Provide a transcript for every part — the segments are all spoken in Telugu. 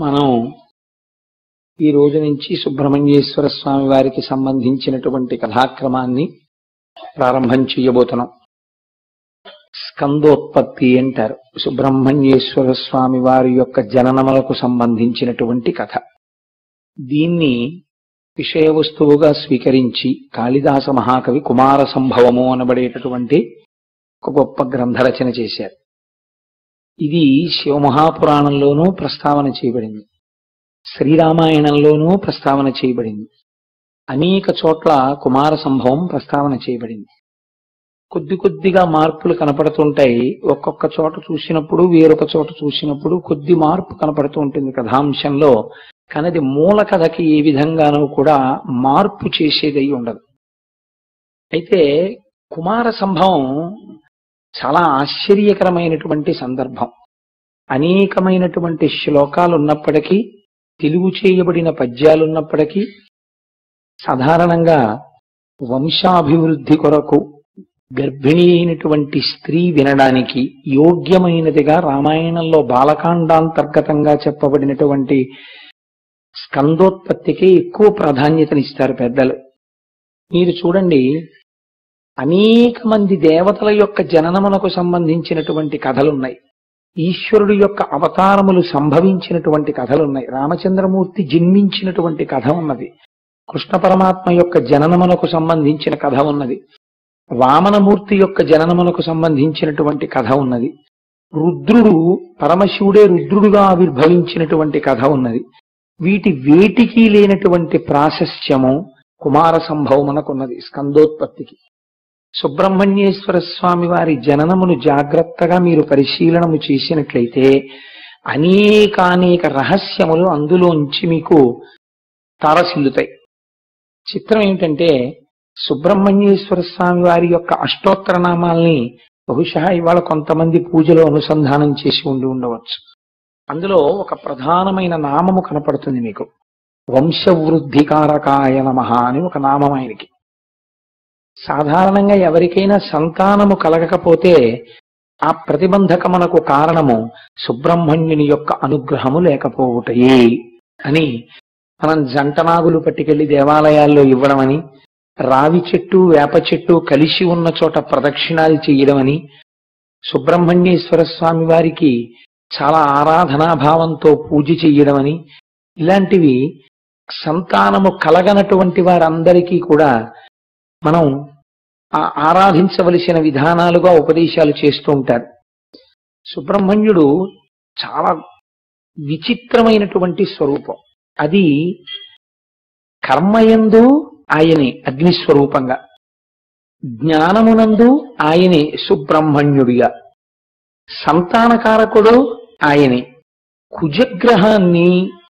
మనం ఈ రోజు నుంచి సుబ్రహ్మణ్యేశ్వర స్వామి వారికి సంబంధించినటువంటి కథాక్రమాన్ని ప్రారంభం చేయబోతున్నాం స్కందోత్పత్తి అంటారు సుబ్రహ్మణ్యేశ్వర స్వామి వారి యొక్క జననములకు సంబంధించినటువంటి కథ దీన్ని విషయ వస్తువుగా స్వీకరించి కాళిదాస మహాకవి కుమార సంభవము అనబడేటటువంటి ఒక గొప్ప గ్రంథ రచన చేశారు ఇది శివమహాపురాణంలోనూ ప్రస్తావన చేయబడింది శ్రీరామాయణంలోనూ ప్రస్తావన చేయబడింది అనేక చోట్ల కుమార సంభవం ప్రస్తావన చేయబడింది కొద్ది కొద్దిగా మార్పులు కనపడుతుంటాయి ఒక్కొక్క చోట చూసినప్పుడు వేరొక చోట చూసినప్పుడు కొద్ది మార్పు కనపడుతూ ఉంటుంది కథాంశంలో కానీ అది మూల కథకి ఏ విధంగానూ కూడా మార్పు చేసేదై ఉండదు అయితే కుమార సంభవం చాలా ఆశ్చర్యకరమైనటువంటి సందర్భం అనేకమైనటువంటి శ్లోకాలు ఉన్నప్పటికీ తెలుగు చేయబడిన పద్యాలు ఉన్నప్పటికీ సాధారణంగా వంశాభివృద్ధి కొరకు గర్భిణి అయినటువంటి స్త్రీ వినడానికి యోగ్యమైనదిగా రామాయణంలో బాలకాండాంతర్గతంగా చెప్పబడినటువంటి స్కందోత్పత్తికి ఎక్కువ ప్రాధాన్యతనిస్తారు పెద్దలు మీరు చూడండి అనేక మంది దేవతల యొక్క జననమునకు సంబంధించినటువంటి కథలున్నాయి ఈశ్వరుడు యొక్క అవతారములు సంభవించినటువంటి కథలున్నాయి రామచంద్రమూర్తి జన్మించినటువంటి కథ ఉన్నది కృష్ణ పరమాత్మ యొక్క జననమునకు సంబంధించిన కథ ఉన్నది వామనమూర్తి యొక్క జననమునకు సంబంధించినటువంటి కథ ఉన్నది రుద్రుడు పరమశివుడే రుద్రుడుగా ఆవిర్భవించినటువంటి కథ ఉన్నది వీటి వేటికి లేనటువంటి ప్రాశస్త్యము కుమార సంభవమునకున్నది స్కందోత్పత్తికి సుబ్రహ్మణ్యేశ్వర స్వామి వారి జననమును జాగ్రత్తగా మీరు పరిశీలనము చేసినట్లయితే అనేకానేక రహస్యములు అందులోంచి మీకు తారసిల్లుతాయి చిత్రం ఏమిటంటే సుబ్రహ్మణ్యేశ్వర స్వామి వారి యొక్క అష్టోత్తర నామాల్ని బహుశా ఇవాళ కొంతమంది పూజలో అనుసంధానం చేసి ఉండి ఉండవచ్చు అందులో ఒక ప్రధానమైన నామము కనపడుతుంది మీకు వంశవృద్ధికారకాయ నమ అని ఒక నామం ఆయనకి సాధారణంగా ఎవరికైనా సంతానము కలగకపోతే ఆ ప్రతిబంధకమునకు కారణము సుబ్రహ్మణ్యుని యొక్క అనుగ్రహము లేకపోవుటయే అని మనం జంటనాగులు పట్టుకెళ్లి దేవాలయాల్లో ఇవ్వడమని రావి చెట్టు వేప చెట్టు కలిసి ఉన్న చోట ప్రదక్షిణాలు చేయడమని సుబ్రహ్మణ్యేశ్వర స్వామి వారికి చాలా ఆరాధనాభావంతో పూజ చెయ్యడమని ఇలాంటివి సంతానము కలగనటువంటి వారందరికీ కూడా మనం ఆ ఆరాధించవలసిన విధానాలుగా ఉపదేశాలు చేస్తూ ఉంటారు సుబ్రహ్మణ్యుడు చాలా విచిత్రమైనటువంటి స్వరూపం అది కర్మయందు ఆయనే అగ్నిస్వరూపంగా జ్ఞానమునందు ఆయనే సుబ్రహ్మణ్యుడిగా సంతానకారకుడు ఆయనే కుజగ్రహాన్ని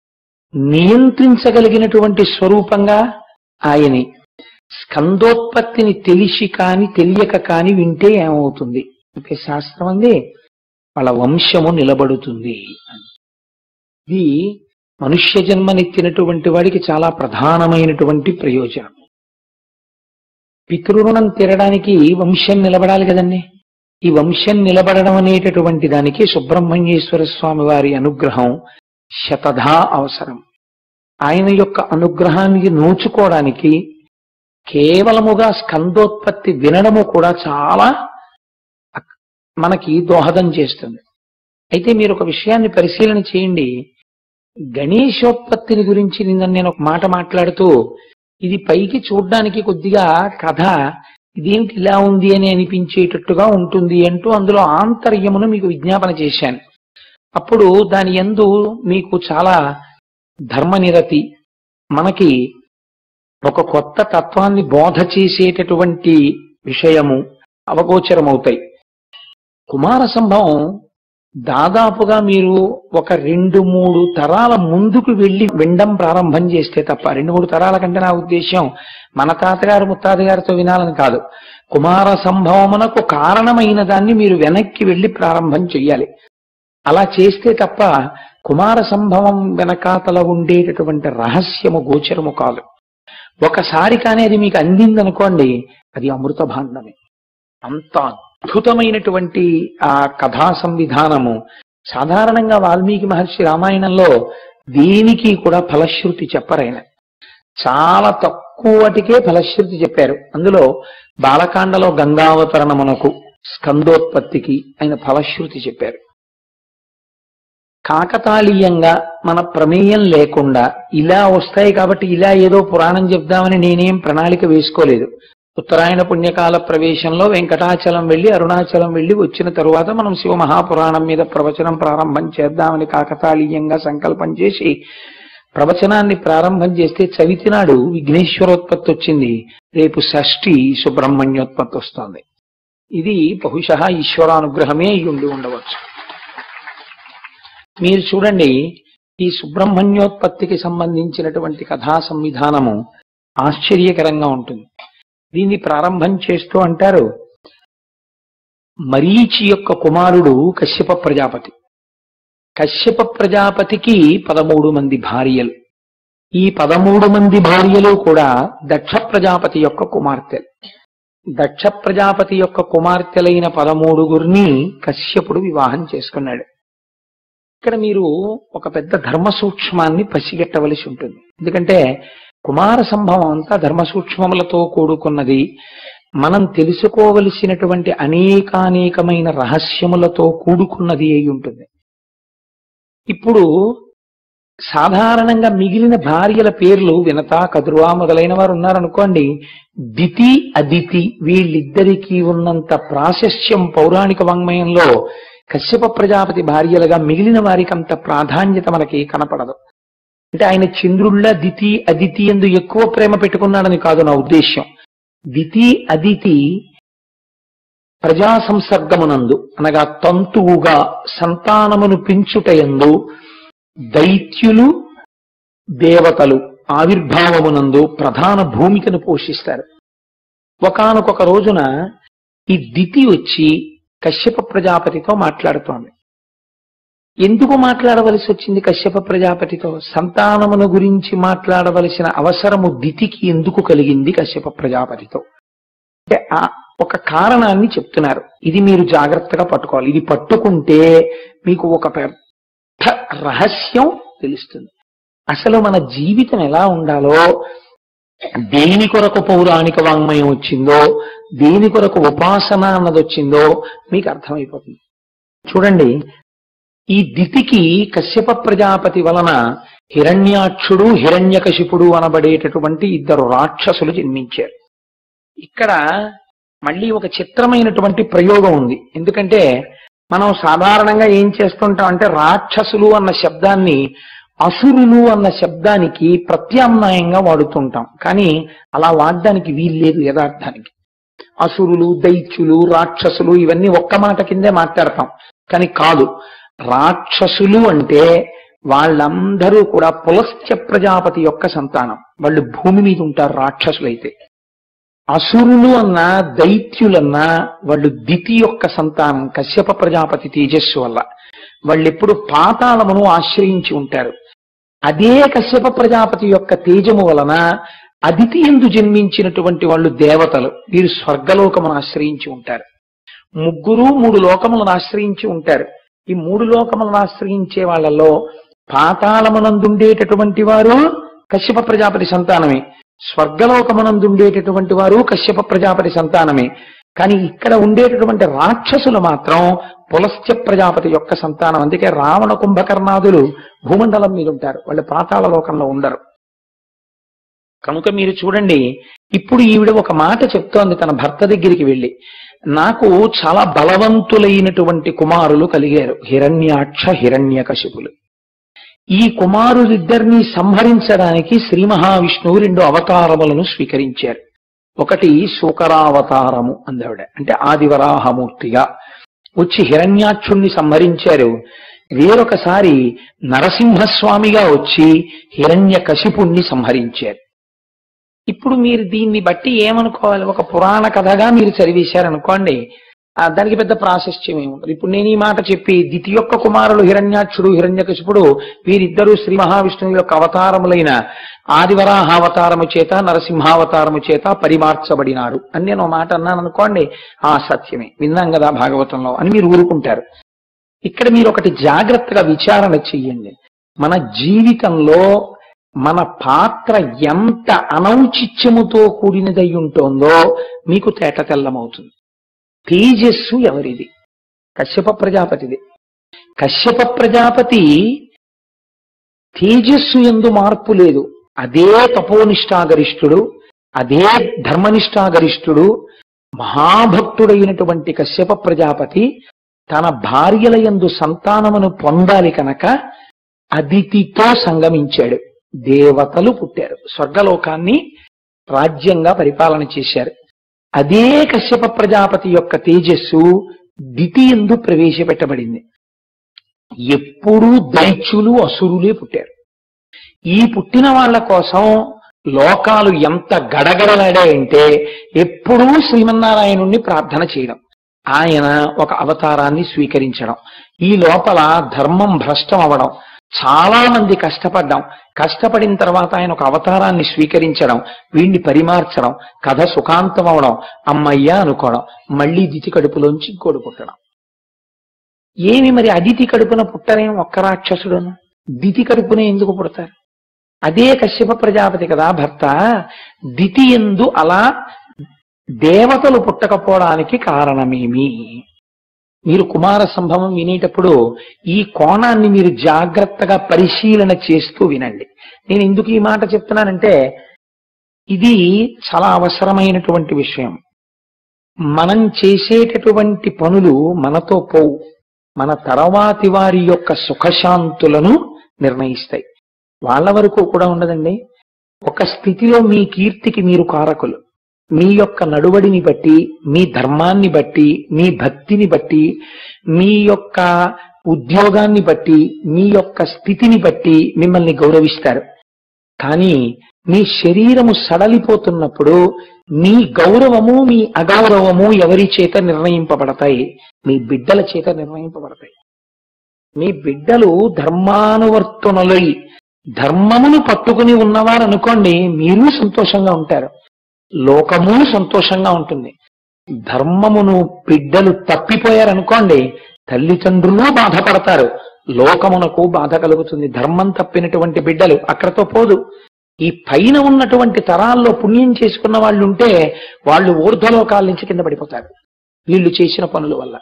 నియంత్రించగలిగినటువంటి స్వరూపంగా ఆయనే స్కందోత్పత్తిని తెలిసి కాని తెలియక కాని వింటే ఏమవుతుంది అంటే శాస్త్రం అంది వాళ్ళ వంశము నిలబడుతుంది ఇది మనుష్య జన్మనెత్తినటువంటి వాడికి చాలా ప్రధానమైనటువంటి ప్రయోజనం పితృరుణం తీరడానికి వంశం నిలబడాలి కదండి ఈ వంశం నిలబడడం అనేటటువంటి దానికి సుబ్రహ్మణ్యేశ్వర స్వామి వారి అనుగ్రహం శతధా అవసరం ఆయన యొక్క అనుగ్రహానికి నోచుకోవడానికి కేవలముగా స్కందోత్పత్తి వినడము కూడా చాలా మనకి దోహదం చేస్తుంది అయితే మీరు ఒక విషయాన్ని పరిశీలన చేయండి గణేశోత్పత్తిని గురించి నిన్న నేను ఒక మాట మాట్లాడుతూ ఇది పైకి చూడ్డానికి కొద్దిగా కథ ఇదేంటి ఇలా ఉంది అని అనిపించేటట్టుగా ఉంటుంది అంటూ అందులో ఆంతర్యమును మీకు విజ్ఞాపన చేశాను అప్పుడు దాని ఎందు మీకు చాలా ధర్మనిరతి మనకి ఒక కొత్త తత్వాన్ని బోధ చేసేటటువంటి విషయము అవగోచరమవుతాయి కుమార సంభవం దాదాపుగా మీరు ఒక రెండు మూడు తరాల ముందుకు వెళ్ళి వినడం ప్రారంభం చేస్తే తప్ప రెండు మూడు తరాల కంటే నా ఉద్దేశం మన తాతగారు ముత్తాతగారితో వినాలని కాదు కుమార సంభవమునకు కారణమైన దాన్ని మీరు వెనక్కి వెళ్ళి ప్రారంభం చెయ్యాలి అలా చేస్తే తప్ప కుమార సంభవం వెనకాతల ఉండేటటువంటి రహస్యము గోచరము కాదు ఒకసారి కానీ అది మీకు అందిందనుకోండి అది అమృత భాండమే అంత అద్భుతమైనటువంటి ఆ కథా సంవిధానము సాధారణంగా వాల్మీకి మహర్షి రామాయణంలో దేనికి కూడా ఫలశ్రుతి చెప్పరైన చాలా తక్కువటికే ఫలశ్రుతి చెప్పారు అందులో బాలకాండలో గంగావతరణమునకు స్కందోత్పత్తికి ఆయన ఫలశ్రుతి చెప్పారు కాకతాళీయంగా మన ప్రమేయం లేకుండా ఇలా వస్తాయి కాబట్టి ఇలా ఏదో పురాణం చెప్దామని నేనేం ప్రణాళిక వేసుకోలేదు ఉత్తరాయణ పుణ్యకాల ప్రవేశంలో వెంకటాచలం వెళ్లి అరుణాచలం వెళ్లి వచ్చిన తరువాత మనం శివ మహాపురాణం మీద ప్రవచనం ప్రారంభం చేద్దామని కాకతాళీయంగా సంకల్పం చేసి ప్రవచనాన్ని ప్రారంభం చేస్తే చవితి నాడు విఘ్నేశ్వరోత్పత్తి వచ్చింది రేపు షష్ఠి సుబ్రహ్మణ్యోత్పత్తి వస్తోంది ఇది బహుశా ఈశ్వరానుగ్రహమే అయి ఉండి ఉండవచ్చు మీరు చూడండి ఈ సుబ్రహ్మణ్యోత్పత్తికి సంబంధించినటువంటి కథా సంవిధానము ఆశ్చర్యకరంగా ఉంటుంది దీన్ని ప్రారంభం చేస్తూ అంటారు మరీచి యొక్క కుమారుడు కశ్యప ప్రజాపతి కశ్యప ప్రజాపతికి పదమూడు మంది భార్యలు ఈ పదమూడు మంది భార్యలు కూడా దక్ష ప్రజాపతి యొక్క కుమార్తెలు దక్ష ప్రజాపతి యొక్క కుమార్తెలైన పదమూడుగురిని కశ్యపుడు వివాహం చేసుకున్నాడు ఇక్కడ మీరు ఒక పెద్ద ధర్మ సూక్ష్మాన్ని పసిగట్టవలసి ఉంటుంది ఎందుకంటే కుమార సంభవం అంతా ధర్మ సూక్ష్మములతో కూడుకున్నది మనం తెలుసుకోవలసినటువంటి అనేకానేకమైన రహస్యములతో కూడుకున్నది అయి ఉంటుంది ఇప్పుడు సాధారణంగా మిగిలిన భార్యల పేర్లు వినత కదురువా మొదలైన వారు ఉన్నారనుకోండి దితి అదితి వీళ్ళిద్దరికీ ఉన్నంత ప్రాశస్యం పౌరాణిక వాంగ్మయంలో కశ్యప ప్రజాపతి భార్యలుగా మిగిలిన వారికి అంత ప్రాధాన్యత మనకి కనపడదు అంటే ఆయన చంద్రుళ్ళ దితి అదితి ఎందు ఎక్కువ ప్రేమ పెట్టుకున్నాడని కాదు నా ఉద్దేశ్యం దితి అదితి ప్రజా సంసర్గమునందు అనగా తంతువుగా సంతానమును పెంచుటయందు దైత్యులు దేవతలు ఆవిర్భావమునందు ప్రధాన భూమికను పోషిస్తారు ఒకానొక రోజున ఈ దితి వచ్చి కశ్యప ప్రజాపతితో మాట్లాడుతోంది ఎందుకు మాట్లాడవలసి వచ్చింది కశ్యప ప్రజాపతితో సంతానమును గురించి మాట్లాడవలసిన అవసరము దితికి ఎందుకు కలిగింది కశ్యప ప్రజాపతితో అంటే ఆ ఒక కారణాన్ని చెప్తున్నారు ఇది మీరు జాగ్రత్తగా పట్టుకోవాలి ఇది పట్టుకుంటే మీకు ఒక పెద్ద రహస్యం తెలుస్తుంది అసలు మన జీవితం ఎలా ఉండాలో దేని కొరకు పౌరాణిక వాంగ్మయం వచ్చిందో దేని కొరకు ఉపాసన అన్నది వచ్చిందో మీకు అర్థమైపోతుంది చూడండి ఈ దితికి కశ్యప ప్రజాపతి వలన హిరణ్యాక్షుడు హిరణ్యకశిపుడు అనబడేటటువంటి ఇద్దరు రాక్షసులు జన్మించారు ఇక్కడ మళ్ళీ ఒక చిత్రమైనటువంటి ప్రయోగం ఉంది ఎందుకంటే మనం సాధారణంగా ఏం చేస్తుంటాం అంటే రాక్షసులు అన్న శబ్దాన్ని అసురులు అన్న శబ్దానికి ప్రత్యామ్నాయంగా వాడుతుంటాం కానీ అలా వాడడానికి వీల్లేదు యథార్థానికి అసురులు దైత్యులు రాక్షసులు ఇవన్నీ ఒక్క మాట కిందే మాట్లాడతాం కానీ కాదు రాక్షసులు అంటే వాళ్ళందరూ కూడా పులస్త్య ప్రజాపతి యొక్క సంతానం వాళ్ళు భూమి మీద ఉంటారు రాక్షసులైతే అసురులు అన్న దైత్యులన్నా వాళ్ళు దితి యొక్క సంతానం కశ్యప ప్రజాపతి తేజస్సు వల్ల వాళ్ళెప్పుడు పాతాళమును ఆశ్రయించి ఉంటారు అదే కశ్యప ప్రజాపతి యొక్క తేజము వలన అదితి ఎందు జన్మించినటువంటి వాళ్ళు దేవతలు వీరు స్వర్గలోకమును ఆశ్రయించి ఉంటారు ముగ్గురు మూడు లోకములను ఆశ్రయించి ఉంటారు ఈ మూడు లోకములను ఆశ్రయించే వాళ్ళలో పాతాళమునందుండేటటువంటి వారు కశ్యప ప్రజాపతి సంతానమే స్వర్గలోకమునందుండేటటువంటి వారు కశ్యప ప్రజాపతి సంతానమే కానీ ఇక్కడ ఉండేటటువంటి రాక్షసులు మాత్రం పులస్త్య ప్రజాపతి యొక్క సంతానం అందుకే రావణ కుంభకర్ణాదులు భూమండలం మీద ఉంటారు వాళ్ళు పాతాళ లోకంలో ఉండరు కనుక మీరు చూడండి ఇప్పుడు ఈవిడ ఒక మాట చెప్తోంది తన భర్త దగ్గరికి వెళ్ళి నాకు చాలా బలవంతులైనటువంటి కుమారులు కలిగారు హిరణ్యాక్ష హిరణ్యకశిపులు ఈ కుమారులిద్దరినీ సంహరించడానికి శ్రీ మహావిష్ణువు రెండు అవతారములను స్వీకరించారు ఒకటి శూకరావతారము అందావిడ అంటే ఆదివరాహమూర్తిగా వచ్చి హిరణ్యాక్షుణ్ణి సంహరించారు వేరొకసారి నరసింహస్వామిగా వచ్చి హిరణ్య కశిపుణ్ణి సంహరించారు ఇప్పుడు మీరు దీన్ని బట్టి ఏమనుకోవాలి ఒక పురాణ కథగా మీరు చదివేశారనుకోండి ఆ, దానికి పెద్ద ప్రాశస్త్యం ఏముండదు ఇప్పుడు నేను ఈ మాట చెప్పి దితి యొక్క కుమారులు హిరణ్యాక్షుడు హిరణ్యకశిపుడు వీరిద్దరూ శ్రీ మహావిష్ణువు యొక్క అవతారములైన ఆదివరాహావతారము చేత నరసింహావతారము చేత పరిమార్చబడినారు అని నేను ఒక మాట అన్నాను అనుకోండి ఆ సత్యమే విన్నాం కదా భాగవతంలో అని మీరు ఊరుకుంటారు ఇక్కడ మీరు ఒకటి జాగ్రత్తగా విచారణ చెయ్యండి మన జీవితంలో మన పాత్ర ఎంత అనౌచిత్యముతో కూడినదై ఉంటోందో మీకు తేట తెల్లమవుతుంది తేజస్సు ఎవరిది కశ్యప ప్రజాపతిది కశ్యప ప్రజాపతి తేజస్సు ఎందు మార్పు లేదు అదే తపోనిష్టాగరిష్ఠుడు అదే ధర్మనిష్టాగరిష్ఠుడు మహాభక్తుడైనటువంటి కశ్యప ప్రజాపతి తన భార్యల యందు సంతానమును పొందాలి కనుక అదితితో సంగమించాడు దేవతలు పుట్టారు స్వర్గలోకాన్ని రాజ్యంగా పరిపాలన చేశారు అదే కశ్యప ప్రజాపతి యొక్క తేజస్సు దితి ఎందు ప్రవేశపెట్టబడింది ఎప్పుడూ దైత్యులు అసురులే పుట్టారు ఈ పుట్టిన వాళ్ళ కోసం లోకాలు ఎంత గడగడలాడాయంటే ఎప్పుడూ శ్రీమన్నారాయణుణ్ణి ప్రార్థన చేయడం ఆయన ఒక అవతారాన్ని స్వీకరించడం ఈ లోపల ధర్మం భ్రష్టం అవడం చాలా మంది కష్టపడ్డాం కష్టపడిన తర్వాత ఆయన ఒక అవతారాన్ని స్వీకరించడం వీడిని పరిమార్చడం కథ సుఖాంతం అవడం అమ్మయ్య అనుకోవడం మళ్ళీ దితి కడుపులోంచి ఇంకోడు పుట్టడం ఏమి మరి అదితి కడుపున పుట్టరేం ఒక్క రాక్షసుడును దితి కడుపునే ఎందుకు పుడతారు అదే కశ్యప ప్రజాపతి కదా భర్త దితి ఎందు అలా దేవతలు పుట్టకపోవడానికి కారణమేమి మీరు కుమార సంభవం వినేటప్పుడు ఈ కోణాన్ని మీరు జాగ్రత్తగా పరిశీలన చేస్తూ వినండి నేను ఎందుకు ఈ మాట చెప్తున్నానంటే ఇది చాలా అవసరమైనటువంటి విషయం మనం చేసేటటువంటి పనులు మనతో పోవు మన తర్వాతి వారి యొక్క సుఖశాంతులను నిర్ణయిస్తాయి వాళ్ళ వరకు కూడా ఉండదండి ఒక స్థితిలో మీ కీర్తికి మీరు కారకులు మీ యొక్క నడువడిని బట్టి మీ ధర్మాన్ని బట్టి మీ భక్తిని బట్టి మీ యొక్క ఉద్యోగాన్ని బట్టి మీ యొక్క స్థితిని బట్టి మిమ్మల్ని గౌరవిస్తారు కానీ మీ శరీరము సడలిపోతున్నప్పుడు మీ గౌరవము మీ అగౌరవము ఎవరి చేత నిర్ణయింపబడతాయి మీ బిడ్డల చేత నిర్ణయింపబడతాయి మీ బిడ్డలు ధర్మానువర్తనులై ధర్మమును పట్టుకుని ఉన్నవారు అనుకోండి మీరు సంతోషంగా ఉంటారు లోకము సంతోషంగా ఉంటుంది ధర్మమును బిడ్డలు తప్పిపోయారనుకోండి తల్లిదండ్రులు బాధపడతారు లోకమునకు బాధ కలుగుతుంది ధర్మం తప్పినటువంటి బిడ్డలు అక్కడతో పోదు ఈ పైన ఉన్నటువంటి తరాల్లో పుణ్యం చేసుకున్న వాళ్ళు ఉంటే వాళ్ళు ఊర్ధ్వలోకాల నుంచి కింద పడిపోతారు వీళ్ళు చేసిన పనుల వల్ల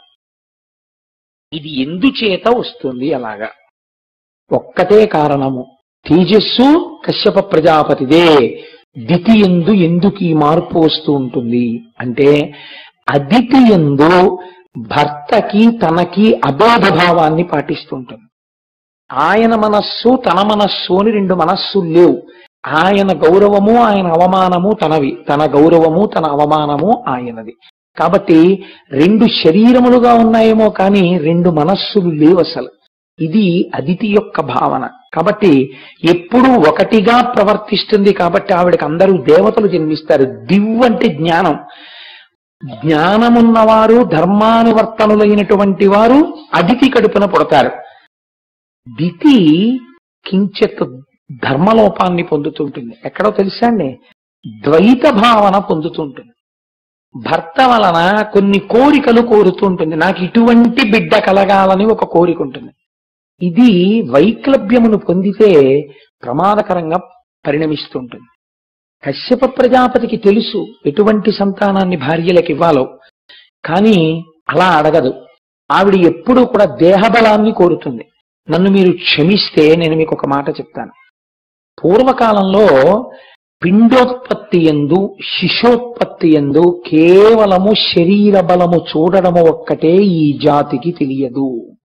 ఇది ఎందుచేత వస్తుంది అలాగా ఒక్కటే కారణము తేజస్సు కశ్యప ప్రజాపతిదే దితి ఎందు ఎందుకు ఈ మార్పు వస్తూ ఉంటుంది అంటే అదితి ఎందు భర్తకి తనకి అబోధ భావాన్ని పాటిస్తుంటుంది ఆయన మనస్సు తన మనస్సు అని రెండు మనస్సులు లేవు ఆయన గౌరవము ఆయన అవమానము తనవి తన గౌరవము తన అవమానము ఆయనది కాబట్టి రెండు శరీరములుగా ఉన్నాయేమో కానీ రెండు మనస్సులు లేవు అసలు ఇది అదితి యొక్క భావన కాబట్టి ఎప్పుడూ ఒకటిగా ప్రవర్తిస్తుంది కాబట్టి ఆవిడకి అందరూ దేవతలు జన్మిస్తారు దివ్ అంటే జ్ఞానం జ్ఞానమున్నవారు ధర్మానువర్తనులైనటువంటి వారు అదితి కడుపున పుడతారు దితి కించిత్ ధర్మలోపాన్ని పొందుతుంటుంది ఎక్కడో తెలుసా అండి ద్వైత భావన పొందుతుంటుంది భర్త వలన కొన్ని కోరికలు కోరుతూ ఉంటుంది నాకు ఇటువంటి బిడ్డ కలగాలని ఒక కోరిక ఉంటుంది ఇది వైక్లభ్యమును పొందితే ప్రమాదకరంగా పరిణమిస్తుంటుంది కశ్యప ప్రజాపతికి తెలుసు ఎటువంటి సంతానాన్ని భార్యలకు ఇవ్వాలో కానీ అలా అడగదు ఆవిడ ఎప్పుడూ కూడా దేహబలాన్ని కోరుతుంది నన్ను మీరు క్షమిస్తే నేను మీకు ఒక మాట చెప్తాను పూర్వకాలంలో పిండోత్పత్తి ఎందు శిశోత్పత్తి ఎందు కేవలము శరీర బలము చూడడము ఒక్కటే ఈ జాతికి తెలియదు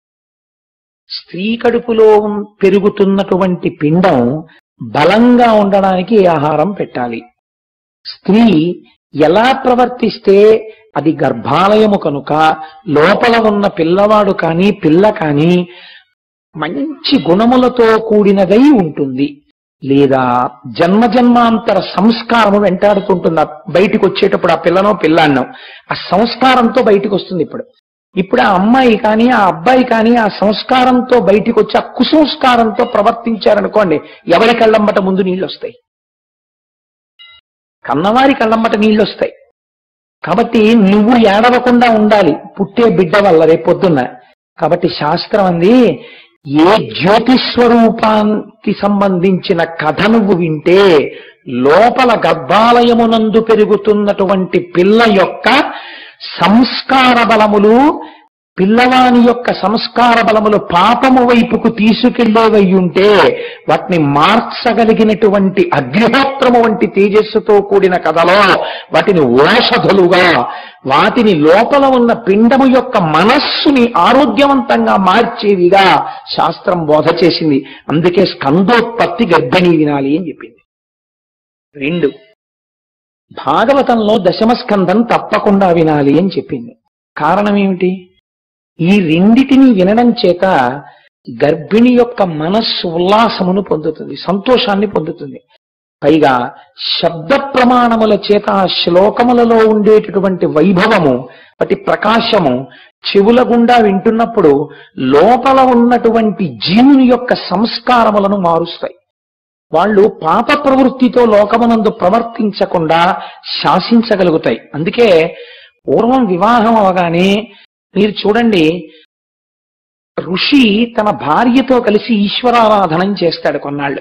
స్త్రీ కడుపులో ఉన్- పెరుగుతున్నటువంటి పిండం బలంగా ఉండడానికి ఏ ఆహారం పెట్టాలి స్త్రీ ఎలా ప్రవర్తిస్తే అది గర్భాలయము కనుక లోపల ఉన్న పిల్లవాడు కానీ పిల్ల కానీ మంచి గుణములతో కూడినదై ఉంటుంది లేదా జన్మ జన్మాంతర సంస్కారము వెంటాడుతుంటుంది ఆ బయటికి వచ్చేటప్పుడు ఆ పిల్లనో పిల్లాన్నో ఆ సంస్కారంతో బయటికి వస్తుంది ఇప్పుడు ఇప్పుడు ఆ అమ్మాయి కానీ ఆ అబ్బాయి కానీ ఆ సంస్కారంతో బయటికి వచ్చి ఆ కుసంస్కారంతో ప్రవర్తించారనుకోండి ఎవరి కళ్ళంబట ముందు నీళ్ళు వస్తాయి కన్నవారి కళ్ళంబట నీళ్ళు వస్తాయి కాబట్టి నువ్వు ఏడవకుండా ఉండాలి పుట్టే బిడ్డ వల్ల రేపొద్దున్న కాబట్టి శాస్త్రం అంది ఏ జ్యోతిస్వరూపానికి సంబంధించిన కథ నువ్వు వింటే లోపల గర్భాలయమునందు పెరుగుతున్నటువంటి పిల్ల యొక్క సంస్కార బలములు పిల్లవాని యొక్క సంస్కార బలములు పాపము వైపుకు తీసుకెళ్లేవై ఉంటే వాటిని మార్చగలిగినటువంటి అగ్నిహోత్రము వంటి తేజస్సుతో కూడిన కథలో వాటిని ఓషధులుగా వాటిని లోపల ఉన్న పిండము యొక్క మనస్సుని ఆరోగ్యవంతంగా మార్చేవిగా శాస్త్రం బోధ చేసింది అందుకే స్కందోత్పత్తి గర్భిణీ వినాలి అని చెప్పింది రెండు భాగవతంలో దశమ స్కందం తప్పకుండా వినాలి అని చెప్పింది కారణం ఏమిటి ఈ రెండిటిని వినడం చేత గర్భిణి యొక్క మనస్సు ఉల్లాసమును పొందుతుంది సంతోషాన్ని పొందుతుంది పైగా శబ్ద ప్రమాణముల చేత ఆ శ్లోకములలో ఉండేటటువంటి వైభవము వాటి ప్రకాశము చెవుల గుండా వింటున్నప్పుడు లోపల ఉన్నటువంటి జీవుని యొక్క సంస్కారములను మారుస్తాయి వాళ్ళు పాప ప్రవృత్తితో లోకమునందు ప్రవర్తించకుండా శాసించగలుగుతాయి అందుకే పూర్వం వివాహం అవగానే మీరు చూడండి ఋషి తన భార్యతో కలిసి ఈశ్వరారాధనం చేస్తాడు కొన్నాళ్ళు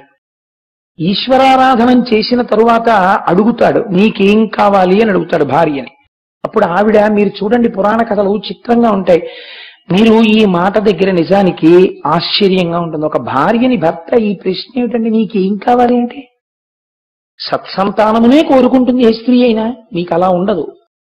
ఈశ్వరారాధనం చేసిన తరువాత అడుగుతాడు నీకేం కావాలి అని అడుగుతాడు భార్యని అప్పుడు ఆవిడ మీరు చూడండి పురాణ కథలు చిత్రంగా ఉంటాయి మీరు ఈ మాట దగ్గర నిజానికి ఆశ్చర్యంగా ఉంటుంది ఒక భార్యని భర్త ఈ ప్రశ్న ఏమిటంటే నీకేం కావాలి అంటే సత్సంతానమునే కోరుకుంటుంది ఏ స్త్రీ అయినా నీకు అలా ఉండదు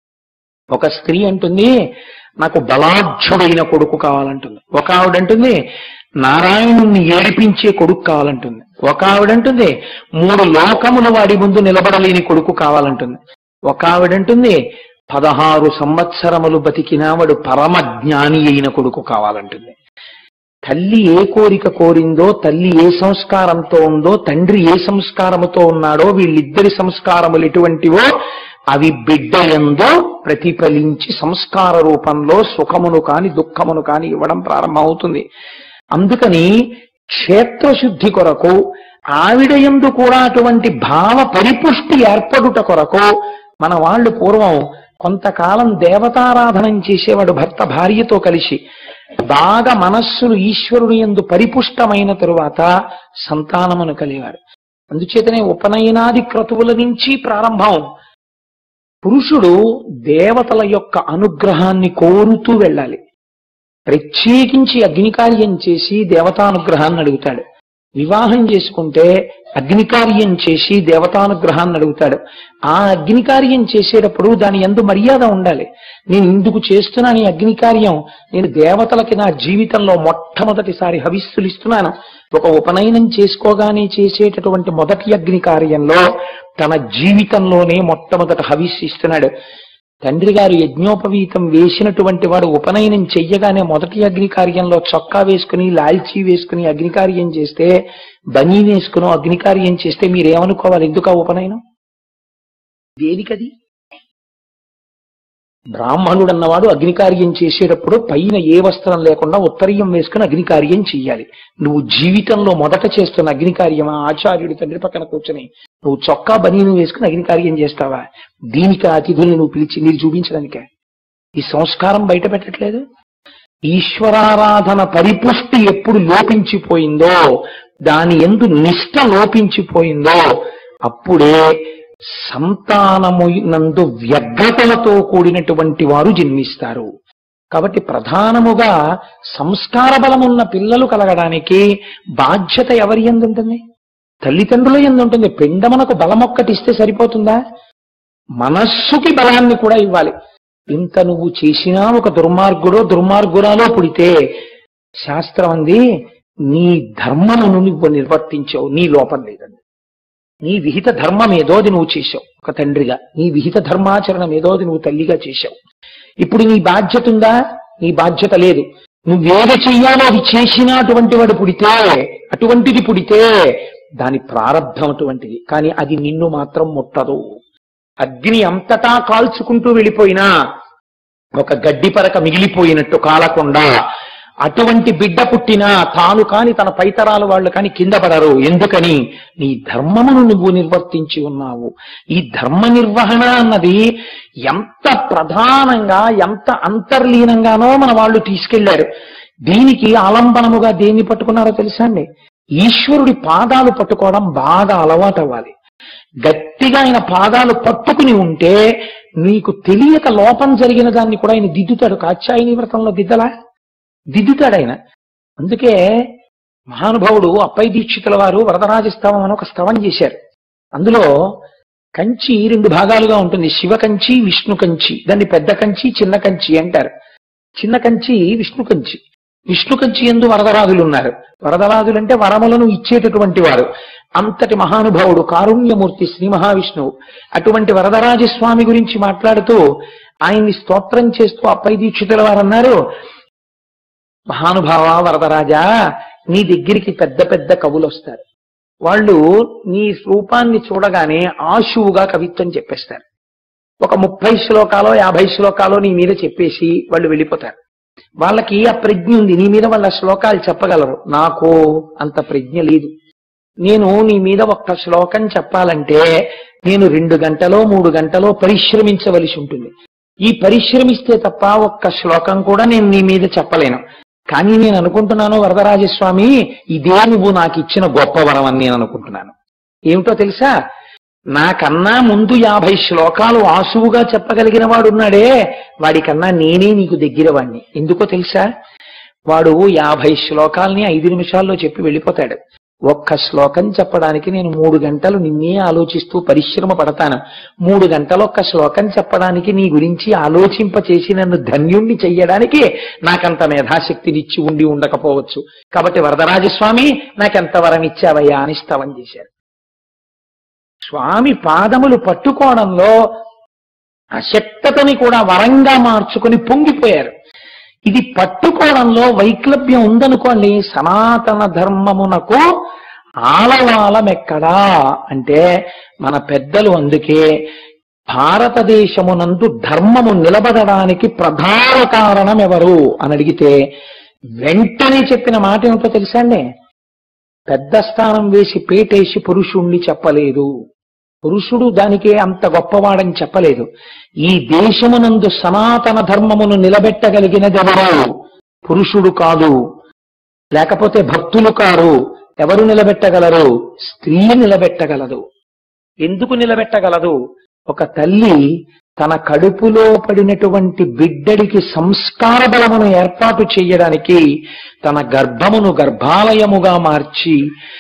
ఒక స్త్రీ అంటుంది నాకు బలాఢ్యుడైన కొడుకు కావాలంటుంది ఒక ఆవిడంటుంది నారాయణుణ్ణి ఏడిపించే కొడుకు కావాలంటుంది ఒక ఆవిడంటుంది మూడు లోకముల వాడి ముందు నిలబడలేని కొడుకు కావాలంటుంది ఒక ఆవిడంటుంది పదహారు సంవత్సరములు బతికినావాడు పరమ జ్ఞాని అయిన కొడుకు కావాలంటుంది తల్లి ఏ కోరిక కోరిందో తల్లి ఏ సంస్కారంతో ఉందో తండ్రి ఏ సంస్కారముతో ఉన్నాడో వీళ్ళిద్దరి సంస్కారములు ఎటువంటివో అవి బిడ్డయందో ప్రతిఫలించి సంస్కార రూపంలో సుఖమును కాని దుఃఖమును కాని ఇవ్వడం ప్రారంభమవుతుంది అందుకని క్షేత్రశుద్ధి కొరకు ఆవిడయందు కూడా అటువంటి భావ పరిపుష్టి ఏర్పడుట కొరకు మన వాళ్ళు పూర్వం కొంతకాలం దేవతారాధనం చేసేవాడు భర్త భార్యతో కలిసి బాగా మనస్సులు ఈశ్వరుడు ఎందు పరిపుష్టమైన తరువాత సంతానమును కలిగాడు అందుచేతనే ఉపనయనాది క్రతువుల నుంచి ప్రారంభం పురుషుడు దేవతల యొక్క అనుగ్రహాన్ని కోరుతూ వెళ్ళాలి ప్రత్యేకించి అగ్నికార్యం చేసి దేవతానుగ్రహాన్ని అడుగుతాడు వివాహం చేసుకుంటే అగ్నికార్యం చేసి దేవతానుగ్రహాన్ని అడుగుతాడు ఆ అగ్నికార్యం చేసేటప్పుడు దాని ఎందు మర్యాద ఉండాలి నేను ఇందుకు చేస్తున్నాను ఈ అగ్నికార్యం నేను దేవతలకి నా జీవితంలో మొట్టమొదటిసారి హవిస్సులు ఇస్తున్నాను ఒక ఉపనయనం చేసుకోగానే చేసేటటువంటి మొదటి అగ్ని కార్యంలో తన జీవితంలోనే మొట్టమొదట హవిస్సు ఇస్తున్నాడు తండ్రి గారు యజ్ఞోపవీతం వేసినటువంటి వాడు ఉపనయనం చెయ్యగానే మొదటి అగ్ని కార్యంలో చొక్కా వేసుకుని లాల్చీ వేసుకుని అగ్నికార్యం చేస్తే బనీ వేసుకుని అగ్నికార్యం చేస్తే మీరేమనుకోవాలి ఎందుకు ఆ ఉపనయనం దేనికది బ్రాహ్మణుడు అన్నవాడు అగ్నికార్యం చేసేటప్పుడు పైన ఏ వస్త్రం లేకుండా ఉత్తరీయం వేసుకుని అగ్నికార్యం చెయ్యాలి నువ్వు జీవితంలో మొదట చేస్తున్న అగ్నికార్యమా ఆచార్యుడి తండ్రి పక్కన కూర్చొని నువ్వు చొక్కా బనీను వేసుకుని అగ్నికార్యం చేస్తావా దీనికి ఆ అతిథుల్ని నువ్వు పిలిచి మీరు చూపించడానికే ఈ సంస్కారం బయట పెట్టట్లేదు ఈశ్వరారాధన పరిపుష్టి ఎప్పుడు లోపించిపోయిందో దాని ఎందు నిష్ట లోపించిపోయిందో అప్పుడే సంతానము నందు వ్యగ్రతలతో కూడినటువంటి వారు జన్మిస్తారు కాబట్టి ప్రధానముగా సంస్కార బలమున్న పిల్లలు కలగడానికి బాధ్యత ఎవరి ఎందు ఉంటుంది తల్లిదండ్రుల ఎందు ఉంటుంది పిండమునకు బలం ఒక్కటి ఇస్తే సరిపోతుందా మనస్సుకి బలాన్ని కూడా ఇవ్వాలి ఇంత నువ్వు చేసినా ఒక దుర్మార్గుడో దుర్మార్గురాలో పుడితే శాస్త్రం అంది నీ ధర్మమును నువ్వు నిర్వర్తించావు నీ లోపం లేదండి నీ విహిత ధర్మం ఏదో అది నువ్వు చేశావు ఒక తండ్రిగా నీ విహిత ధర్మాచరణం ఏదో అది నువ్వు తల్లిగా చేశావు ఇప్పుడు నీ బాధ్యత ఉందా నీ బాధ్యత లేదు నువ్వేది చెయ్యాలో అది చేసినా అటువంటి వాడు పుడితే అటువంటిది పుడితే దాని ప్రారంభం అటువంటిది కానీ అది నిన్ను మాత్రం ముట్టదు అగ్ని అంతటా కాల్చుకుంటూ వెళ్ళిపోయినా ఒక గడ్డి పరక మిగిలిపోయినట్టు కాలకుండా అటువంటి బిడ్డ పుట్టినా తాను కాని తన పైతరాల వాళ్ళు కాని కింద పడరు ఎందుకని నీ ధర్మమును నువ్వు నిర్వర్తించి ఉన్నావు ఈ ధర్మ నిర్వహణ అన్నది ఎంత ప్రధానంగా ఎంత అంతర్లీనంగానో మన వాళ్ళు తీసుకెళ్లారు దీనికి ఆలంబనముగా దేన్ని పట్టుకున్నారో తెలుసా అండి ఈశ్వరుడి పాదాలు పట్టుకోవడం బాగా అలవాటు అవ్వాలి గట్టిగా ఆయన పాదాలు పట్టుకుని ఉంటే నీకు తెలియక లోపం జరిగిన దాన్ని కూడా ఆయన దిద్దుతాడు కాత్యాయని వ్రతంలో దిద్దలా దిద్దుతాడు ఆయన అందుకే మహానుభావుడు అప్పై దీక్షితుల వారు వరదరాజస్తవం అని ఒక స్తవం చేశారు అందులో కంచి రెండు భాగాలుగా ఉంటుంది శివ కంచి విష్ణు కంచి దాన్ని పెద్ద కంచి చిన్న కంచి అంటారు చిన్న కంచి విష్ణు కంచి విష్ణు కంచి ఎందు వరదరాజులు ఉన్నారు వరదరాజులు అంటే వరములను ఇచ్చేటటువంటి వారు అంతటి మహానుభావుడు కారుణ్యమూర్తి శ్రీ మహావిష్ణువు అటువంటి వరదరాజస్వామి గురించి మాట్లాడుతూ ఆయన్ని స్తోత్రం చేస్తూ అప్పై దీక్షితుల వారు అన్నారు మహానుభావ వరదరాజా నీ దగ్గరికి పెద్ద పెద్ద కవులు వస్తారు వాళ్ళు నీ రూపాన్ని చూడగానే ఆశువుగా కవిత్వం చెప్పేస్తారు ఒక ముప్పై శ్లోకాలో యాభై శ్లోకాలో నీ మీద చెప్పేసి వాళ్ళు వెళ్ళిపోతారు వాళ్ళకి ఆ ప్రజ్ఞ ఉంది నీ మీద వాళ్ళ శ్లోకాలు చెప్పగలరు నాకు అంత ప్రజ్ఞ లేదు నేను నీ మీద ఒక్క శ్లోకం చెప్పాలంటే నేను రెండు గంటలో మూడు గంటలో పరిశ్రమించవలసి ఉంటుంది ఈ పరిశ్రమిస్తే తప్ప ఒక్క శ్లోకం కూడా నేను నీ మీద చెప్పలేను కానీ నేను అనుకుంటున్నాను వరదరాజస్వామి ఇదే నువ్వు నాకు ఇచ్చిన గొప్ప వరం అని నేను అనుకుంటున్నాను ఏమిటో తెలుసా నాకన్నా ముందు యాభై శ్లోకాలు ఆసువుగా చెప్పగలిగిన వాడు ఉన్నాడే వాడికన్నా నేనే నీకు దగ్గర వాడిని ఎందుకో తెలుసా వాడు యాభై శ్లోకాల్ని ఐదు నిమిషాల్లో చెప్పి వెళ్ళిపోతాడు ఒక్క శ్లోకం చెప్పడానికి నేను మూడు గంటలు నిన్నే ఆలోచిస్తూ పరిశ్రమ పడతాను మూడు గంటలు ఒక్క శ్లోకం చెప్పడానికి నీ గురించి ఆలోచింప చేసి నన్ను ధన్యుణ్ణి చెయ్యడానికి నాకంత మేధాశక్తినిచ్చి ఉండి ఉండకపోవచ్చు కాబట్టి వరదరాజస్వామి నాకెంత వరం ఇచ్చావయ్యా అని స్తవం చేశారు స్వామి పాదములు పట్టుకోవడంలో అశక్తతని కూడా వరంగా మార్చుకుని పొంగిపోయారు ఇది పట్టుకోవడంలో వైక్లభ్యం ఉందనుకోండి సనాతన ధర్మమునకు ఆలవాలమెక్కడా అంటే మన పెద్దలు అందుకే భారతదేశమునందు ధర్మము నిలబడడానికి ప్రధాన కారణం ఎవరు అని అడిగితే వెంటనే చెప్పిన మాట ఏమిటో తెలుసా అండి పెద్ద స్థానం వేసి పేటేసి పురుషుణ్ణి చెప్పలేదు పురుషుడు దానికే అంత గొప్పవాడని చెప్పలేదు ఈ దేశమునందు సనాతన ధర్మమును నిలబెట్టగలిగినదెవరు పురుషుడు కాదు లేకపోతే భక్తులు కారు ఎవరు నిలబెట్టగలరు స్త్రీ నిలబెట్టగలదు ఎందుకు నిలబెట్టగలదు ఒక తల్లి తన కడుపులో పడినటువంటి బిడ్డడికి సంస్కార బలమును ఏర్పాటు చేయడానికి తన గర్భమును గర్భాలయముగా మార్చి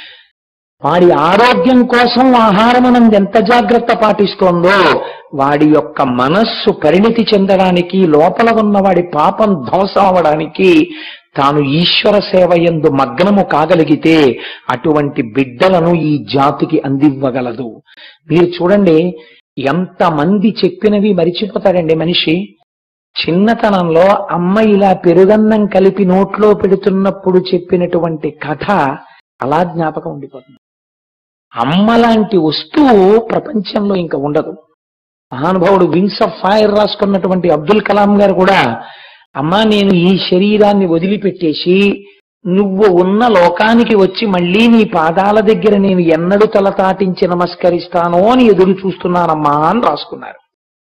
వాడి ఆరోగ్యం కోసం ఆహారమునందు ఎంత జాగ్రత్త పాటిస్తోందో వాడి యొక్క మనస్సు పరిణితి చెందడానికి లోపల ఉన్న వాడి పాపం ధ్వంసం అవడానికి తాను ఈశ్వర సేవ ఎందు మగ్నము కాగలిగితే అటువంటి బిడ్డలను ఈ జాతికి అందివ్వగలదు మీరు చూడండి ఎంతమంది చెప్పినవి మరిచిపోతాడండి మనిషి చిన్నతనంలో అమ్మ ఇలా పెరుగన్నం కలిపి నోట్లో పెడుతున్నప్పుడు చెప్పినటువంటి కథ అలా జ్ఞాపకం ఉండిపోతుంది అమ్మ లాంటి వస్తువు ప్రపంచంలో ఇంకా ఉండదు మహానుభావుడు వింగ్స్ ఆఫ్ ఫైర్ రాసుకున్నటువంటి అబ్దుల్ కలాం గారు కూడా అమ్మా నేను ఈ శరీరాన్ని వదిలిపెట్టేసి నువ్వు ఉన్న లోకానికి వచ్చి మళ్ళీ నీ పాదాల దగ్గర నేను ఎన్నడు తల తాటించి నమస్కరిస్తానో అని ఎదురు చూస్తున్నానమ్మా అని రాసుకున్నారు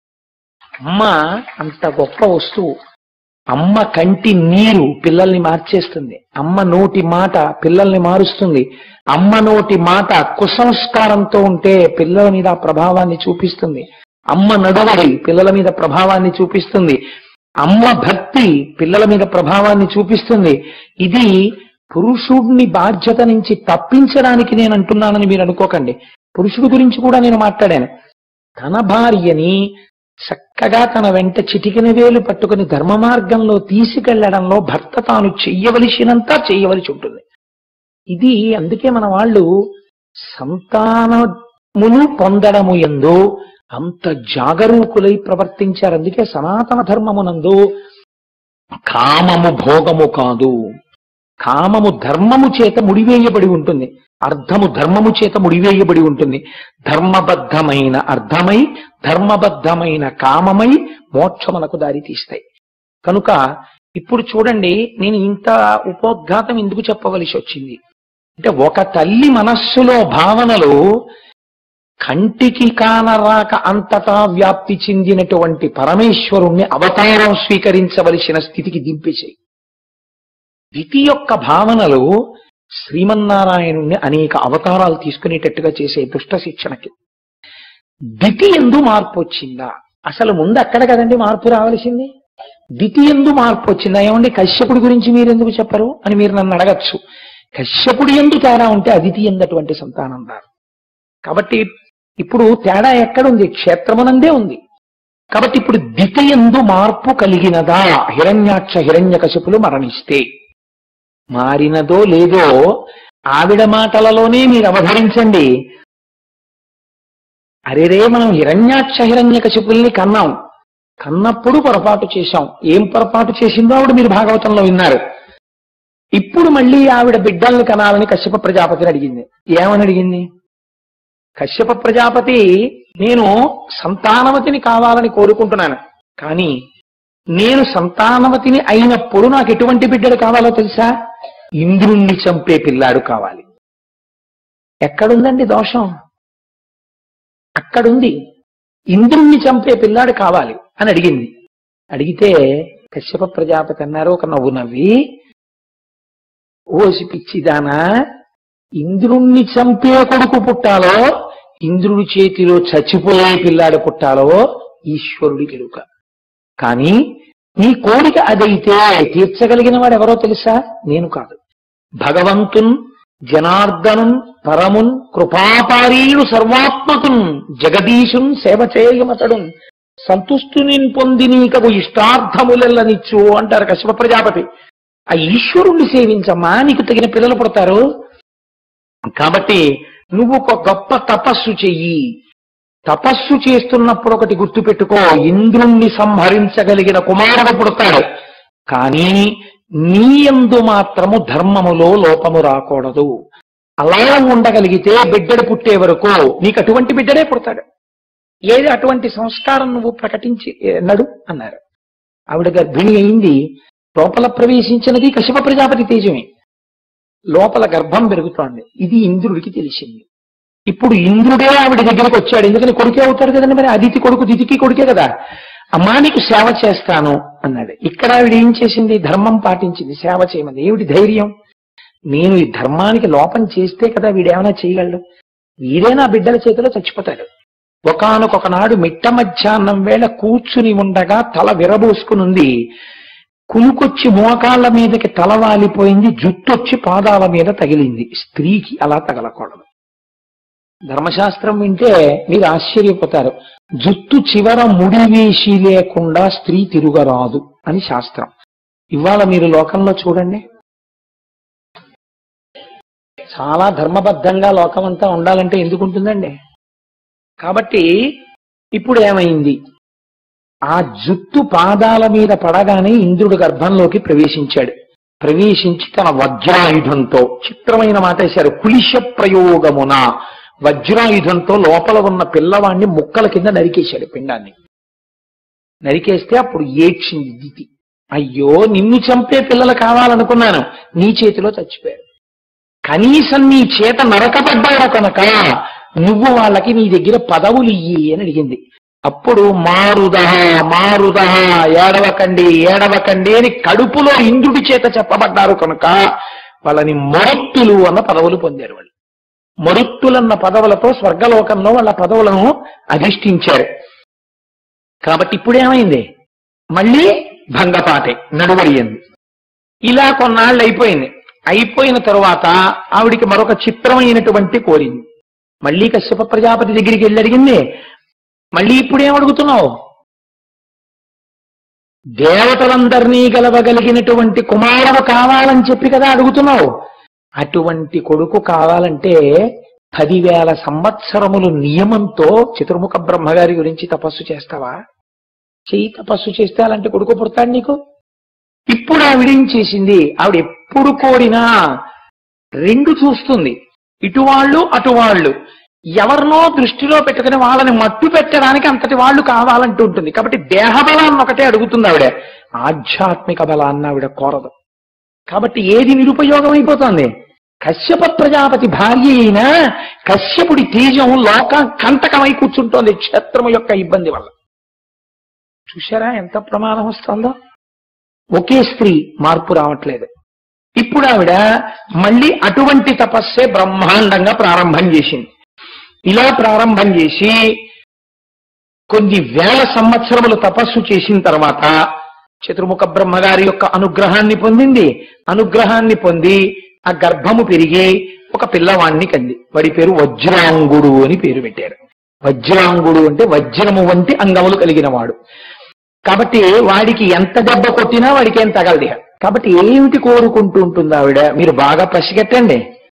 అమ్మ అంత గొప్ప వస్తువు అమ్మ కంటి నీరు పిల్లల్ని మార్చేస్తుంది అమ్మ నోటి మాట పిల్లల్ని మారుస్తుంది అమ్మ నోటి మాట కుసంస్కారంతో ఉంటే పిల్లల మీద ఆ ప్రభావాన్ని చూపిస్తుంది అమ్మ నడవడి పిల్లల మీద ప్రభావాన్ని చూపిస్తుంది అమ్మ భక్తి పిల్లల మీద ప్రభావాన్ని చూపిస్తుంది ఇది పురుషుడిని బాధ్యత నుంచి తప్పించడానికి నేను అంటున్నానని మీరు అనుకోకండి పురుషుడి గురించి కూడా నేను మాట్లాడాను తన భార్యని చక్కగా తన వెంట చిటికిన వేలు పట్టుకుని ధర్మ మార్గంలో తీసుకెళ్లడంలో భర్త తాను చెయ్యవలసినంత చెయ్యవలసి ఉంటుంది ఇది అందుకే మన వాళ్ళు సంతానమును పొందడము ఎందు అంత జాగరూకులై ప్రవర్తించారు అందుకే సనాతన ధర్మమునందు కామము భోగము కాదు కామము ధర్మము చేత ముడివేయబడి ఉంటుంది అర్థము ధర్మము చేత ముడివేయబడి ఉంటుంది ధర్మబద్ధమైన అర్థమై ధర్మబద్ధమైన కామమై మోక్షమునకు దారి తీస్తాయి కనుక ఇప్పుడు చూడండి నేను ఇంత ఉపోద్ఘాతం ఎందుకు చెప్పవలసి వచ్చింది అంటే ఒక తల్లి మనస్సులో భావనలు కంటికి కానరాక అంతటా వ్యాప్తి చెందినటువంటి పరమేశ్వరుణ్ణి అవతారం స్వీకరించవలసిన స్థితికి దింపేశాయి దితి యొక్క భావనలు శ్రీమన్నారాయణుణ్ణి అనేక అవతారాలు తీసుకునేటట్టుగా చేసే దుష్ట శిక్షణకి దితి ఎందు మార్పు వచ్చిందా అసలు ముందు అక్కడ కదండి మార్పు రావాల్సింది దితి ఎందు మార్పు వచ్చిందా ఏమండి కశ్యపుడి గురించి మీరు ఎందుకు చెప్పరు అని మీరు నన్ను అడగచ్చు కశ్యపుడి ఎందు తేడా ఉంటే అదితి ఎందటువంటి సంతానం రారు కాబట్టి ఇప్పుడు తేడా ఎక్కడుంది క్షేత్రమునందే ఉంది కాబట్టి ఇప్పుడు దితి ఎందు మార్పు కలిగినదా హిరణ్యాక్ష హిరణ్య కశిపులు మరణిస్తే మారినదో లేదో ఆవిడ మాటలలోనే మీరు అవధరించండి అరేరే మనం హిరణ్యాక్ష హిరణ్య కశిపుల్ని కన్నాం కన్నప్పుడు పొరపాటు చేశాం ఏం పొరపాటు చేసిందో ఆవిడ మీరు భాగవతంలో విన్నారు ఇప్పుడు మళ్ళీ ఆవిడ బిడ్డల్ని కనాలని కశ్యప ప్రజాపతిని అడిగింది ఏమని అడిగింది కశ్యప ప్రజాపతి నేను సంతానవతిని కావాలని కోరుకుంటున్నాను కానీ నేను సంతానవతిని అయినప్పుడు నాకు ఎటువంటి బిడ్డలు కావాలో తెలుసా ఇంద్రుణ్ణి చంపే పిల్లాడు కావాలి ఎక్కడుందండి దోషం అక్కడుంది ఇంద్రుణ్ణి చంపే పిల్లాడు కావాలి అని అడిగింది అడిగితే కశ్యప ప్రజాపతి అన్నారు ఒక నవ్వు నవ్వి ఓసి పిచ్చిదానా ఇంద్రుణ్ణి చంపే కొడుకు పుట్టాలో ఇంద్రుడి చేతిలో చచ్చిపోయే పిల్లాడు పుట్టాలో ఈశ్వరుడి కెరుక కానీ నీ కోరిక అదైతే తీర్చగలిగిన వాడు ఎవరో తెలుసా నేను కాదు భగవంతున్ జనార్దనున్ పరమున్ కృపాపారీయుడు సర్వాత్మకున్ జగదీశున్ సేవ చేయమతడున్ సంతుష్టుని పొంది నీకకు ఇష్టార్థములెల్లనిచ్చు అంటారు కశ్యప ప్రజాపతి ఆ ఈశ్వరుణ్ణి సేవించమ్మా నీకు తగిన పిల్లలు పుడతారు కాబట్టి నువ్వు ఒక గొప్ప తపస్సు చెయ్యి తపస్సు చేస్తున్నప్పుడు ఒకటి గుర్తుపెట్టుకో ఇంద్రుణ్ణి సంహరించగలిగిన కుమారుడు పుడతాడు కానీ నీ యందు మాత్రము ధర్మములో లోపము రాకూడదు అలా ఉండగలిగితే బిడ్డడు పుట్టే వరకు నీకు అటువంటి బిడ్డడే పుడతాడు ఏది అటువంటి సంస్కారం నువ్వు ప్రకటించి ఏ, నడు అన్నారు ఆవిడ గర్భిణి అయింది లోపల ప్రవేశించినది కశిప ప్రజాపతి తేజమే లోపల గర్భం పెరుగుతోంది ఇది ఇంద్రుడికి తెలిసింది ఇప్పుడు ఇంద్రుడే ఆవిడ దగ్గరకు వచ్చాడు ఎందుకని కొడుకే అవుతాడు కదండి మరి అదితి కొడుకు దితికి కొడుకే కదా అమ్మా నీకు సేవ చేస్తాను అన్నాడు ఇక్కడ ఆవిడ ఏం చేసింది ధర్మం పాటించింది సేవ చేయమంది ఏమిటి ధైర్యం నేను ఈ ధర్మానికి లోపం చేస్తే కదా వీడేమైనా చేయగలడు వీడే నా బిడ్డల చేతిలో చచ్చిపోతాడు ఒకనొక నాడు మిట్ట మధ్యాహ్నం వేళ కూర్చుని ఉండగా తల విరబోసుకుని ఉంది కునుకొచ్చి మోకాళ్ళ మీదకి తల వాలిపోయింది జుట్టొచ్చి పాదాల మీద తగిలింది స్త్రీకి అలా తగలకూడదు ధర్మశాస్త్రం వింటే మీరు ఆశ్చర్యపోతారు జుట్టు చివర ముడి వేసి లేకుండా స్త్రీ తిరుగరాదు అని శాస్త్రం ఇవాళ మీరు లోకంలో చూడండి చాలా ధర్మబద్ధంగా లోకమంతా ఉండాలంటే ఎందుకు ఉంటుందండి కాబట్టి ఇప్పుడు ఏమైంది ఆ జుట్టు పాదాల మీద పడగానే ఇంద్రుడు గర్భంలోకి ప్రవేశించాడు ప్రవేశించి తన వజ్రాయుధంతో చిత్రమైన మాట వేశారు కులిశ ప్రయోగమున వజ్రాయుధంతో లోపల ఉన్న పిల్లవాణ్ణి ముక్కల కింద నరికేశాడు పిండాన్ని నరికేస్తే అప్పుడు ఏడ్చింది దితి అయ్యో నిన్ను చంపే పిల్లలు కావాలనుకున్నాను నీ చేతిలో చచ్చిపోయారు కనీసం నీ చేత నరకబడ్డాడు కనుక నువ్వు వాళ్ళకి నీ దగ్గర పదవులు ఇయ్యి అని అడిగింది అప్పుడు మారుదహ మారుదహ ఏడవకండి ఏడవకండి అని కడుపులో ఇంద్రుడి చేత చెప్పబడ్డారు కనుక వాళ్ళని మరుత్తులు అన్న పదవులు పొందారు వాళ్ళు మరుత్తులన్న పదవులతో స్వర్గలోకంలో వాళ్ళ పదవులను అధిష్ఠించారు కాబట్టి ఇప్పుడేమైంది మళ్ళీ భంగపాటే నడువడియంది ఇలా కొన్నాళ్ళు అయిపోయింది అయిపోయిన తరువాత ఆవిడికి మరొక చిత్రమైనటువంటి కోరింది మళ్ళీ కశ్యప ప్రజాపతి దగ్గరికి వెళ్ళి అడిగింది మళ్ళీ ఇప్పుడేం అడుగుతున్నావు దేవతలందరినీ గెలవగలిగినటువంటి కుమారుడు కావాలని చెప్పి కదా అడుగుతున్నావు అటువంటి కొడుకు కావాలంటే పదివేల సంవత్సరములు నియమంతో చతుర్ముఖ బ్రహ్మగారి గురించి తపస్సు చేస్తావా చెయ్యి తపస్సు చేస్తే అలాంటి కొడుకు పుడతాడు నీకు ఇప్పుడు ఆవిడేం చేసింది ఆవిడ ఎప్పుడు కోరినా రెండు చూస్తుంది ఇటు వాళ్ళు అటు వాళ్ళు ఎవరినో దృష్టిలో పెట్టుకుని వాళ్ళని మట్టు పెట్టడానికి అంతటి వాళ్ళు కావాలంటూ ఉంటుంది కాబట్టి దేహ బలాన్ని ఒకటే అడుగుతుంది ఆవిడ ఆధ్యాత్మిక బలాన్ని ఆవిడ కోరదు కాబట్టి ఏది నిరుపయోగం అయిపోతుంది కశ్యప ప్రజాపతి భార్య అయినా కశ్యపుడి తేజం లోక కంటకమై కూర్చుంటోంది క్షేత్రము యొక్క ఇబ్బంది వల్ల చూశారా ఎంత ప్రమాదం వస్తుందో ఒకే స్త్రీ మార్పు రావట్లేదు ఇప్పుడు ఆవిడ మళ్ళీ అటువంటి తపస్సే బ్రహ్మాండంగా ప్రారంభం చేసింది ఇలా ప్రారంభం చేసి కొన్ని వేల సంవత్సరములు తపస్సు చేసిన తర్వాత చతుర్ముఖ బ్రహ్మగారి యొక్క అనుగ్రహాన్ని పొందింది అనుగ్రహాన్ని పొంది ఆ గర్భము పెరిగి ఒక పిల్లవాణ్ణి కంది వాడి పేరు వజ్రాంగుడు అని పేరు పెట్టారు వజ్రాంగుడు అంటే వజ్రము వంటి అంగములు కలిగిన వాడు కాబట్టి వాడికి ఎంత దెబ్బ కొట్టినా వాడికి ఏం తగలది కాబట్టి ఏమిటి కోరుకుంటూ ఉంటుంది ఆవిడ మీరు బాగా పసిగట్టండి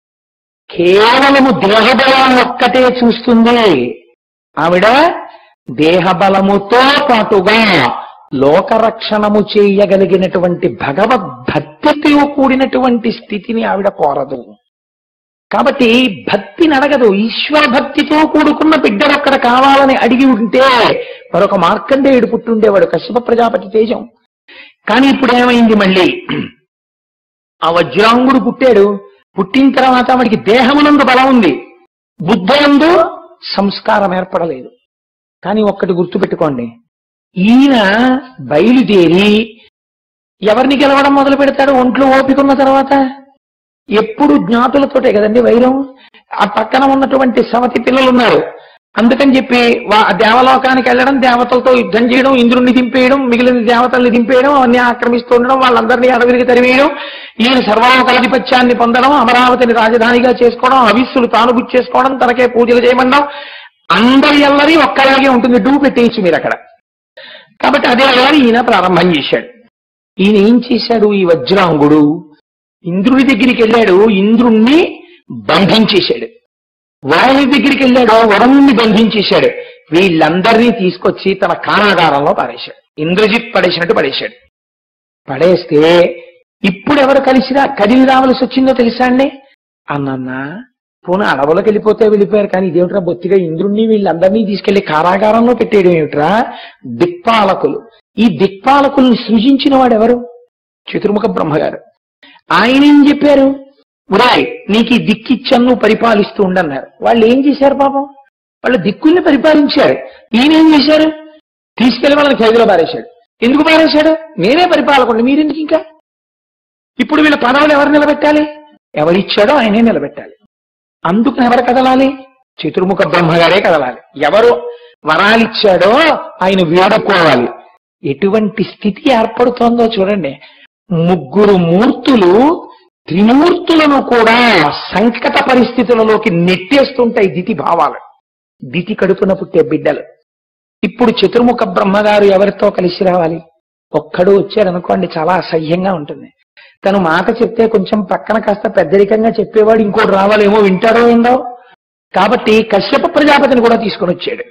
కేవలము దేహబలం ఒక్కటే చూస్తుంది ఆవిడ దేహబలముతో పాటుగా లోకరక్షణము చేయగలిగినటువంటి భగవద్భక్తితో కూడినటువంటి స్థితిని ఆవిడ కోరదు కాబట్టి భక్తిని అడగదు ఈశ్వర భక్తితో కూడుకున్న బిడ్డడు అక్కడ కావాలని అడిగి ఉంటే మరొక మార్కండేయుడు పుట్టుండేవాడు కశ్యప ప్రజాపతి తేజం కానీ ఇప్పుడు ఏమైంది మళ్ళీ ఆ వజ్రాంగుడు పుట్టాడు పుట్టిన తర్వాత వాడికి దేహమునందు బలం ఉంది బుద్ధులందు సంస్కారం ఏర్పడలేదు కానీ ఒక్కటి గుర్తుపెట్టుకోండి ఈయన బయలుదేరి ఎవరిని గెలవడం మొదలు పెడతాడు ఒంట్లో ఓపికన్న తర్వాత ఎప్పుడు జ్ఞాతులతోటే కదండి వైరం ఆ పక్కన ఉన్నటువంటి సవతి పిల్లలు ఉన్నారు అందుకని చెప్పి వా- దేవలోకానికి వెళ్ళడం దేవతలతో యుద్ధం చేయడం ఇంద్రుణ్ణి దింపేయడం మిగిలిన దేవతల్ని దింపేయడం అవన్నీ ఆక్రమిస్తూ ఉండడం వాళ్ళందరినీ అడవికి తరివేయడం ఈయన సర్వలోకాధిపత్యాన్ని పొందడం అమరావతిని రాజధానిగా చేసుకోవడం అవిస్సులు తాను చేసుకోవడం తనకే పూజలు చేయమండం అందరి ఎల్లరి ఒక్కలాగే ఉంటుంది డూ పెట్టేయచ్చు మీరు అక్కడ కాబట్టి అదే అలా ఈయన ప్రారంభం చేశాడు ఈయన ఏం చేశాడు ఈ వజ్రాంగుడు ఇంద్రుడి దగ్గరికి వెళ్ళాడు ఇంద్రుణ్ణి బంధించేశాడు వరుణుడి దగ్గరికి వెళ్ళాడు వరుణుణ్ణి బంధించేశాడు వీళ్ళందరినీ తీసుకొచ్చి తన కారాగారంలో పారేశాడు ఇంద్రజిత్ పడేసినట్టు పడేశాడు పడేస్తే ఇప్పుడు ఎవరు కలిసిరా కదిలి రావాల్సి వచ్చిందో తెలుసా అండి అన్నన్నా పోనీ అడవులకు వెళ్ళిపోతే వెళ్ళిపోయారు కానీ ఇదేమిట్రా బొత్తిగా ఇంద్రుణ్ణి వీళ్ళందరినీ తీసుకెళ్లి కారాగారంలో పెట్టేయడం ఏమిట్రా దిక్పాలకులు ఈ దిక్పాలకుల్ని సృజించిన వాడు ఎవరు చతుర్ముఖ బ్రహ్మగారు ఆయన ఏం చెప్పారు ఉరాయ్ నీకు ఈ దిక్కిచ్చాను నువ్వు పరిపాలిస్తూ ఉండన్నారు వాళ్ళు ఏం చేశారు పాపం వాళ్ళు దిక్కుల్ని పరిపాలించారు ఈయనేం చేశారు తీసుకెళ్లి వాళ్ళని ఖైదులో పారేశాడు ఎందుకు పారేశాడు నేనే పరిపాలకుండా మీరెందుకు ఇంకా ఇప్పుడు వీళ్ళ పదవులు ఎవరు నిలబెట్టాలి ఎవరిచ్చాడో ఆయనే నిలబెట్టాలి అందుకు ఎవరు కదలాలి చతుర్ముఖ బ్రహ్మగారే కదలాలి ఎవరు వరాలిచ్చాడో ఆయన వేడుకోవాలి ఎటువంటి స్థితి ఏర్పడుతోందో చూడండి ముగ్గురు మూర్తులు త్రిమూర్తులను కూడా సంకట పరిస్థితులలోకి నెట్టేస్తుంటాయి దితి భావాలు దితి కడుపున పుట్టే బిడ్డలు ఇప్పుడు చతుర్ముఖ బ్రహ్మగారు ఎవరితో కలిసి రావాలి ఒక్కడు వచ్చాడు అనుకోండి చాలా అసహ్యంగా ఉంటుంది తను మాట చెప్తే కొంచెం పక్కన కాస్త పెద్దరికంగా చెప్పేవాడు ఇంకోటి రావాలేమో వింటాడో ఏందో కాబట్టి కశ్యప ప్రజాపతిని కూడా తీసుకొని వచ్చాడు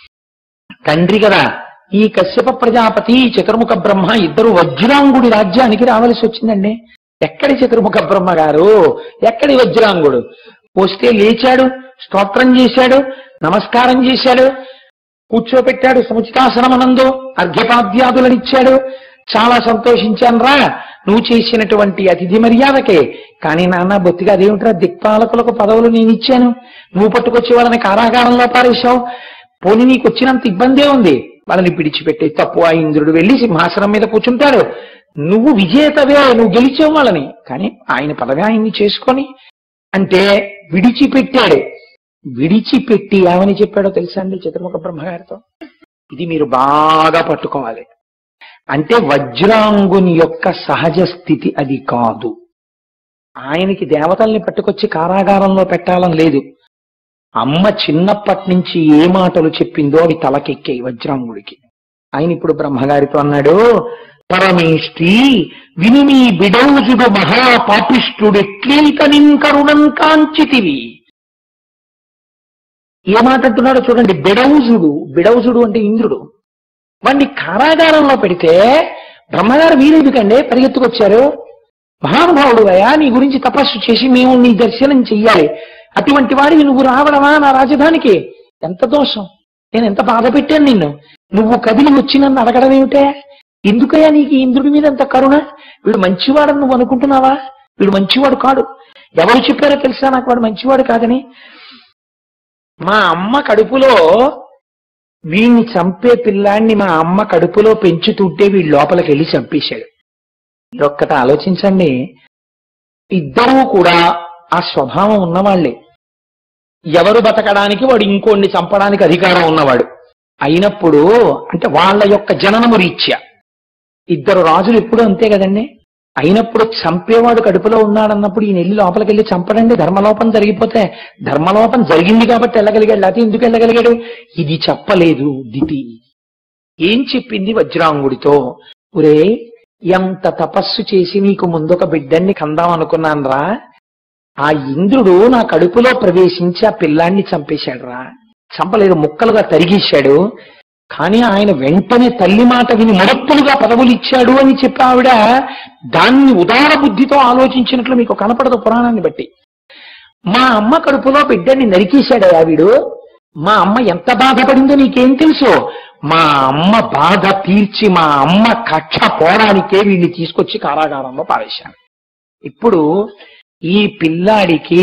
తండ్రి కదా ఈ కశ్యప ప్రజాపతి చతుర్ముఖ బ్రహ్మ ఇద్దరు వజ్రాంగుడి రాజ్యానికి రావాల్సి వచ్చిందండి ఎక్కడి చతుర్ముఖ బ్రహ్మ గారు ఎక్కడి వజ్రాంగుడు వస్తే లేచాడు స్తోత్రం చేశాడు నమస్కారం చేశాడు కూర్చోపెట్టాడు సముచితాసనమనందు అర్ఘ్యపాద్యాదులనిచ్చాడు చాలా సంతోషించాను రా నువ్వు చేసినటువంటి అతిథి మర్యాదకే కానీ నాన్న బొత్తిగా అదేమిట్రా దిక్పాలకులకు పదవులు నేను ఇచ్చాను నువ్వు పట్టుకొచ్చి వాళ్ళని కారాగారంలో పారేశావు పోనీ నీకు వచ్చినంత ఇబ్బందే ఉంది వాళ్ళని పిడిచిపెట్టే తప్పు ఆ ఇంద్రుడు వెళ్ళి సింహాసనం మీద కూర్చుంటాడు నువ్వు విజేతవే నువ్వు గెలిచావు వాళ్ళని కానీ ఆయన పదవి ఆయన్ని చేసుకొని అంటే విడిచిపెట్టాడు విడిచిపెట్టి ఏమని చెప్పాడో తెలుసా అండి చతుర్ముఖ బ్రహ్మగారితో ఇది మీరు బాగా పట్టుకోవాలి అంటే వజ్రాంగుని యొక్క సహజ స్థితి అది కాదు ఆయనకి దేవతల్ని పట్టుకొచ్చి కారాగారంలో పెట్టాలని లేదు అమ్మ చిన్నప్పటి నుంచి ఏ మాటలు చెప్పిందో అవి తలకెక్కాయి వజ్రాంగుడికి ఆయన ఇప్పుడు బ్రహ్మగారితో అన్నాడు పరమేష్టి విని మీ బిడౌజుడు మహాపాపిష్టుడెట్లీతనిన్ కరుణం కాంచితివి ఏ మాట అంటున్నాడో చూడండి బిడౌజుడు బిడౌజుడు అంటే ఇంద్రుడు వాడిని కారాగారంలో పెడితే బ్రహ్మగారు మీరెందుకండి పరిగెత్తుకొచ్చారు మహానుభావుడు అయ్యా నీ గురించి తపస్సు చేసి మేము నీ దర్శనం చెయ్యాలి అటువంటి వాడివి నువ్వు రావడమా నా రాజధానికి ఎంత దోషం నేను ఎంత బాధ పెట్టాను నిన్ను నువ్వు కదిలి వచ్చి నన్ను అడగడం ఏమిటే ఎందుకయ్యా నీకు ఈ ఇంద్రుడి మీద అంత కరుణ వీడు మంచివాడని నువ్వు అనుకుంటున్నావా వీడు మంచివాడు కాడు ఎవరు చెప్పారో తెలుసా నాకు వాడు మంచివాడు కాదని మా అమ్మ కడుపులో వీణ్ణి చంపే పిల్లాన్ని మా అమ్మ కడుపులో పెంచుతుంటే వీడు లోపలికి వెళ్ళి చంపేశాడు ఒక్కట ఆలోచించండి ఇద్దరూ కూడా ఆ స్వభావం ఉన్నవాళ్లే ఎవరు బతకడానికి వాడు ఇంకోడిని చంపడానికి అధికారం ఉన్నవాడు అయినప్పుడు అంటే వాళ్ళ యొక్క జననము రీత్యా ఇద్దరు రాజులు ఎప్పుడు అంతే కదండి అయినప్పుడు చంపేవాడు కడుపులో ఉన్నాడన్నప్పుడు ఈయన వెళ్ళి లోపలికి వెళ్ళి చంపడండి ధర్మలోపం జరిగిపోతే ధర్మలోపం జరిగింది కాబట్టి వెళ్ళగలిగాడు లేకపోతే ఎందుకు వెళ్ళగలిగాడు ఇది చెప్పలేదు దితి ఏం చెప్పింది వజ్రాంగుడితో ఒరే ఎంత తపస్సు చేసి నీకు ముందొక బిడ్డన్ని కందాం అనుకున్నానురా ఆ ఇంద్రుడు నా కడుపులో ప్రవేశించి ఆ పిల్లాన్ని చంపేశాడురా చంపలేదు ముక్కలుగా తరిగేశాడు కానీ ఆయన వెంటనే తల్లి మాట విని మరప్పులుగా పదవులు ఇచ్చాడు అని చెప్పి ఆవిడ దాన్ని ఉదార బుద్ధితో ఆలోచించినట్లు మీకు కనపడదు పురాణాన్ని బట్టి మా అమ్మ కడుపులో బిడ్డని నరికేశాడు ఆవిడు మా అమ్మ ఎంత బాధపడిందో నీకేం తెలుసు మా అమ్మ బాధ తీర్చి మా అమ్మ కక్ష పోవడానికే వీడిని తీసుకొచ్చి కారాగారంలో పారేశాను ఇప్పుడు ఈ పిల్లాడికి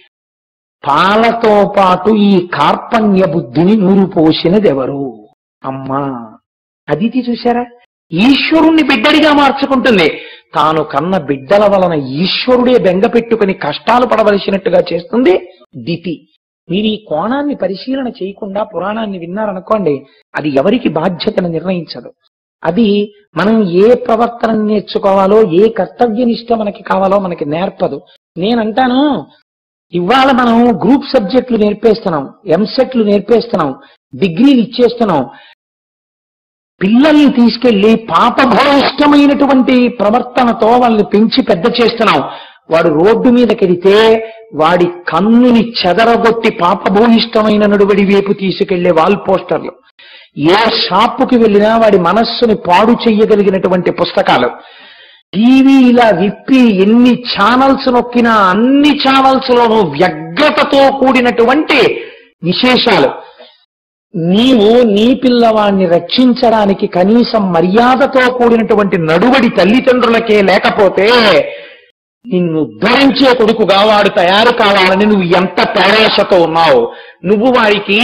పాలతో పాటు ఈ కార్పణ్య బుద్ధిని నూరు పోసినదెవరు అమ్మా అదితి చూశారా ఈశ్వరుణ్ణి బిడ్డడిగా మార్చుకుంటుంది తాను కన్న బిడ్డల వలన ఈశ్వరుడే బెంగ పెట్టుకుని కష్టాలు పడవలసినట్టుగా చేస్తుంది దితి మీరు ఈ కోణాన్ని పరిశీలన చేయకుండా పురాణాన్ని విన్నారనుకోండి అది ఎవరికి బాధ్యతను నిర్ణయించదు అది మనం ఏ ప్రవర్తన నేర్చుకోవాలో ఏ కర్తవ్యనిష్ట మనకి కావాలో మనకి నేర్పదు నేనంటాను ఇవాళ మనం గ్రూప్ సబ్జెక్టులు నేర్పేస్తున్నాం ఎంసెట్లు నేర్పేస్తున్నాం డిగ్రీలు ఇచ్చేస్తున్నాం పిల్లల్ని తీసుకెళ్లి పాపభూయిష్టమైనటువంటి ప్రవర్తనతో వాళ్ళని పెంచి పెద్ద చేస్తున్నాం వాడు రోడ్డు మీదకెడితే వాడి కన్నుని చెదరగొట్టి పాపభూయిష్టమైన నడువడి వైపు తీసుకెళ్లే వాల్ పోస్టర్లు ఏ షాపుకి వెళ్ళినా వాడి మనస్సుని పాడు చెయ్యగలిగినటువంటి పుస్తకాలు టీవీ ఇలా విప్పి ఎన్ని ఛానల్స్ నొక్కినా అన్ని ఛానల్స్ లోనూ వ్యగ్రతతో కూడినటువంటి విశేషాలు నీవు నీ పిల్లవాణ్ణి రక్షించడానికి కనీసం మర్యాదతో కూడినటువంటి నడువడి తల్లిదండ్రులకే లేకపోతే నిన్ను ఉద్ధరించే కొడుకుగా వాడు తయారు కావాలని నువ్వు ఎంత పేరాశతో ఉన్నావు నువ్వు వారికి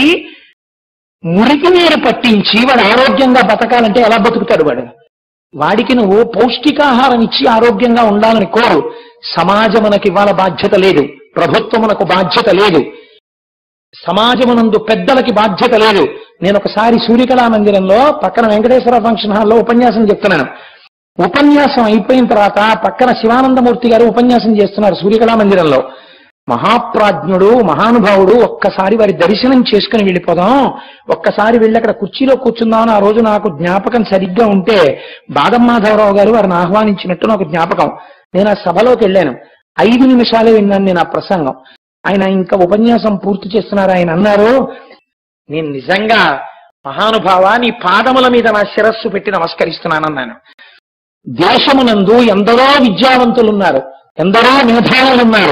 మురికి నీరు పట్టించి వాడు ఆరోగ్యంగా బతకాలంటే ఎలా బతుకుతాడు వాడు వాడికి నువ్వు పౌష్టికాహారం ఇచ్చి ఆరోగ్యంగా ఉండాలని కోరు సమాజమునకు ఇవాళ బాధ్యత లేదు ప్రభుత్వమునకు బాధ్యత లేదు సమాజమునందు పెద్దలకి బాధ్యత లేదు నేను ఒకసారి సూర్యకళా మందిరంలో పక్కన వెంకటేశ్వర ఫంక్షన్ హాల్లో ఉపన్యాసం చెప్తున్నాను ఉపన్యాసం అయిపోయిన తర్వాత పక్కన శివానందమూర్తి గారు ఉపన్యాసం చేస్తున్నారు సూర్యకళా మందిరంలో మహాప్రాజ్ఞుడు మహానుభావుడు ఒక్కసారి వారి దర్శనం చేసుకుని వెళ్ళిపోదాం ఒక్కసారి వెళ్ళి అక్కడ కుర్చీలో కూర్చుందామని ఆ రోజు నాకు జ్ఞాపకం సరిగ్గా ఉంటే బాదం మాధవరావు గారు వారిని ఆహ్వానించినట్టు నాకు జ్ఞాపకం నేను ఆ సభలోకి వెళ్ళాను ఐదు నిమిషాలే విన్నాను నేను ఆ ప్రసంగం ఆయన ఇంకా ఉపన్యాసం పూర్తి చేస్తున్నారు ఆయన అన్నారు నేను నిజంగా మహానుభావ నీ పాదముల మీద నా శిరస్సు పెట్టి నమస్కరిస్తున్నానన్నాను దేశమునందు ఎందరో విద్యావంతులున్నారు ఎందరో మేధావులున్నారు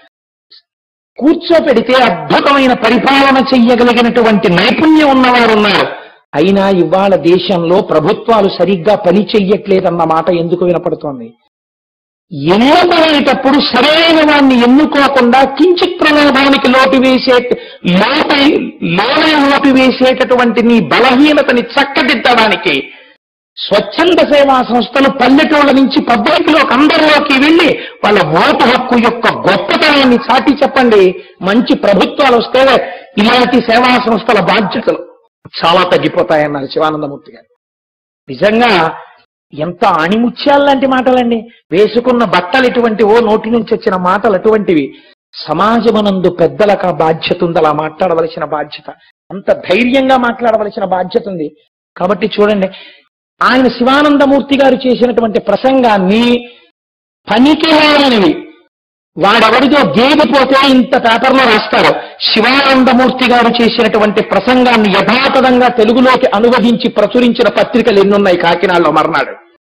కూర్చోపెడితే అద్భుతమైన పరిపాలన చెయ్యగలిగినటువంటి నైపుణ్యం ఉన్నవారు ఉన్నారు అయినా ఇవాళ దేశంలో ప్రభుత్వాలు సరిగ్గా పని చెయ్యట్లేదన్న మాట ఎందుకు వినపడుతోంది ఎన్నుకునేటప్పుడు సరైన వాడిని ఎన్నుకోకుండా కించిత్ ప్రలోభానికి లోటు వేసే లోటు లోనే లోటు వేసేటటువంటి నీ బలహీనతని చక్కదిద్దడానికి స్వచ్ఛంద సేవా సంస్థలు పల్లెటూళ్ళ నుంచి పబ్లిక్లోకి అందరిలోకి వెళ్ళి వాళ్ళ ఓటు హక్కు యొక్క గొప్పతనాన్ని చాటి చెప్పండి మంచి ప్రభుత్వాలు వస్తే ఇలాంటి సేవా సంస్థల బాధ్యతలు చాలా తగ్గిపోతాయన్నారు శివానందమూర్తి గారు నిజంగా ఎంత అణిముత్యాలు లాంటి మాటలండి వేసుకున్న బట్టలు ఎటువంటివో నోటి నుంచి వచ్చిన మాటలు అటువంటివి సమాజమునందు పెద్దలకు ఆ బాధ్యత ఉంది అలా మాట్లాడవలసిన బాధ్యత అంత ధైర్యంగా మాట్లాడవలసిన బాధ్యత ఉంది కాబట్టి చూడండి ఆయన శివానందమూర్తి గారు చేసినటువంటి ప్రసంగాన్ని పనికిరానివి వాడెవడిదో గేగిపోతే ఇంత పేపర్లో రాస్తారు శివానందమూర్తి గారు చేసినటువంటి ప్రసంగాన్ని యథాతథంగా తెలుగులోకి అనువదించి ప్రచురించిన పత్రికలు ఎన్నున్నాయి కాకినాడలో మర్నాడు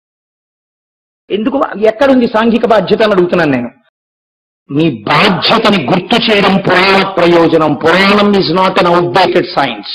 ఎందుకు ఎక్కడుంది సాంఘిక బాధ్యత అని అడుగుతున్నాను నేను మీ బాధ్యతని గుర్తు చేయడం పురాణ ప్రయోజనం పురాణం is not an outdated science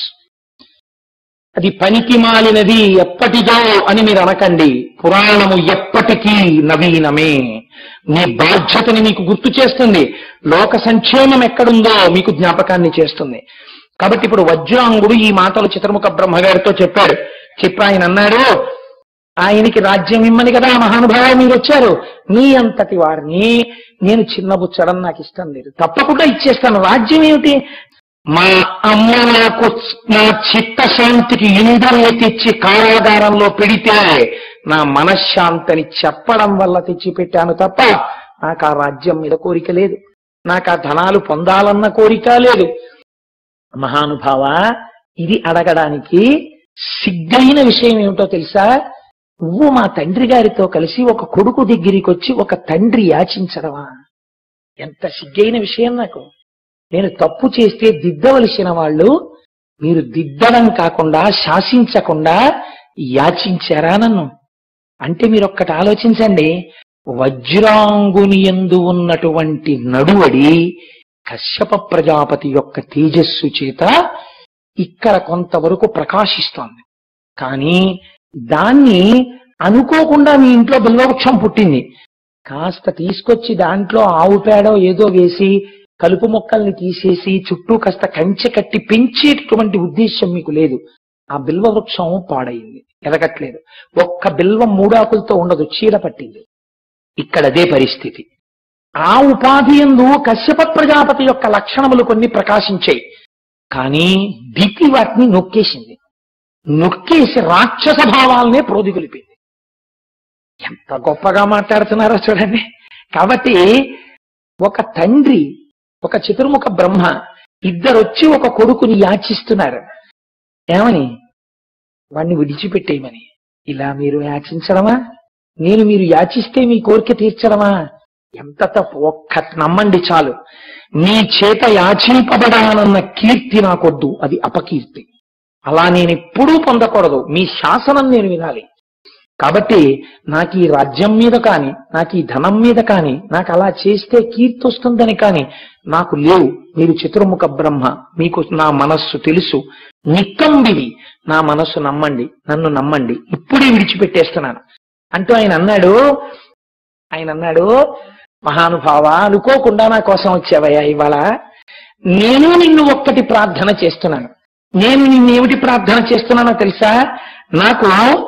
అది పనికి మాలినది ఎప్పటిదో అని మీరు అనకండి పురాణము ఎప్పటికీ నవీనమే మీ బాధ్యతని మీకు గుర్తు చేస్తుంది లోక సంక్షేమం ఎక్కడుందో మీకు జ్ఞాపకాన్ని చేస్తుంది కాబట్టి ఇప్పుడు వజ్రాంగుడు ఈ మాటలు చిత్రముఖ బ్రహ్మగారితో చెప్పాడు చెప్పి ఆయన అన్నాడు ఆయనకి రాజ్యం ఇమ్మని కదా మహానుభావ మీరు వచ్చారు మీ అంతటి వారిని నేను చిన్నబుచ్చడం నాకు ఇష్టం లేదు తప్పకుండా ఇచ్చేస్తాను రాజ్యం ఏమిటి మా అమ్మ నాకు నా చిత్తశాంతికి ఇంద్రుల్ని తెచ్చి కారాగారంలో పెడితే నా మనశ్శాంతిని చెప్పడం వల్ల తెచ్చి పెట్టాను తప్ప నాకు ఆ రాజ్యం మీద కోరిక లేదు నాకు ఆ ధనాలు పొందాలన్న కోరిక లేదు మహానుభావ ఇది అడగడానికి సిగ్గైన విషయం ఏమిటో తెలుసా నువ్వు మా తండ్రి గారితో కలిసి ఒక కొడుకు దగ్గరికి వచ్చి ఒక తండ్రి యాచించడమా ఎంత సిగ్గైన విషయం నాకు నేను తప్పు చేస్తే దిద్దవలసిన వాళ్ళు మీరు దిద్దడం కాకుండా శాసించకుండా యాచించారా నన్ను అంటే మీరు ఒక్కటి ఆలోచించండి వజ్రాంగుని ఎందు ఉన్నటువంటి నడువడి కశ్యప ప్రజాపతి యొక్క తేజస్సు చేత ఇక్కడ కొంతవరకు ప్రకాశిస్తోంది కానీ దాన్ని అనుకోకుండా మీ ఇంట్లో బిల్వవృక్షం పుట్టింది కాస్త తీసుకొచ్చి దాంట్లో ఆవు పేడో ఏదో వేసి కలుపు మొక్కల్ని తీసేసి చుట్టూ కాస్త కంచె కట్టి పెంచేటటువంటి ఉద్దేశం మీకు లేదు ఆ బిల్వ వృక్షం పాడైంది ఎదగట్లేదు ఒక్క బిల్వం మూడాకులతో ఉండదు చీడ పట్టింది ఇక్కడ అదే పరిస్థితి ఆ ఉపాధి ఎందు కశ్యప ప్రజాపతి యొక్క లక్షణములు కొన్ని ప్రకాశించాయి కానీ దితి వాటిని నొక్కేసింది నొక్కేసి రాక్షస భావాలనే ప్రోదిగొలిపింది ఎంత గొప్పగా మాట్లాడుతున్నారో చూడండి కాబట్టి ఒక తండ్రి ఒక చతుర్ముఖ బ్రహ్మ ఇద్దరొచ్చి ఒక కొడుకుని యాచిస్తున్నారు ఏమని వాణ్ణి విడిచిపెట్టేయమని ఇలా మీరు యాచించడమా నేను మీరు యాచిస్తే మీ కోరిక తీర్చడమా ఎంత తప్పు ఒక్క నమ్మండి చాలు మీ చేత యాచింపబడానన్న కీర్తి నాకొద్దు అది అపకీర్తి అలా నేను ఎప్పుడూ పొందకూడదు మీ శాసనం నేను వినాలి కాబట్టి నాకు ఈ రాజ్యం మీద కానీ నాకు ఈ ధనం మీద కానీ నాకు అలా చేస్తే కీర్తి వస్తుందని కానీ నాకు లేవు మీరు చతుర్ముఖ బ్రహ్మ మీకు నా మనస్సు తెలుసు నిత్తంబివి నా మనస్సు నమ్మండి నన్ను నమ్మండి ఇప్పుడే విడిచిపెట్టేస్తున్నాను అంటూ ఆయన అన్నాడు ఆయన అన్నాడు మహానుభావ అనుకోకుండా నా కోసం వచ్చావయ్యా ఇవాళ నేను నిన్ను ఒక్కటి ప్రార్థన చేస్తున్నాను నేను నిన్నేమిటి ప్రార్థన చేస్తున్నానో తెలుసా నాకు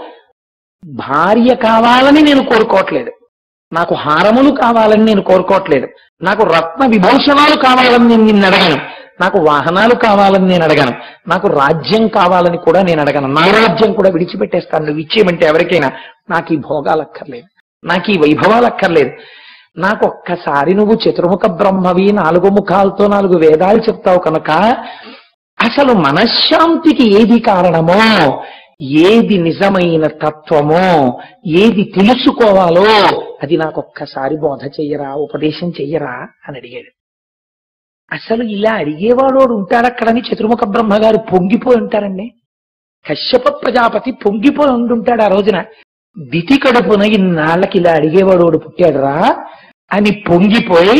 భార్య కావాలని నేను కోరుకోవట్లేదు నాకు హారములు కావాలని నేను కోరుకోవట్లేదు నాకు రత్న విభూషణాలు కావాలని నేను నిన్ను అడగను నాకు వాహనాలు కావాలని నేను అడగను నాకు రాజ్యం కావాలని కూడా నేను అడగను నా రాజ్యం కూడా విడిచిపెట్టేస్తాను నువ్వు ఇచ్చేయమంటే ఎవరికైనా నాకు ఈ భోగాలు అక్కర్లేదు నాకు ఈ వైభవాలు అక్కర్లేదు నాకు ఒక్కసారి నువ్వు చతుర్ముఖ బ్రహ్మవి నాలుగు ముఖాలతో నాలుగు వేదాలు చెప్తావు కనుక అసలు మనశ్శాంతికి ఏది కారణమో ఏది నిజమైన తత్వమో ఏది తెలుసుకోవాలో అది నాకు ఒక్కసారి బోధ చెయ్యరా ఉపదేశం చెయ్యరా అని అడిగాడు అసలు ఇలా అడిగేవాడు ఉంటాడు అక్కడని చతుర్ముఖ బ్రహ్మగారు పొంగిపోయి ఉంటారండి కశ్యప ప్రజాపతి పొంగిపోయి ఉండుంటాడు ఆ రోజున దితి కడుపున ఇన్నాళ్ళకి ఇలా అడిగేవాడు ఒకడు పుట్టాడురా అని పొంగిపోయి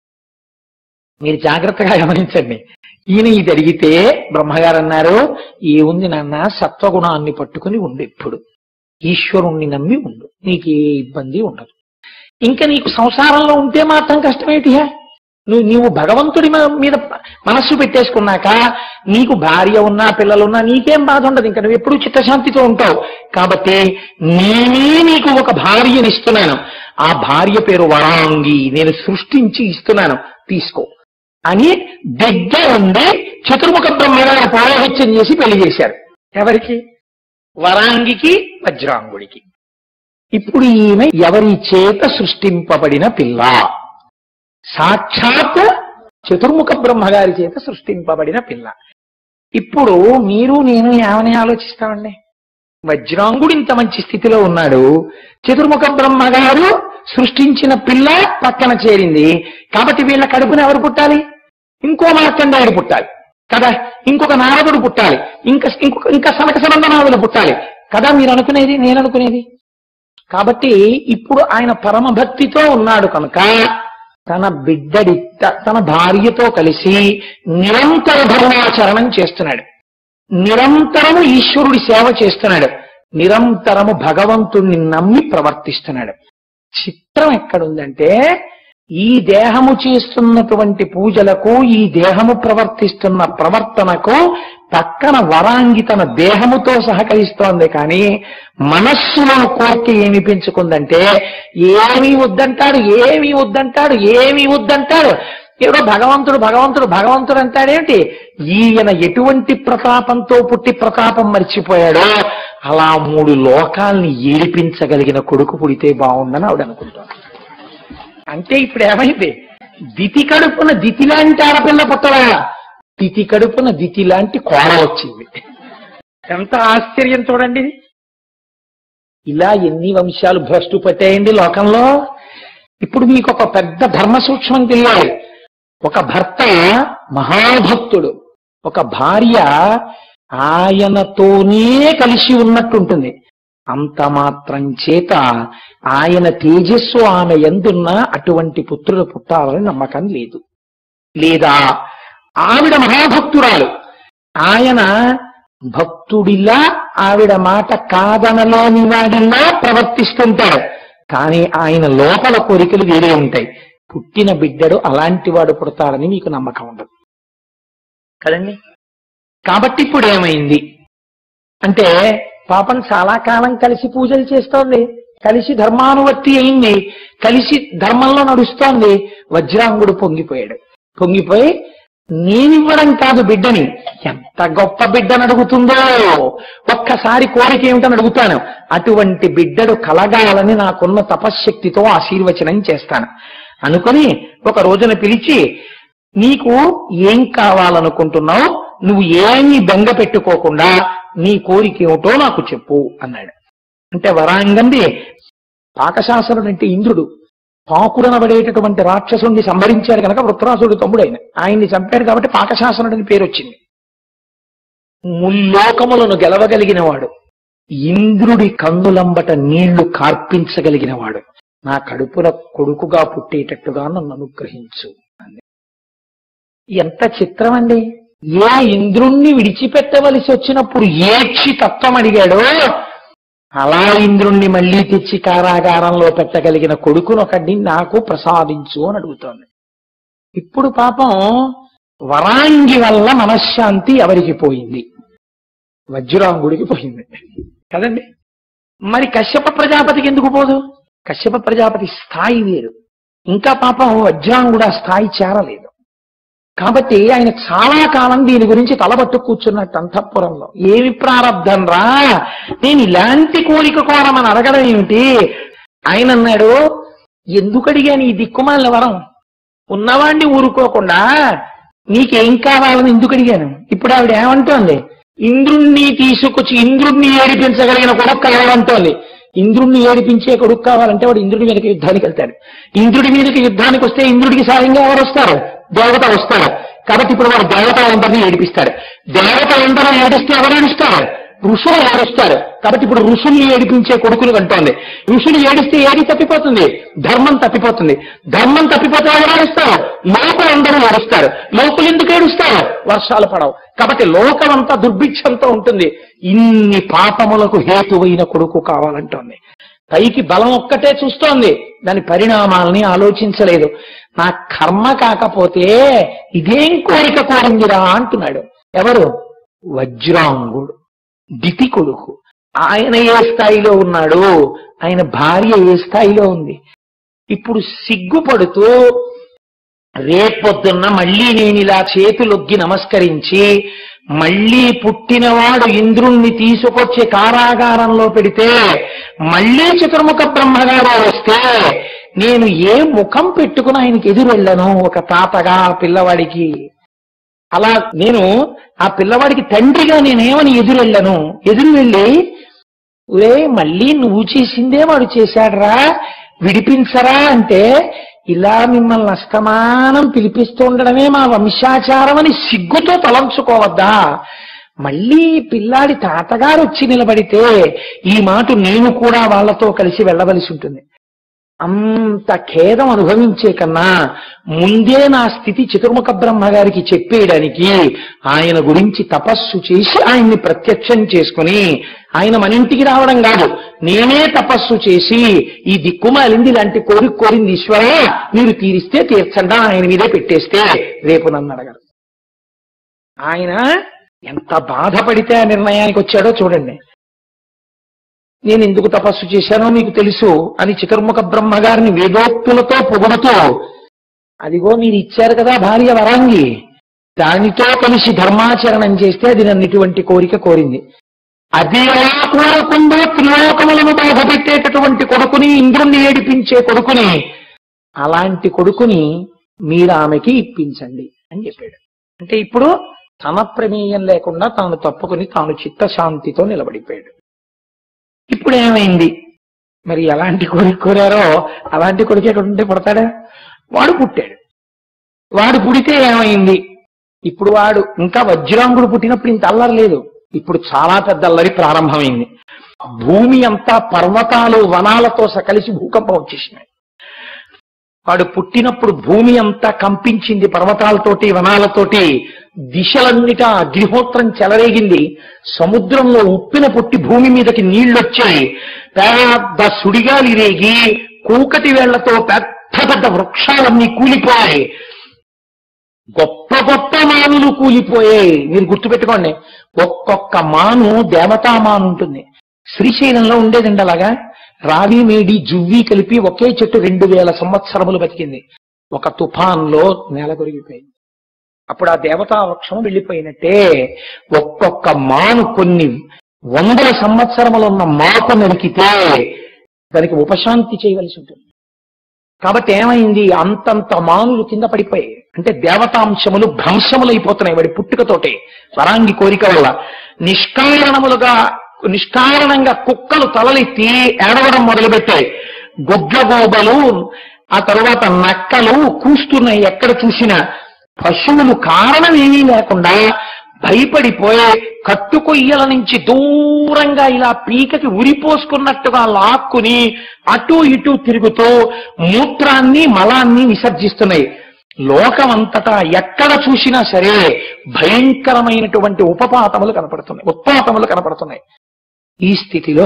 మీరు జాగ్రత్తగా గమనించండి ఈయన ఇది అడిగితే బ్రహ్మగారు అన్నారు ఏముంది నాన్న సత్వగుణాన్ని పట్టుకుని ఉండు ఎప్పుడు ఈశ్వరుణ్ణి నమ్మి ఉండు నీకు ఏ ఇబ్బంది ఉండదు ఇంకా నీకు సంసారంలో ఉంటే మాత్రం కష్టమేటియా నువ్వు నీవు భగవంతుడి మ- మీద మనస్సు పెట్టేసుకున్నాక నీకు భార్య ఉన్నా పిల్లలున్నా నీకేం బాధ ఉండదు ఇంకా నువ్వు ఎప్పుడు చిత్తశాంతితో ఉంటావు కాబట్టి నేనే నీకు ఒక భార్యని ఇస్తున్నాను ఆ భార్య పేరు వరాంగి నేను సృష్టించి ఇస్తున్నాను తీసుకో అని దగ్గర ఉండి చతుర్ముఖ బ్రహ్మగారు పాలహత్యం చేసి పెళ్లి చేశారు ఎవరికి వరాంగికి వజ్రాంగుడికి ఇప్పుడు ఈమె ఎవరి చేత సృష్టింపబడిన పిల్ల సాక్షాత్ చతుర్ముఖ బ్రహ్మగారి చేత సృష్టింపబడిన పిల్ల ఇప్పుడు మీరు నేను ఏమని ఆలోచిస్తామండి వజ్రాంగుడు ఇంత మంచి స్థితిలో ఉన్నాడు చతుర్ముఖ బ్రహ్మగారు సృష్టించిన పిల్ల పక్కన చేరింది కాబట్టి వీళ్ళ కడుపున ఎవరు పుట్టాలి ఇంకో మార్కండేయుడు పుట్టాలి కదా ఇంకొక నారదుడు పుట్టాలి ఇంకా ఇంకొక ఇంకా సనక సనందనాథులు పుట్టాలి కదా మీరు అనుకునేది నేను అనుకునేది కాబట్టి ఇప్పుడు ఆయన పరమ భక్తితో ఉన్నాడు కనుక తన బిడ్డడి త- తన భార్యతో కలిసి నిరంతర ధర్మాచరణం చేస్తున్నాడు నిరంతరము ఈశ్వరుడి సేవ చేస్తున్నాడు నిరంతరము భగవంతుణ్ణి నమ్మి ప్రవర్తిస్తున్నాడు చిత్రం ఎక్కడుందంటే ఈ దేహము చేస్తున్నటువంటి పూజలకు ఈ దేహము ప్రవర్తిస్తున్న ప్రవర్తనకు పక్కన వరాంగి తన దేహముతో సహకరిస్తోంది కానీ మనస్సులో కోరిక ఏమి పెంచుకుందంటే ఏమీ వద్దంటాడు ఏమీ వద్దంటాడు ఏమీ వద్దంటాడు ఏదో భగవంతుడు భగవంతుడు భగవంతుడు అంటాడేంటి ఈయన ఎటువంటి ప్రతాపంతో పుట్టి ప్రతాపం మర్చిపోయాడో అలా మూడు లోకాల్ని ఏడిపించగలిగిన కొడుకు పుడితే బాగుండని ఆవిడ అనుకుంటాను అంటే ఇప్పుడు ఏమైంది దితి కడుపున దితి లాంటి ఆడపిల్ల పుట్టవా దితి కడుపున దితి లాంటి కోడ వచ్చింది ఎంత ఆశ్చర్యం చూడండి ఇలా ఎన్ని వంశాలు భ్రష్టు పట్టాయండి లోకంలో ఇప్పుడు మీకు ఒక పెద్ద ధర్మ సూక్ష్మం తెలియాలి ఒక భర్త మహాభక్తుడు ఒక భార్య ఆయనతోనే కలిసి ఉన్నట్టుంటుంది అంత మాత్రం చేత ఆయన తేజస్సు ఆమె ఎందున్న అటువంటి పుత్రుడు పుట్టాలని నమ్మకం లేదు లేదా ఆవిడ మహాభక్తురాలు ఆయన భక్తుడిలా ఆవిడ మాట కాదనలోని వాడిలా ప్రవర్తిస్తుంటాడు కానీ ఆయన లోపల కోరికలు వేరే ఉంటాయి పుట్టిన బిడ్డడు అలాంటి వాడు పుడతాడని మీకు నమ్మకం ఉండదు కదండి కాబట్టి ఇప్పుడు ఏమైంది అంటే పాపం చాలా కాలం కలిసి పూజలు చేస్తోంది కలిసి ధర్మానువర్తి అయింది కలిసి ధర్మంలో నడుస్తోంది వజ్రాంగుడు పొంగిపోయాడు పొంగిపోయి నేనివ్వడం కాదు బిడ్డని ఎంత గొప్ప బిడ్డను అడుగుతుందో ఒక్కసారి కోరిక ఏమిటని అడుగుతాను అటువంటి బిడ్డడు కలగాలని నాకున్న తపశ్శక్తితో ఆశీర్వచనం చేస్తాను అనుకొని ఒక రోజున పిలిచి నీకు ఏం కావాలనుకుంటున్నావు నువ్వు ఏమీ బెంగ పెట్టుకోకుండా నీ కోరిక ఏమిటో నాకు చెప్పు అన్నాడు అంటే వరాంగంది పాకశాసనుడు అంటే ఇంద్రుడు పాకురనబడేటటువంటి రాక్షసుడిని సంహరించాడు కనుక వృత్రాసుడు తమ్ముడైన ఆయన్ని చంపాడు కాబట్టి పాకశాసనుడిని పేరు వచ్చింది ముల్లోకములను గెలవగలిగిన వాడు ఇంద్రుడి కన్నులంబట నీళ్లు కార్పించగలిగిన వాడు నా కడుపున కొడుకుగా పుట్టేటట్టుగా నన్ను అనుగ్రహించు అంది ఎంత చిత్రం అండి ఏ ఇంద్రుణ్ణి విడిచిపెట్టవలసి వచ్చినప్పుడు ఏడ్చి తత్వం అడిగాడో అలా ఇంద్రుణ్ణి మళ్ళీ తెచ్చి కారాగారంలో పెట్టగలిగిన కొడుకును ఒకడిని నాకు ప్రసాదించు అని అడుగుతోంది ఇప్పుడు పాపం వరాంగి వల్ల మనశ్శాంతి ఎవరికి పోయింది వజ్రాంగుడికి పోయింది కదండి మరి కశ్యప ప్రజాపతికి ఎందుకు పోదు కశ్యప ప్రజాపతి స్థాయి వేరు ఇంకా పాపం వజ్రాంగుడు ఆ స్థాయి చేరలేదు కాబట్టి ఆయన చాలా కాలం దీని గురించి తలబట్టు కూర్చున్నట్టు అంతఃపురంలో ఏమి ప్రారంధం రా నేను ఇలాంటి కోరిక కోరమని అడగడం ఏమిటి ఆయన అన్నాడు ఎందుకు అడిగాను ఈ దిక్కుమాలిన వరం ఉన్నవాణ్ణి ఊరుకోకుండా నీకేం కావాలని ఎందుకు అడిగాను ఇప్పుడు ఆవిడ ఏమంటోంది ఇంద్రుణ్ణి తీసుకొచ్చి ఇంద్రుణ్ణి ఏడిపించగలిగిన కొడుకు కావాలంటోంది ఇంద్రుణ్ణి ఏడిపించే కొడుకు కావాలంటే వాడు ఇంద్రుడి మీదకి యుద్ధానికి వెళ్తాడు ఇంద్రుడి మీదకి యుద్ధానికి వస్తే ఇంద్రుడికి సాయంగా ఎవరు వస్తారు దేవత వస్తారు కాబట్టి ఇప్పుడు వాడు దేవతలందరినీ ఏడిపిస్తాడు దేవతలందరూ ఏడిస్తే ఎవరు ఏడుస్తారు ఋషులు ఏడుస్తారు కాబట్టి ఇప్పుడు ఋషుల్ని ఏడిపించే కొడుకులు కంటోంది ఋషులు ఏడిస్తే ఏడి తప్పిపోతుంది ధర్మం తప్పిపోతుంది ధర్మం తప్పిపోతే ఎవరు ఏడుస్తారు లోకులందరూ ఏడుస్తారు లోకులు ఎందుకు ఏడుస్తారు వర్షాలు పడవు కాబట్టి లోకమంతా దుర్భిక్షంతో ఉంటుంది ఇన్ని పాపములకు హేతువైన కొడుకు కావాలంటోంది పైకి బలం ఒక్కటే చూస్తోంది దాని పరిణామాలని ఆలోచించలేదు నా కర్మ కాకపోతే ఇదేం కోరిక కోరిందిరా అంటున్నాడు ఎవరు వజ్రాంగుడు దితి కొడుకు ఆయన ఏ స్థాయిలో ఉన్నాడు ఆయన భార్య ఏ స్థాయిలో ఉంది ఇప్పుడు సిగ్గుపడుతూ రేపొద్దున్న మళ్ళీ నేను ఇలా చేతులొగ్గి నమస్కరించి మళ్ళీ పుట్టినవాడు ఇంద్రుణ్ణి తీసుకొచ్చి కారాగారంలో పెడితే మళ్ళీ చతుర్ముఖ బ్రహ్మగారు వస్తే నేను ఏ ముఖం పెట్టుకుని ఆయనకి ఎదురు వెళ్ళను ఒక తాతగా ఆ పిల్లవాడికి అలా నేను ఆ పిల్లవాడికి తండ్రిగా నేనేమని ఎదురు వెళ్ళను ఎదురు వెళ్ళి ఒరే మళ్ళీ నువ్వు చేసిందే వాడు చేశాడ్రా విడిపించరా అంటే ఇలా మిమ్మల్ని అస్తమానం పిలిపిస్తూ ఉండడమే మా వంశాచారం అని సిగ్గుతో తలంచుకోవద్దా మళ్ళీ పిల్లాడి తాతగారు వచ్చి నిలబడితే ఈ మాట నేను కూడా వాళ్ళతో కలిసి వెళ్ళవలసి ఉంటుంది అంత ఖేదం అనుభవించే కన్నా ముందే నా స్థితి చతుర్ముఖ బ్రహ్మ గారికి చెప్పేయడానికి ఆయన గురించి తపస్సు చేసి ఆయన్ని ప్రత్యక్షం చేసుకుని ఆయన మన ఇంటికి రావడం కాదు నేనే తపస్సు చేసి ఈ దిక్కుమాలింది ఇలాంటి కోరిక కోరింది ఈశ్వరే మీరు తీరిస్తే తీర్చండా ఆయన మీదే పెట్టేస్తే రేపు నన్ను అడగరు ఆయన ఎంత బాధపడితే ఆ నిర్ణయానికి వచ్చాడో చూడండి నేను ఎందుకు తపస్సు చేశానో మీకు తెలుసు అని చతుర్ముఖ బ్రహ్మ గారిని వేదోక్తులతో పొగడుతూ అదిగో మీరు ఇచ్చారు కదా భార్య వరాంగి దానితో కలిసి ధర్మాచరణం చేస్తే అది నన్ను ఇటువంటి కోరిక కోరింది అది ఎలా కోరకుండా త్రిలోకములను బాధపెట్టేటటువంటి కొడుకుని ఇంద్రుణ్ణి ఏడిపించే కొడుకుని అలాంటి కొడుకుని మీరు ఆమెకి ఇప్పించండి అని చెప్పాడు అంటే ఇప్పుడు తన ప్రమేయం లేకుండా తాను తప్పుకుని తాను చిత్తశాంతితో నిలబడిపోయాడు ఇప్పుడు ఏమైంది మరి ఎలాంటి కొడుకు కోరారో అలాంటి కొడుకు ఎక్కడ ఉంటే పుడతాడా వాడు పుట్టాడు వాడు పుడితే ఏమైంది ఇప్పుడు వాడు ఇంకా వజ్రాంగుడు పుట్టినప్పుడు ఇంత అల్లరి లేదు ఇప్పుడు చాలా పెద్ద అల్లరి ప్రారంభమైంది భూమి అంతా పర్వతాలు వనాలతో సకలిసి భూకంపం వచ్చేసినాయి వాడు పుట్టినప్పుడు భూమి అంతా కంపించింది పర్వతాలతోటి వనాలతోటి దిశలన్నిటా అగ్నిహోత్రం చెలరేగింది సముద్రంలో ఉప్పిన పుట్టి భూమి మీదకి నీళ్లొచ్చాయి పెద్ద సుడిగాలి రేగి కూకటి వేళ్లతో పెద్ద పెద్ద వృక్షాలన్నీ కూలిపోయాయి గొప్ప గొప్ప మానులు కూలిపోయాయి మీరు గుర్తుపెట్టుకోండి ఒక్కొక్క మాను దేవతా మాను ఉంటుంది శ్రీశైలంలో ఉండేదండి అలాగా రావి మేడి జువ్వి కలిపి ఒకే చెట్టు రెండు వేల సంవత్సరములు బతికింది ఒక తుఫాన్లో నేల కొరిగిపోయింది అప్పుడు ఆ దేవతా వృక్షం వెళ్ళిపోయినట్టే ఒక్కొక్క మాను కొన్ని వందల సంవత్సరములు ఉన్న మాకు నరికితే దానికి ఉపశాంతి చేయవలసి ఉంటుంది కాబట్టి ఏమైంది అంతంత మానులు కింద పడిపోయాయి అంటే దేవతాంశములు భ్రంశములైపోతున్నాయి వాడి పుట్టుకతోటే వరాంగి కోరిక వల్ల నిష్కారణములుగా నిష్కారణంగా కుక్కలు తలలెత్తి ఏడవడం మొదలుపెట్టాయి గొడ్లగోబలు ఆ తరువాత నక్కలు కూస్తున్నాయి ఎక్కడ చూసినా పశువులు కారణం ఏమీ లేకుండా భయపడిపోయి కట్టుకొయ్యల నుంచి దూరంగా ఇలా పీకకి ఉరిపోసుకున్నట్టుగా లాక్కుని అటు ఇటు తిరుగుతూ మూత్రాన్ని మలాన్ని విసర్జిస్తున్నాయి లోకమంతటా ఎక్కడ చూసినా సరే భయంకరమైనటువంటి ఉపపాతములు కనపడుతున్నాయి ఉత్పాతములు కనపడుతున్నాయి ఈ స్థితిలో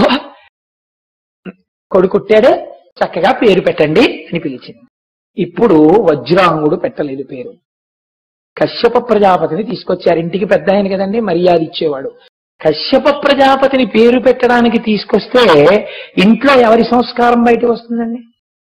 కొడుకుట్టాడు చక్కగా పేరు పెట్టండి అని పిలిచింది ఇప్పుడు వజ్రాంగుడు పెట్టలేదు పేరు కశ్యప ప్రజాపతిని తీసుకొచ్చారు ఇంటికి పెద్ద ఆయన కదండి మర్యాద ఇచ్చేవాడు కశ్యప ప్రజాపతిని పేరు పెట్టడానికి తీసుకొస్తే ఇంట్లో ఎవరి సంస్కారం బయటకు వస్తుందండి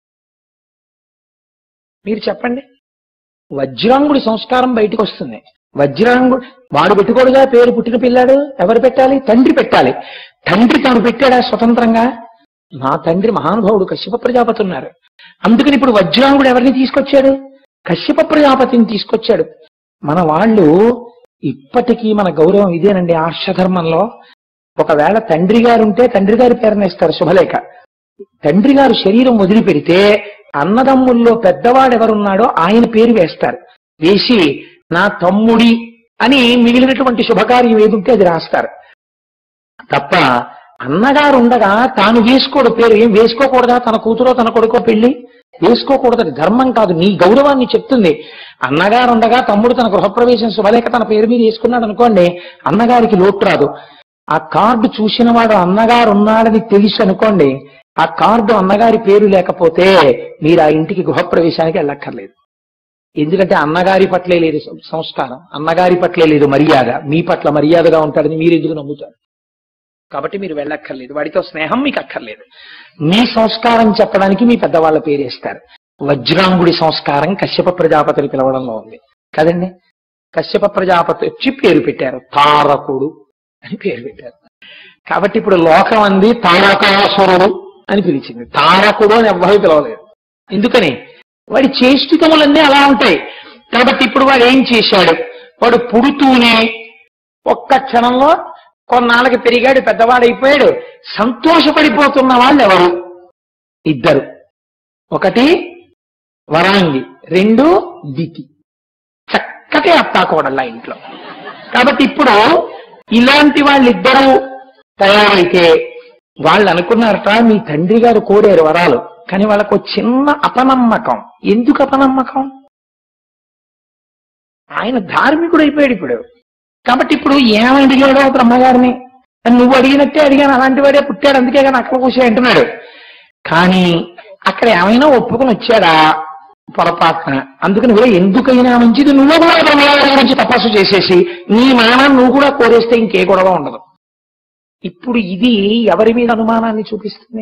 మీరు చెప్పండి వజ్రాంగుడి సంస్కారం బయటకు వస్తుంది వజ్రాంగుడు వాడు పెట్టుకోడుగా పేరు పుట్టిన పిల్లాడు ఎవరు పెట్టాలి తండ్రి పెట్టాలి తండ్రి తాను పెట్టాడా స్వతంత్రంగా నా తండ్రి మహానుభావుడు కశ్యప ప్రజాపతి ఉన్నారు అందుకని ఇప్పుడు వజ్రాంగుడు ఎవరిని తీసుకొచ్చాడు కశ్యప ప్రజాపతిని తీసుకొచ్చాడు మన వాళ్ళు ఇప్పటికీ మన గౌరవం ఇదేనండి ఆర్షధర్మంలో ఒకవేళ తండ్రి గారు ఉంటే తండ్రి గారి పేరునేస్తారు శుభలేఖ తండ్రి గారు శరీరం వదిలిపెడితే అన్నదమ్ముల్లో పెద్దవాడు ఎవరున్నాడో ఆయన పేరు వేస్తారు వేసి నా తమ్ముడి అని మిగిలినటువంటి శుభకార్యం ఏదుంటే అది రాస్తారు తప్ప అన్నగారు ఉండగా తాను వేసుకోడు పేరు ఏం వేసుకోకూడదా తన కూతురో తన కొడుకో పెళ్లి వేసుకోకూడదు ధర్మం కాదు నీ గౌరవాన్ని చెప్తుంది అన్నగారు ఉండగా తమ్ముడు తన గృహప్రవేశం శుభలేఖ తన పేరు మీద వేసుకున్నాడు అనుకోండి అన్నగారికి లోటు రాదు ఆ కార్డు చూసిన వాడు అన్నగారు ఉన్నాడని తెలిసి అనుకోండి ఆ కార్డు అన్నగారి పేరు లేకపోతే మీరు ఆ ఇంటికి గృహప్రవేశానికి వెళ్ళక్కర్లేదు ఎందుకంటే అన్నగారి పట్లే లేదు సం- సంస్కారం అన్నగారి పట్లే లేదు మర్యాద మీ పట్ల మర్యాదగా ఉంటాడని మీరు ఎందుకు నమ్ముతారు కాబట్టి మీరు వెళ్ళక్కర్లేదు వాడితో స్నేహం మీకు అక్కర్లేదు మీ సంస్కారం చెప్పడానికి మీ పెద్దవాళ్ళ పేరేస్తారు వజ్రాంగుడి సంస్కారం కశ్యప ప్రజాపతిని పిలవడంలో ఉంది కదండి కశ్యప ప్రజాపతి వచ్చి పేరు పెట్టారు తారకుడు అని పేరు పెట్టారు కాబట్టి ఇప్పుడు లోకం అంది తారకాసురుడు అని పిలిచింది తారకుడు అని ఎవ్వరూ పిలవలేదు ఎందుకని వాడి చేష్టితములన్నీ అలా ఉంటాయి కాబట్టి ఇప్పుడు వాడు ఏం చేశాడు వాడు పుడుతూనే ఒక్క క్షణంలో కొన్నాళ్ళకి పెరిగాడు పెద్దవాడైపోయాడు సంతోషపడిపోతున్న వాళ్ళు ఎవరు ఇద్దరు ఒకటి వరాంగి రెండు దితి చక్కటి అత్తాకోడళ్ళ ఇంట్లో కాబట్టి ఇప్పుడు ఇలాంటి వాళ్ళిద్దరూ తయారైతే వాళ్ళు అనుకున్నారట మీ తండ్రి గారు కోరారు వరాలు కానీ వాళ్ళకు ఒక చిన్న అపనమ్మకం ఎందుకు అపనమ్మకం ఆయన ధార్మికుడు అయిపోయాడు ఇప్పుడు కాబట్టి ఇప్పుడు ఏమని అడిగాడో బ్రహ్మగారిని నువ్వు అడిగినట్టే అడిగాను అలాంటి వాడే పుట్టాడు అందుకే కానీ అక్కడ కూర్చో అంటున్నాడు కానీ అక్కడ ఏమైనా ఒప్పుకొని వచ్చాడా పొరపాటున అందుకని కూడా ఎందుకైనా మంచిది నువ్వు కూడా బ్రహ్మగారి గురించి తపస్సు చేసేసి నీ మానాన్ని నువ్వు కూడా కోరేస్తే ఇంకే గొడవ ఉండదు ఇప్పుడు ఇది ఎవరి మీద అనుమానాన్ని చూపిస్తుంది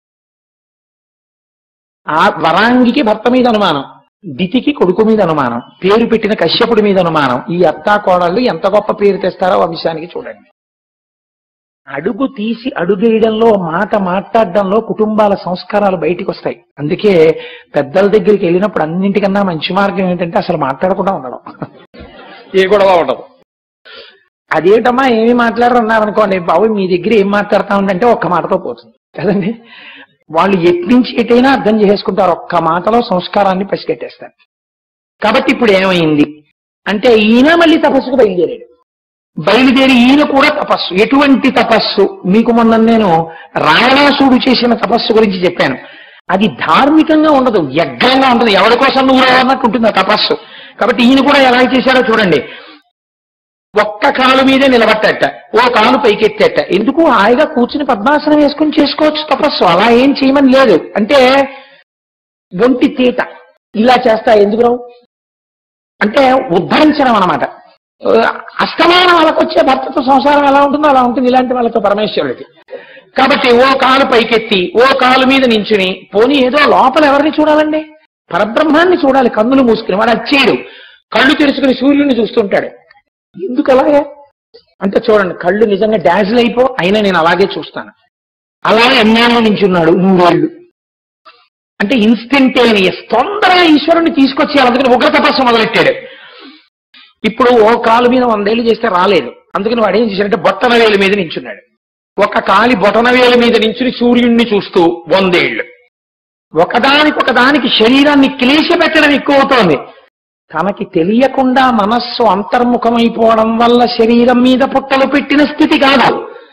ఆ వరాంగికి భర్త మీద అనుమానం దితికి కొడుకు మీద అనుమానం పేరు పెట్టిన కశ్యపుడి మీద అనుమానం ఈ అత్తా కోడళ్ళు ఎంత గొప్ప పేరు తెస్తారో వంశానికి చూడండి అడుగు తీసి అడుగేయడంలో మాట మాట్లాడడంలో కుటుంబాల సంస్కారాలు బయటికి వస్తాయి అందుకే పెద్దల దగ్గరికి వెళ్ళినప్పుడు అన్నింటికన్నా మంచి మార్గం ఏంటంటే అసలు మాట్లాడకుండా ఉండడం ఏ గొడవ ఉండదు అదేంటమ్మా ఏమి మాట్లాడరు అన్నారనుకోండి బాబు మీ దగ్గర ఏం మాట్లాడతా ఉందంటే ఒక్క మాటతో పోతుంది కదండి వాళ్ళు ఎట్నుంచి ఎటైనా అర్థం చేసుకుంటారు ఒక్క మాటలో సంస్కారాన్ని పసిగట్టేస్తారు కాబట్టి ఇప్పుడు ఏమైంది అంటే ఈయన మళ్ళీ తపస్సుకు బయలుదేరాడు బయలుదేరి ఈయన కూడా తపస్సు ఎటువంటి తపస్సు మీకు మొన్న నేను రావణాసుడు చేసిన తపస్సు గురించి చెప్పాను అది ధార్మికంగా ఉండదు వ్యగ్రంగా ఉండదు ఎవరి కోసం నువ్వు రావన్నట్టు ఉంటుంది ఆ తపస్సు కాబట్టి ఈయన కూడా ఎలా చేశారో చూడండి ఒక్క కాలు మీదే నిలబట్టట ఓ కాలు పైకెత్తేట ఎందుకు హాయిగా కూర్చుని పద్మాసనం వేసుకుని చేసుకోవచ్చు తపస్సు అలా ఏం చేయమని లేదు అంటే ఒంటి తీట ఇలా చేస్తా ఎందుకు రావు అంటే ఉద్ధరించడం అనమాట అస్తమానం వాళ్ళకి వచ్చే భర్తతో సంసారం ఎలా ఉంటుందో అలా ఉంటుంది ఇలాంటి వాళ్ళతో పరమేశ్వరుడికి కాబట్టి ఓ కాలు పైకెత్తి ఓ కాలు మీద నించుని పోనీ ఏదో లోపల ఎవరిని చూడాలండి పరబ్రహ్మాన్ని చూడాలి కన్నులు మూసుకుని వాడు వచ్చేయడు కళ్ళు తెరుచుకుని సూర్యుడిని చూస్తుంటాడు ఎందుకు అలాగే అంటే చూడండి కళ్ళు నిజంగా డాజిల్ అయిపో అయినా నేను అలాగే చూస్తాను అలాగే ఎన్నాళ్ళు నించున్నాడు నూరేళ్ళు అంటే ఇన్స్టంటేనియస్ తొందరగా ఈశ్వరుని తీసుకొచ్చి అందుకని ఉగ్ర తపస్సు మొదలెట్టాడు ఇప్పుడు ఓ కాలు మీద వందేళ్ళు చేస్తే రాలేదు అందుకని వాడు ఏం చేశాడంటే బొట్టన వేలు మీద నించున్నాడు ఒక కాలి బొటన వేలు మీద నించుని సూర్యుడిని చూస్తూ వందేళ్లు ఒకదానికొకదానికి శరీరాన్ని క్లేశ పెట్టడం ఎక్కువ అవుతోంది తనకి తెలియకుండా మనస్సు అంతర్ముఖమైపోవడం వల్ల శరీరం మీద పుట్టలు పెట్టిన స్థితి కాదు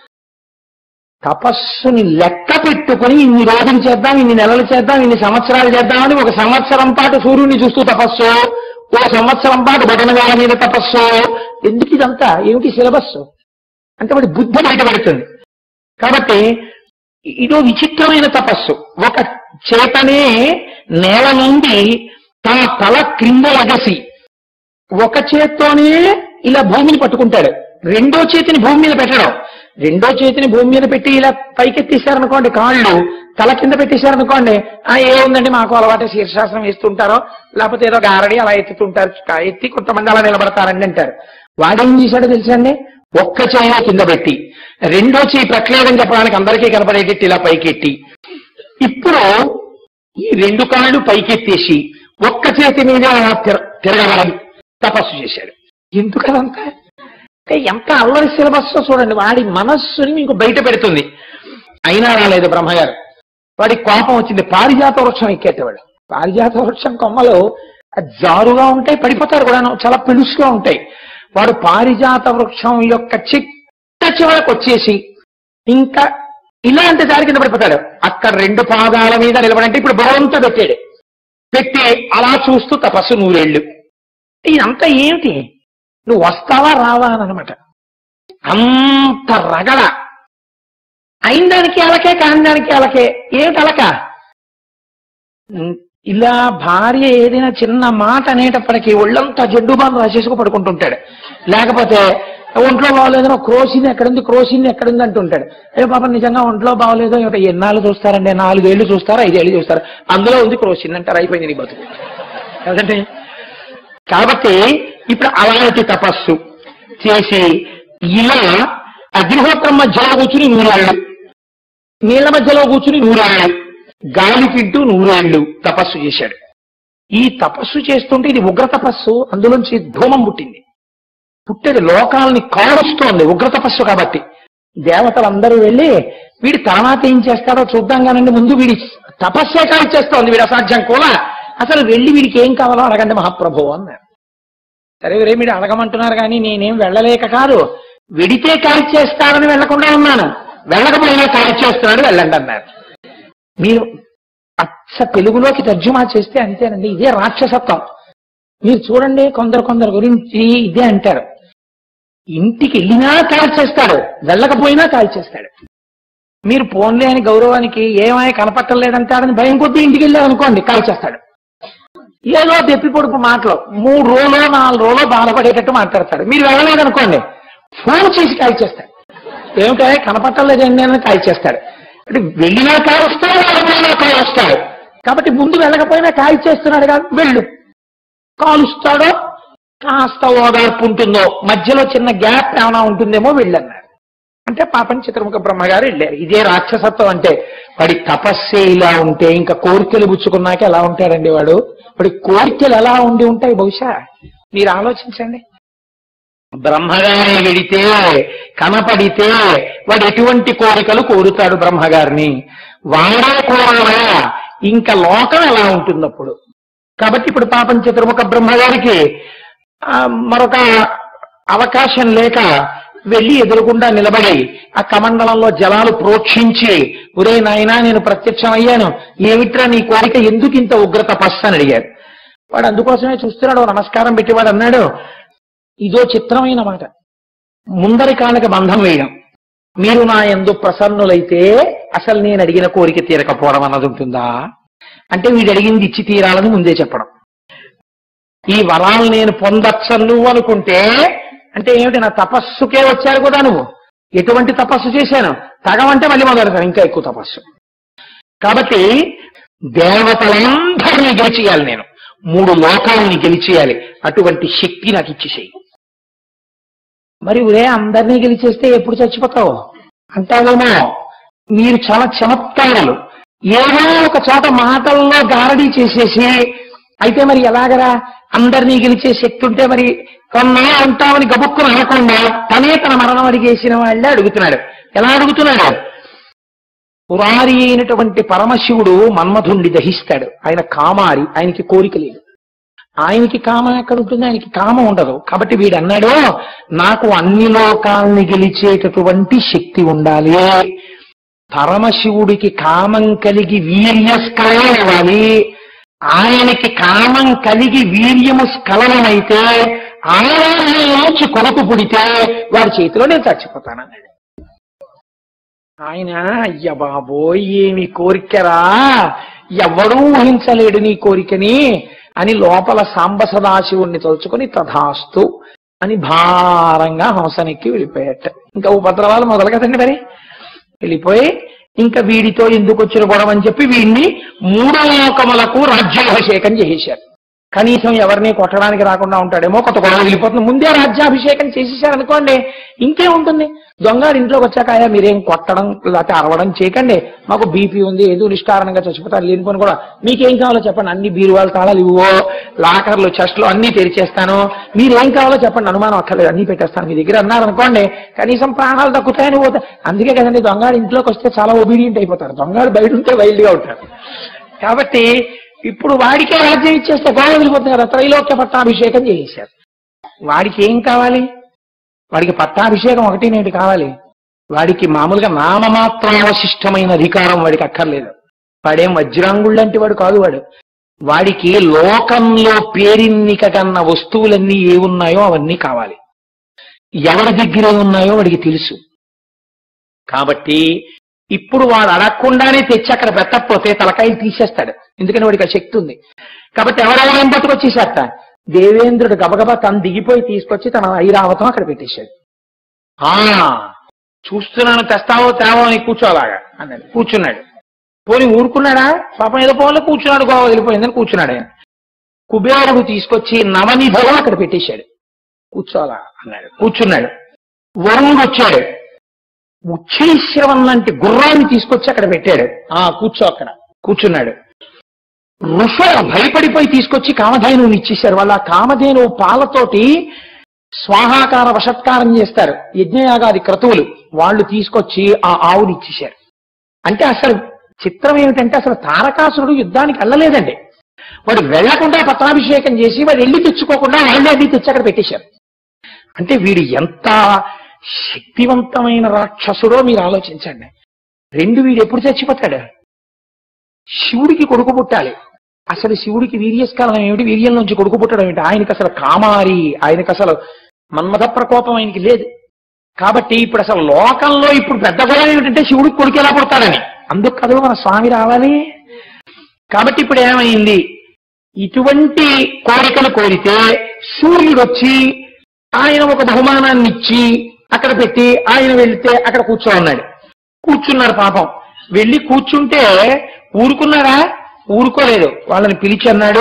తపస్సుని లెక్క పెట్టుకుని ఇన్ని రోజులు చేద్దాం ఇన్ని నెలలు చేద్దాం ఇన్ని సంవత్సరాలు చేద్దామని ఒక సంవత్సరం పాటు సూర్యుడిని చూస్తూ తపస్సు ఒక సంవత్సరం పాటు బటనగాల మీద తపస్సు ఎందుకు ఇదంతా ఏమిటి సిలబస్ అంటే వాడి బుద్ధి బయటపడుతుంది కాబట్టి ఇదో విచిత్రమైన తపస్సు ఒక చేతనే నేల నుండి తన తల క్రింద లగసి ఒక చేత్తోనే ఇలా భూమిని పట్టుకుంటాడు రెండో చేతిని భూమి మీద పెట్టడం రెండో చేతిని భూమి మీద పెట్టి ఇలా పైకెత్తేసారనుకోండి కాళ్ళు తల కింద పెట్టేశారనుకోండి ఆ ఏముందండి మాకు అలవాటు శీర్షాసనం వేస్తుంటారో లేకపోతే ఏదో గారడి అలా ఎత్తుతుంటారు కా- ఎత్తి కొంతమంది అలా నిలబడతారండి అంటారు వాడేం చేశాడో తెలుసండి ఒక్క చేయ కింద పెట్టి రెండో చేయి పెట్టలేదని చెప్పడానికి అందరికీ కనపడేటట్టు ఇలా పైకెట్టి ఇప్పుడు ఈ రెండు కాళ్ళు పైకెత్తేసి ఒక్క చేతి మీద అలా తిర తిరగడం తపస్సు చేశాడు ఎందుకదంతా అంటే ఎంత అల్లరి సిలబస్ చూడండి వాడి మనస్సుని మీకు బయట పెడుతుంది అయినా రాలేదు బ్రహ్మగారు వాడి కోపం వచ్చింది పారిజాత వృక్షం ఎక్కేటవాడు పారిజాత వృక్షం కొమ్మలు అది జారుగా ఉంటాయి పడిపోతారు కూడాను చాలా పిలుసుగా ఉంటాయి వాడు పారిజాత వృక్షం యొక్క చిట్ట చివరకు వచ్చేసి ఇంకా ఇలాంటి దారి కింద పడిపోతాడు అక్కడ రెండు పాదాల మీద నిలబడంటే ఇప్పుడు బలవంతా పెట్టాడు పెట్టి అలా చూస్తూ తపస్సు నూరేళ్ళు ఇదంతా ఏమిటి నువ్వు వస్తావా రావా అని అనమాట అంత రగడ అయిన దానికి అలకే కాని దానికి అలకే ఏమిటి అలక ఉమ్, ఇలా భార్య ఏదైనా చిన్న మాట అనేటప్పటికీ ఒళ్ళంతా జడ్డు బాంబు రాసేసుకు పడుకుంటుంటాడు లేకపోతే ఒంట్లో బాగోలేదో క్రోసింది ఎక్కడుంది క్రోసింది ఎక్కడుంది అంటుంటాడు అయ్యో పాపం నిజంగా ఒంట్లో బాగోలేదో ఇంకా ఎన్నాళ్ళు చూస్తారండి నాలుగేళ్లు చూస్తారు ఐదేళ్లు చూస్తారు అందులో ఉంది క్రోసింది అంటారు అయిపోయింది నీ బతుకు కదండి కాబట్టి ఇప్పుడు అలాంటి తపస్సు చేసి ఇలా అగ్నిహోత్రం మధ్యలో కూర్చుని నూరాళ్ళు నీళ్ల మధ్యలో కూర్చుని నూరాళ్ళు గాలి తింటూ నూరాళ్ళు తపస్సు చేశాడు ఈ తపస్సు చేస్తుంటే ఇది ఉగ్ర తపస్సు అందులోంచి ధూమం పుట్టింది పుట్టేది లోకాలని కాలుస్తోంది ఉగ్ర తపస్సు కాబట్టి దేవతలందరూ వెళ్ళి వీడి తర్వాత ఏం చేస్తాడో చూద్దాం కానండి ముందు వీడి తపస్సే కాల్చేస్తోంది వీడి అసాధ్యం కూడా అసలు వెళ్ళి వీడికి ఏం కావాలో అడగండి మహాప్రభు అన్నారు సరే వీరే మీరు అడగమంటున్నారు కానీ నేనేం వెళ్ళలేక కాదు వెడితే కాల్చేస్తాడని వెళ్లకుండా ఉన్నాను వెళ్ళకపోయినా కాల్చేస్తున్నాడు వెళ్ళండి అన్నారు మీరు అచ్చ తెలుగులోకి తర్జుమా చేస్తే అంతేనండి ఇదే రాక్షసత్వం మీరు చూడండి కొందరు కొందరు గురించి ఇదే అంటారు ఇంటికి వెళ్ళినా కాల్చేస్తాడు వెళ్ళకపోయినా కాల్చేస్తాడు మీరు పోన్లే అని గౌరవానికి ఏమాయ కనపట్టలేదంటాడని భయం కొద్దీ ఇంటికి వెళ్ళారనుకోండి కాల్చేస్తాడు ఏదో దెప్పి పొడుపు మాటలు మూడు రోజులు నాలుగు రోజులు బాధపడేటట్టు మాట్లాడతాడు మీరు వెళ్ళలేదనుకోండి ఫోన్ చేసి కాల్చేస్తాడు ఏమిటో కనపట్టలేదండి అని కాల్చేస్తాడు అంటే వెళ్ళినా కాలుస్తాడు వెళ్ళినా కాలుస్తాడు కాబట్టి ముందు వెళ్ళకపోయినా కాల్చేస్తున్నాడు కాదు వెళ్ళు కాలుస్తాడో కాస్త ఓదార్పు ఉంటుందో మధ్యలో చిన్న గ్యాప్ ఏమైనా ఉంటుందేమో వెళ్ళన్నారు అంటే పాపం చిత్రముఖ బ్రహ్మగారు వెళ్ళారు ఇదే రాక్షసత్వం అంటే వాడి తపస్సే ఇలా ఉంటే ఇంకా కోరికలు పుచ్చుకున్నాక ఎలా ఉంటాడండి వాడు వాడి కోరికలు ఎలా ఉండి ఉంటాయి బహుశా మీరు ఆలోచించండి బ్రహ్మగారిని వెడితే కనపడితే వాడు ఎటువంటి కోరికలు కోరుతాడు బ్రహ్మగారిని వాడే కోరవా ఇంకా లోకం ఎలా ఉంటుంది అప్పుడు కాబట్టి ఇప్పుడు పాపం చతుర్ముఖ బ్రహ్మగారికి ఆ, మరొక అవకాశం లేక వెళ్ళి ఎదురుకుండా నిలబడి ఆ కమండలంలో జలాలు ప్రోక్షించి ఒరే నాయనా నేను ప్రత్యక్షం అయ్యాను ఏమిట్రా నీ కోరిక ఎందుకు ఇంత ఉగ్ర తపస్సు అని అడిగాడు వాడు అందుకోసమే చూస్తున్నాడు ఓ నమస్కారం పెట్టి వాడు అన్నాడు ఇదో చిత్రమైన మాట ముందరి కాళ్ళకి బంధం వేయడం మీరు నా ఎందు ప్రసన్నులైతే అసలు నేను అడిగిన కోరిక తీరకపోవడం అన్నది ఉంటుందా అంటే వీడు అడిగింది ఇచ్చి తీరాలని ముందే చెప్పడం ఈ వరాలు నేను పొందచ్చను నువ్వు అనుకుంటే అంటే ఏమిటి నా తపస్సుకే వచ్చారు కూడా నువ్వు ఎటువంటి తపస్సు చేశాను తగమంటే మళ్ళీ మొదలుతాను ఇంకా ఎక్కువ తపస్సు కాబట్టి దేవతలందరినీ గెలిచేయాలి నేను మూడు లోకాలని గెలిచేయాలి అటువంటి శక్తి నాకు ఇచ్చేసేయి మరి ఉరే అందరినీ గెలిచేస్తే ఎప్పుడు చచ్చిపోతావు అంటావేమో మీరు చాలా చమత్కారాలు ఏదో ఒక చోట మాటల్లో గారడీ చేసేసి అయితే మరి ఎలాగరా అందరినీ గెలిచే శక్తి ఉంటే మరి కొన్నా ఉంటామని గబుక్కుని అనకుండా తనే తన మరణం అడిగేసిన వాళ్ళే అడుగుతున్నాడు ఎలా అడుగుతున్నాడు పురారి అయినటువంటి పరమశివుడు మన్మధుణ్ణి దహిస్తాడు ఆయన కామారి ఆయనకి కోరిక లేదు ఆయనకి కామం ఎక్కడ ఉంటుంది ఆయనకి కామం ఉండదు కాబట్టి వీడు అన్నాడు నాకు అన్ని లోకాల్ని గెలిచేటటువంటి శక్తి ఉండాలి పరమశివుడికి కామం కలిగి వీర్య స్ఖలనం ఇవ్వాలి ఆయనకి కామం కలిగి వీర్యము స్ఖలనమైతే ఆయనలోంచి కొరకు పుడితే వాడి చేతిలో నేను చచ్చిపోతానన్నాడు ఆయన అయ్య బాబోయ్ ఏమి కోరికరా ఎవడూ ఊహించలేడు నీ కోరికని అని లోపల సాంబ సదాశివుణ్ణి తలుచుకొని తథాస్తు అని భారంగా హంసనెక్కి వెళ్ళిపోయాట ఇంకా ఉపద్రవాలు మొదలు కదండి మరి వెళ్ళిపోయి ఇంకా వీడితో ఎందుకు వచ్చిన గొడవ అని చెప్పి వీడిని మూడు లోకములకు రాజ్యాభిషేకం చేసేశారు కనీసం ఎవరిని కొట్టడానికి రాకుండా ఉంటాడేమో కొత్త గొడవ వెళ్ళిపోతుంది ముందే రాజ్యాభిషేకం చేసేసారు అనుకోండి ఇంకేం ఉంటుంది దొంగ ఇంట్లోకి వచ్చాక అయ్యా మీరేం కొట్టడం లేకపోతే అరవడం చేయకండి మాకు బీపీ ఉంది ఏదో నిష్కారణంగా చచ్చిపోతారు లేనిపోని కూడా మీకేం కావాలో చెప్పండి అన్ని బీరువాల తాళాలు ఇవ్వో లాకర్లు చెస్ట్లు అన్ని తెరిచేస్తాను మీరేం కావాలో చెప్పండి అనుమానం అక్కర్లేదు అన్ని పెట్టేస్తాను మీ దగ్గర అన్నారనుకోండి కనీసం ప్రాణాలు దక్కుతాయని పోతే అందుకే కదండి దొంగడు ఇంట్లోకి వస్తే చాలా ఒబీడియంట్ అయిపోతారు దొంగడు బయట ఉంటే వైల్డ్ గా ఉంటారు కాబట్టి ఇప్పుడు వాడికే రాజ్యం ఇచ్చేస్తే గోడ వెళ్ళిపోతుంది కదా త్రైలోక్య పట్టాభిషేకం చేసేశారు వాడికి ఏం కావాలి వాడికి పట్టాభిషేకం ఒకటి నేటి కావాలి వాడికి మామూలుగా నామమాత్రావశిష్టమైన అధికారం వాడికి అక్కర్లేదు వాడేం వజ్రాంగుళ్ళంటి వాడు కాదు వాడు వాడికి లోకంలో పేరిన్నిక కన్న వస్తువులన్నీ ఏ ఉన్నాయో అవన్నీ కావాలి ఎవరి దగ్గర ఉన్నాయో వాడికి తెలుసు కాబట్టి ఇప్పుడు వాడు అడగకుండానే తెచ్చి అక్కడ పెట్టకపోతే తలకాయలు తీసేస్తాడు ఎందుకని వాడికి ఆ శక్తి ఉంది కాబట్టి ఎవరెవరేం పట్టుకొచ్చేసేట దేవేంద్రుడు గబగబా తను దిగిపోయి తీసుకొచ్చి తన ఐరావతం అక్కడ పెట్టేశాడు ఆ చూస్తున్నాను తెస్తావో తేవో అని కూర్చోలాగా అన్నాడు కూర్చున్నాడు పోని ఊరుకున్నాడా పాపం ఏదో పోలే కూర్చున్నాడు గోవా వెళ్ళిపోయిందని కూర్చున్నాడు ఆయన కుబేరుడు తీసుకొచ్చి నవనిధులు అక్కడ పెట్టేశాడు కూర్చోలా అన్నాడు కూర్చున్నాడు వరుణుడు వచ్చాడు ఉచ్చైశ్రవం లాంటి గుర్రాన్ని తీసుకొచ్చి అక్కడ పెట్టాడు ఆ కూర్చో అక్కడ కూర్చున్నాడు ఋషులు భయపడిపోయి తీసుకొచ్చి కామధేనువుని ఇచ్చేశారు వాళ్ళ ఆ కామధేనువు పాలతోటి స్వాహాకార వషత్కారం చేస్తారు యజ్ఞయాగాది క్రతువులు వాళ్ళు తీసుకొచ్చి ఆ ఆవుని ఇచ్చేశారు అంటే అసలు చిత్రం ఏమిటంటే అసలు తారకాసురుడు యుద్ధానికి వెళ్ళలేదండి వాడు వెళ్లకుండా పట్టాభిషేకం చేసి వాడు వెళ్ళి తెచ్చుకోకుండా వాళ్ళే అన్ని తెచ్చి అక్కడ పెట్టేశారు అంటే వీడు ఎంత శక్తివంతమైన రాక్షసుడో మీరు ఆలోచించండి రెండు వీడు ఎప్పుడు చచ్చిపోతాడు శివుడికి కొడుకు పుట్టాలి అసలు శివుడికి వీర్యస్కాలం ఏమిటి వీర్యం నుంచి కొడుకు పుట్టడం ఏమిటి ఆయనకి అసలు కామారి ఆయనకి అసలు మన్మథ ప్రకోపం ఆయనకి లేదు కాబట్టి ఇప్పుడు అసలు లోకంలో ఇప్పుడు పెద్ద గొడవ ఏమిటంటే శివుడికి కొడుకు ఎలా పుడతాడని అందుకు కదా మన స్వామి రావాలి కాబట్టి ఇప్పుడు ఏమైంది ఇటువంటి కోరికలు కోరితే సూర్యుడు వచ్చి ఆయన ఒక బహుమానాన్ని ఇచ్చి అక్కడ పెట్టి ఆయన వెళ్తే అక్కడ కూర్చో ఉన్నాడు కూర్చున్నారు పాపం వెళ్ళి కూర్చుంటే ఊరుకున్నారా ఊరుకోలేదు వాళ్ళని పిలిచి అన్నాడు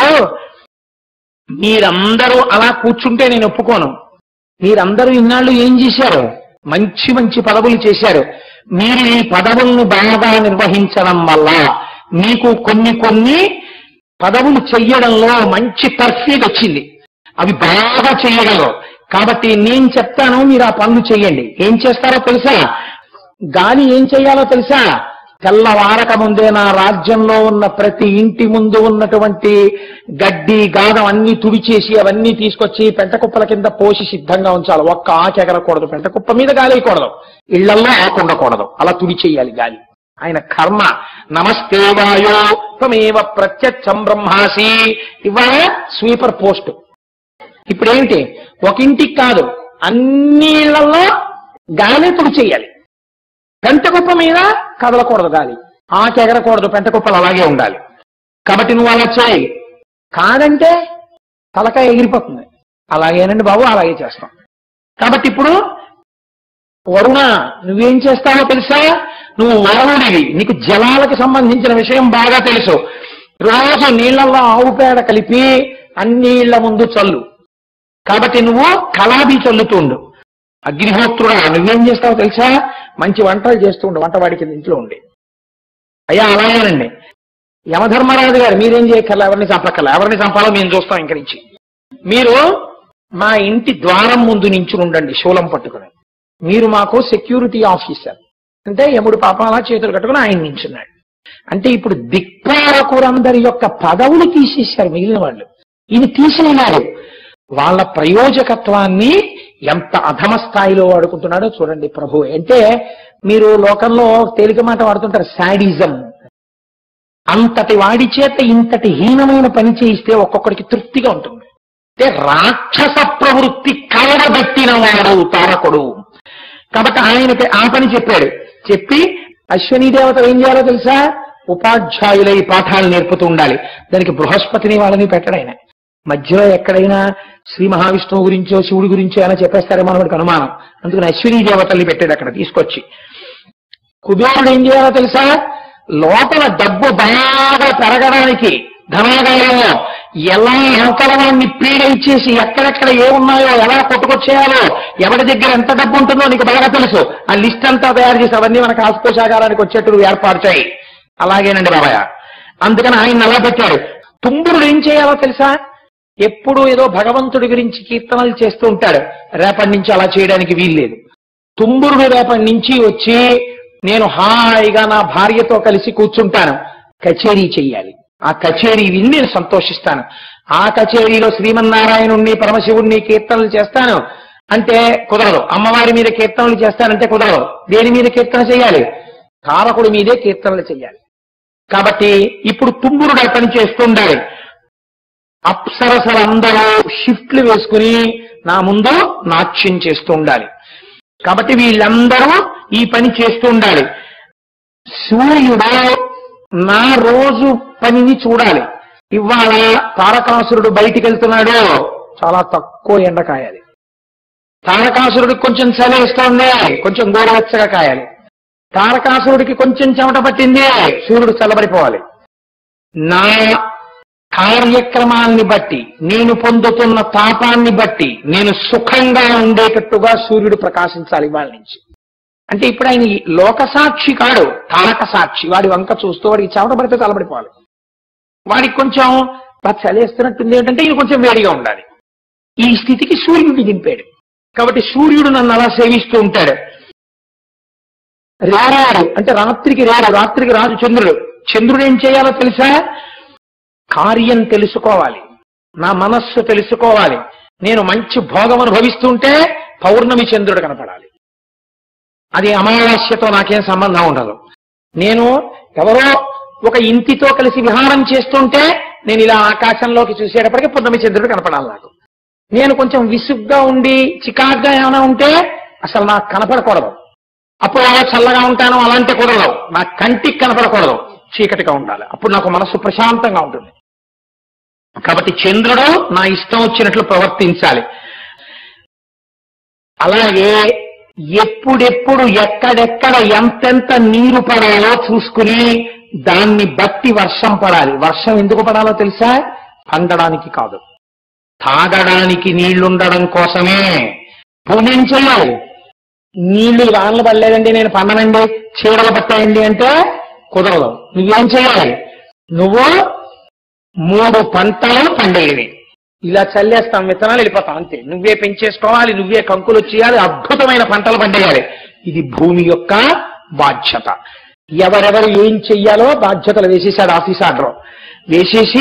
మీరందరూ అలా కూర్చుంటే నేను ఒప్పుకోను మీరందరూ ఇన్నాళ్ళు ఏం చేశారు మంచి మంచి పదవులు చేశారు మీరు ఈ పదవులను బాగా నిర్వహించడం వల్ల మీకు కొన్ని కొన్ని పదవులు చెయ్యడంలో మంచి పర్ఫెక్ట్ వచ్చింది అవి బాగా చెయ్యగలరు కాబట్టి నేను చెప్తాను మీరు ఆ పనులు చెయ్యండి ఏం చేస్తారో తెలుసా గాలి ఏం చెయ్యాలో తెలుసా తెల్లవారక ముందే నా రాజ్యంలో ఉన్న ప్రతి ఇంటి ముందు ఉన్నటువంటి గడ్డి గాదం అన్ని తుడిచేసి అవన్నీ తీసుకొచ్చి పెంట కుప్పల కింద పోసి సిద్ధంగా ఉంచాలి ఒక్క ఆకు ఎగరకూడదు పెంట కుప్ప మీద గాలి వేయకూడదు ఇళ్లల్లో ఆకు ఉండకూడదు అలా తుడిచేయాలి గాలి ఆయన కర్మ నమస్తే వాయో త్వమేవ ప్రత్యక్షం బ్రహ్మాసి ఇవాళ స్వీపర్ పోస్ట్ ఇప్పుడు ఏమిటి ఒక ఇంటికి కాదు అన్ని ఇళ్లలో గాలి తుడిచేయాలి పెంటకుప్ప మీద కదలకూడదు గాలి ఆకు ఎగరకూడదు పెంటకుప్పలు అలాగే ఉండాలి కాబట్టి నువ్వు అలా చేయి కాదంటే తలకాయ ఎగిరిపోతుంది అలాగేనండి బాబు అలాగే చేస్తాం కాబట్టి ఇప్పుడు వరుణ నువ్వేం చేస్తావో తెలుసా నువ్వు వరుణుడివి నీకు జలాలకు సంబంధించిన విషయం బాగా తెలుసు రోజు నీళ్లలో ఆవు పేడ కలిపి అన్ని ఇళ్ల ముందు చల్లు కాబట్టి నువ్వు కలాబీ చల్లుతుండు అగ్నిహోత్రుడా నువ్వేం చేస్తావో తెలుసా మంచి వంటలు చేస్తూ ఉండు వంటవాడి కింద ఇంట్లో ఉండి అయ్యా అలాగేనండి యమధర్మరాజు గారు మీరేం చేయక్కర్లా ఎవరిని చంపక్కర్లా ఎవరిని చంపాలో మేము చూస్తాం ఇంక నుంచి మీరు మా ఇంటి ద్వారం ముందు నించుని ఉండండి శూలం పట్టుకుని మీరు మాకు సెక్యూరిటీ ఆఫీసర్ అంటే యముడు పాపం అలా చేతులు కట్టుకుని ఆయన నించున్నాడు అంటే ఇప్పుడు దిక్పాలకులందరి యొక్క పదవులు తీసేశారు మిగిలిన వాళ్ళు ఇది తీసేయలేరు వాళ్ళ ప్రయోజకత్వాన్ని ఎంత అధమ స్థాయిలో వాడుకుంటున్నాడో చూడండి ప్రభు అంటే మీరు లోకంలో తేలిక మాట వాడుతుంటారు శాడిజం అంతటి వాడి చేత ఇంతటి హీనమైన పని చేయిస్తే ఒక్కొక్కడికి తృప్తిగా ఉంటుంది అంటే రాక్షస ప్రవృత్తి కలగబెట్టిన వాడు తారకుడు కాబట్టి ఆయనకి ఆ పని చెప్పాడు చెప్పి అశ్వనీ దేవతలు ఏం చేయాలో తెలుసా ఉపాధ్యాయులై పాఠాలు నేర్పుతూ ఉండాలి దానికి బృహస్పతిని వాళ్ళని పెట్టడు ఆయన మధ్యలో ఎక్కడైనా శ్రీ మహావిష్ణువు గురించో శివుడి గురించో అయినా చెప్పేస్తారేమో అని వాడికి అనుమానం అందుకని అశ్విని దేవతల్ని పెట్టాడు అక్కడ తీసుకొచ్చి కుబేరుడు ఏం చేయాలో తెలుసా లోపల డబ్బు బాగా పెరగడానికి ధనాగాయంలో ఎలా అవతలవాన్ని పీడ ఇచ్చేసి ఎక్కడెక్కడ ఏమున్నాయో ఎలా కొట్టుకొచ్చేయాలో ఎవరి దగ్గర ఎంత డబ్బు ఉంటుందో నీకు బాగా తెలుసు ఆ లిస్ట్ అంతా తయారు చేసి అవన్నీ మనకు ఆస్పోషాగారానికి వచ్చేట్టు ఏర్పాటు చేయి అలాగేనండి బాబాయ్ అందుకని ఆయన అలా పెట్టాడు తుంబురుడు ఏం చేయాలో తెలుసా ఎప్పుడు ఏదో భగవంతుడి గురించి కీర్తనలు చేస్తూ ఉంటాడు రేపటి నుంచి అలా చేయడానికి వీల్లేదు తుంబురుడు రేపటి నుంచి వచ్చి నేను హాయిగా నా భార్యతో కలిసి కూర్చుంటాను కచేరీ చెయ్యాలి ఆ కచేరీ విని నేను సంతోషిస్తాను ఆ కచేరీలో శ్రీమన్నారాయణుణ్ణి పరమశివుణ్ణి కీర్తనలు చేస్తాను అంటే కుదరదు అమ్మవారి మీద కీర్తనలు చేస్తానంటే కుదరదు దేని మీద కీర్తన చేయాలి తారకుడి మీదే కీర్తనలు చేయాలి కాబట్టి ఇప్పుడు తుంబురుడు ఆ పని చేస్తూ ఉండాలి అప్సరసలందరూ షిఫ్ట్లు వేసుకుని నా ముందు నాట్యం చేస్తూ ఉండాలి కాబట్టి వీళ్ళందరూ ఈ పని చేస్తూ ఉండాలి సూర్యుడు నా రోజు పనిని చూడాలి ఇవాళ తారకాసురుడు బయటికి వెళ్తున్నాడు చాలా తక్కువ ఎండ కాయాలి తారకాసురుడికి కొంచెం చలేస్తోంది కొంచెం గోరవెచ్చగా కాయాలి తారకాసురుడికి కొంచెం చెమట పట్టింది సూర్యుడు చల్లబడిపోవాలి నా కార్యక్రమాల్ని బట్టి నేను పొందుతున్న తాపాన్ని బట్టి నేను సుఖంగా ఉండేటట్టుగా సూర్యుడు ప్రకాశించాలి ఇవాళ నుంచి అంటే ఇప్పుడు ఆయన ఈ లోక సాక్షి కాడు తారక సాక్షి వాడి వంక చూస్తూ వాడికి చెమట పడితే చల్లబడిపోవాలి వాడికి కొంచెం "బా, చలేస్తున్నట్టుంది ఏంటంటే ఈయన కొంచెం వేడిగా ఉండాలి ఈ స్థితికి సూర్యుడిని దింపాడు కాబట్టి సూర్యుడు నన్ను అలా సేవిస్తూ ఉంటాడు రారాడు అంటే రాత్రికి రాడు రాత్రికి రాజు చంద్రుడు చంద్రుడు ఏం చేయాలో తెలుసా కార్యం తెలుసుకోవాలి నా మనస్సు తెలుసుకోవాలి నేను మంచి భోగం అనుభవిస్తుంటే పౌర్ణమి చంద్రుడు కనపడాలి అది అమావాస్యతో నాకేం సంబంధం ఉండదు నేను ఎవరో ఒక ఇంటితో కలిసి విహారం చేస్తుంటే నేను ఇలా ఆకాశంలోకి చూసేటప్పటికి పున్నమి చంద్రుడు కనపడాలి నాకు నేను కొంచెం విసుగ్గా ఉండి చికాగ్గా ఏమైనా ఉంటే అసలు నాకు కనపడకూడదు అప్పుడు అలా చల్లగా ఉంటాను అలాంటి కూడదు నా కంటికి కనపడకూడదు చీకటిగా ఉండాలి అప్పుడు నాకు మనస్సు ప్రశాంతంగా ఉంటుంది కాబట్టి చంద్రుడు నా ఇష్టం వచ్చినట్లు ప్రవర్తించాలి అలాగే ఎప్పుడెప్పుడు ఎక్కడెక్కడ ఎంతెంత నీరు పడాలో చూసుకుని దాన్ని బట్టి వర్షం పడాలి వర్షం ఎందుకు పడాలో తెలుసా పండడానికి కాదు తాగడానికి నీళ్లుండడం కోసమే పుణ్యం చెయ్యాలి నీళ్లు వానలు పడలేదండి నేను పండనండి చీడలు పట్టాయండి అంటే కుదరదు నువ్వేం చేయాలి నువ్వు మూడు పంటలు పండేవి ఇలా చల్లేస్తాం విత్తనాలు వెళ్ళిపోతాం అంతే నువ్వే పెంచేసుకోవాలి నువ్వే కంకులు వచ్చేయాలి అద్భుతమైన పంటలు పండేయాలి ఇది భూమి యొక్క బాధ్యత ఎవరెవరు ఏం చెయ్యాలో బాధ్యతలు వేసేసాడు ఆఫీస్ ఆర్డర్ వేసేసి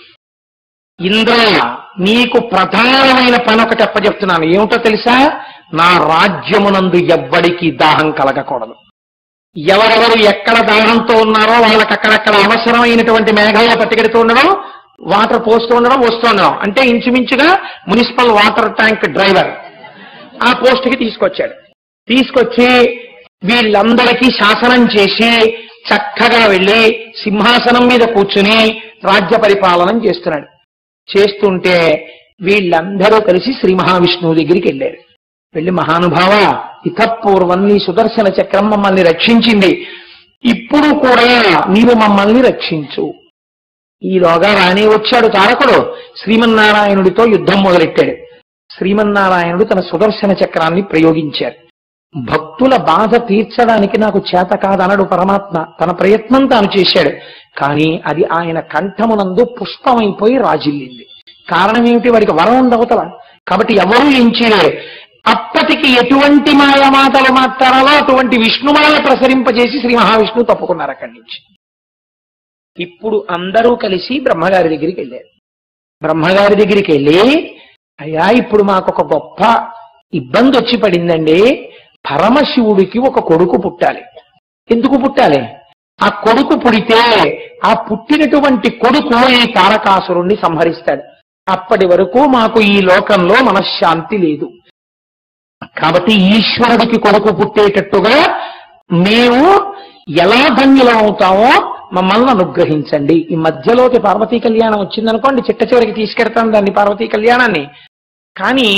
ఇంద్ర నీకు ప్రధానమైన పని ఒకటి చెప్పచెప్తున్నాను ఏమిటో తెలుసా నా రాజ్యమునందు ఎవ్వడికి దాహం కలగకూడదు ఎవరెవరు ఎక్కడ దాహంతో ఉన్నారో వాళ్ళకి అక్కడక్కడ అవసరమైనటువంటి మేఘాలు పట్టుకెడుతూ ఉండడం వాటర్ పోస్తూ ఉండడం వస్తూ ఉండడం అంటే ఇంచుమించుగా మున్సిపల్ వాటర్ ట్యాంక్ డ్రైవర్ ఆ పోస్ట్ కి తీసుకొచ్చాడు తీసుకొచ్చి వీళ్ళందరికీ శాసనం చేసి చక్కగా వెళ్ళి సింహాసనం మీద కూర్చుని రాజ్య పరిపాలనం చేస్తున్నాడు చేస్తుంటే వీళ్ళందరూ కలిసి శ్రీ మహావిష్ణువు దగ్గరికి వెళ్ళారు వెళ్ళి మహానుభావ ఇతపూర్వం నీ సుదర్శన చక్రం మమ్మల్ని రక్షించింది ఇప్పుడు కూడా నీవు మమ్మల్ని రక్షించు ఈలోగా రానే వచ్చాడు తారకుడు శ్రీమన్నారాయణుడితో యుద్ధం మొదలెట్టాడు శ్రీమన్నారాయణుడు తన సుదర్శన చక్రాన్ని ప్రయోగించారు భక్తుల బాధ తీర్చడానికి నాకు చేత కాదనడు పరమాత్మ తన ప్రయత్నం తాను చేశాడు కానీ అది ఆయన కంఠమునందు పుష్పమైపోయి రాజిల్లింది కారణం ఏమిటి వాడికి వరం ఉండవతల కాబట్టి ఎవరూ ఏం చేయలేరు అప్పటికి ఎటువంటి మాయ మాటలు మాట్లాడాలో అటువంటి విష్ణుమాల ప్రసరింపజేసి శ్రీ మహావిష్ణువు తప్పుకున్నారు అక్కడి నుంచి ఇప్పుడు అందరూ కలిసి బ్రహ్మగారి దగ్గరికి వెళ్ళారు బ్రహ్మగారి దగ్గరికి వెళ్ళి అయ్యా ఇప్పుడు మాకు ఒక గొప్ప ఇబ్బంది వచ్చి పడిందండి పరమశివుడికి ఒక కొడుకు పుట్టాలి ఎందుకు పుట్టాలి ఆ కొడుకు పుడితే ఆ పుట్టినటువంటి కొడుకు ఈ తారకాసురుణ్ణి సంహరిస్తాడు అప్పటి వరకు మాకు ఈ లోకంలో మనశ్శాంతి లేదు కాబట్టి ఈశ్వరుడికి కొడుకు పుట్టేటట్టుగా మేము ఎలా ధన్యులం అవుతామో మమ్మల్ని అనుగ్రహించండి ఈ మధ్యలోకి పార్వతీ కళ్యాణం వచ్చిందనుకోండి చిట్ట చివరికి తీసుకెడతాం దాన్ని పార్వతీ కళ్యాణాన్ని కానీ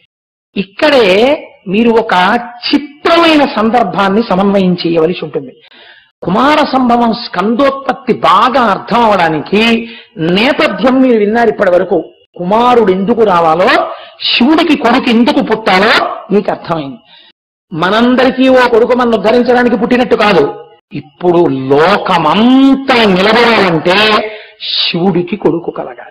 ఇక్కడే మీరు ఒక చిత్రమైన సందర్భాన్ని సమన్వయం చేయవలసి ఉంటుంది కుమార సంభవం స్కందోత్పత్తి బాగా అర్థం అవడానికి నేపథ్యం మీరు విన్నారు ఇప్పటి వరకు కుమారుడు ఎందుకు రావాలో శివుడికి కొడుకు ఎందుకు పుట్టాలో మీకు అర్థమైంది మనందరికీ ఓ కొడుకు మనం ఉద్ధరించడానికి పుట్టినట్టు కాదు ఇప్పుడు లోకమంతా నిలబడాలంటే శివుడికి కొడుకు కలగాలి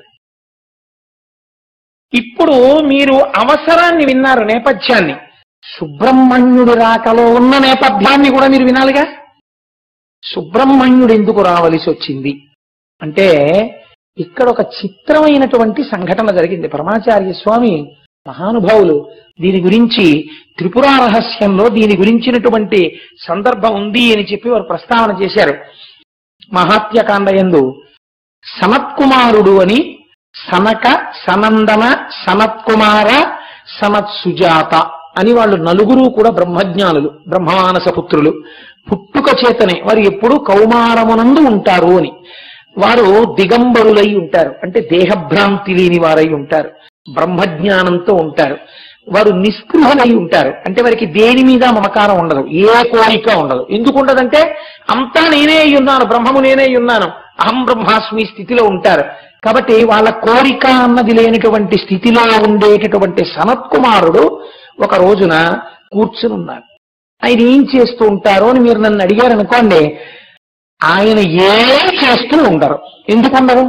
ఇప్పుడు మీరు అవసరాన్ని విన్నారు నేపథ్యాన్ని సుబ్రహ్మణ్యుడి రాకలో ఉన్న నేపథ్యాన్ని కూడా మీరు వినాలిగా సుబ్రహ్మణ్యుడు ఎందుకు రావలసి వచ్చింది అంటే ఇక్కడ ఒక చిత్రమైనటువంటి సంఘటన జరిగింది పరమాచార్య స్వామి మహానుభావులు దీని గురించి త్రిపుర రహస్యంలో దీని గురించినటువంటి సందర్భం ఉంది అని చెప్పి వారు ప్రస్తావన చేశారు మహాత్యకాండ యందు సనత్కుమారుడు అని సనక సనందన సనత్కుమార సనత్సుజాత అని వాళ్ళు నలుగురు కూడా బ్రహ్మజ్ఞానులు బ్రహ్మమానస పుత్రులు పుట్టుక చేతనే వారు ఎప్పుడూ కౌమారమునందు ఉంటారు అని వారు దిగంబరులై ఉంటారు అంటే దేహభ్రాంతి లేని వారై ఉంటారు బ్రహ్మజ్ఞానంతో ఉంటారు వారు నిస్పృహలై ఉంటారు అంటే వారికి దేని మీద మమకారం ఉండదు ఏ కోరిక ఉండదు ఎందుకు ఉండదంటే అంతా నేనే అయి ఉన్నాను బ్రహ్మము నేనే అయి ఉన్నాను అహం బ్రహ్మాస్మి స్థితిలో ఉంటారు కాబట్టి వాళ్ళ కోరిక అన్నది లేనటువంటి స్థితిలో ఉండేటటువంటి సనత్కుమారుడు ఒక రోజున కూర్చుని ఉన్నారు ఆయన ఏం చేస్తూ ఉంటారో అని మీరు నన్ను అడిగారు అనుకోండి ఆయన ఏం చేస్తూ ఉండరు ఎందుకన్నారు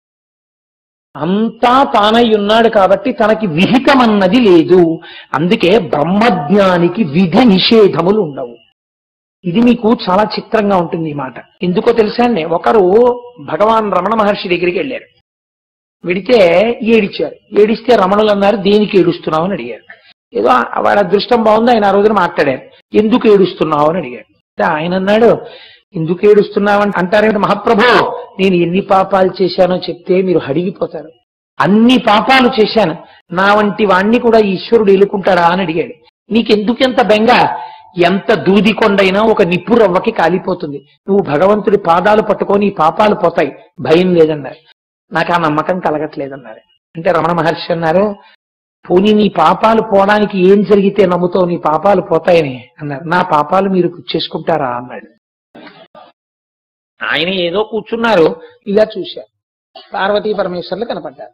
అంతా తానై ఉన్నాడు కాబట్టి తనకి విహితమన్నది లేదు అందుకే బ్రహ్మజ్ఞానికి విధి నిషేధములు ఉండవు ఇది మీకు చాలా చిత్రంగా ఉంటుంది ఈ మాట ఎందుకో తెలుసా అండి ఒకరు భగవాన్ రమణ మహర్షి దగ్గరికి వెళ్ళారు వెడితే ఏడిచారు ఏడిస్తే రమణులు అన్నారు దేనికి ఏడుస్తున్నావు అని అడిగారు ఏదో ఆ- వాడి అదృష్టం బాగుంది ఆయన ఆ రోజున మాట్లాడారు ఎందుకు ఏడుస్తున్నావు అని అడిగారు అంటే ఆయన అన్నాడు ఎందుకు ఏడుస్తున్నావంటే అంటారేమిటి మహాప్రభు నేను ఎన్ని పాపాలు చేశానో చెప్తే మీరు హడిగిపోతారు అన్ని పాపాలు చేశాను నా వంటి వాణ్ణి కూడా ఈశ్వరుడు ఎలుకుంటాడా అని అడిగాడు నీకెందుకెంత బెంగ ఎంత దూది కొండైనా ఒక నిప్పు రవ్వకి కాలిపోతుంది నువ్వు భగవంతుడి పాదాలు పట్టుకొని ఈ పాపాలు పోతాయి భయం లేదన్నారు నాకు ఆ నమ్మకం కలగట్లేదన్నారు అంటే రమణ మహర్షి అన్నారు పోనీ నీ పాపాలు పోవడానికి ఏం జరిగితే నమ్ముతావు నీ పాపాలు పోతాయని అన్నారు నా పాపాలు మీరు చేసుకుంటారా అన్నాడు ఆయన ఏదో కూర్చున్నారు ఇలా చూశారు పార్వతీ పరమేశ్వర్లు కనపడ్డారు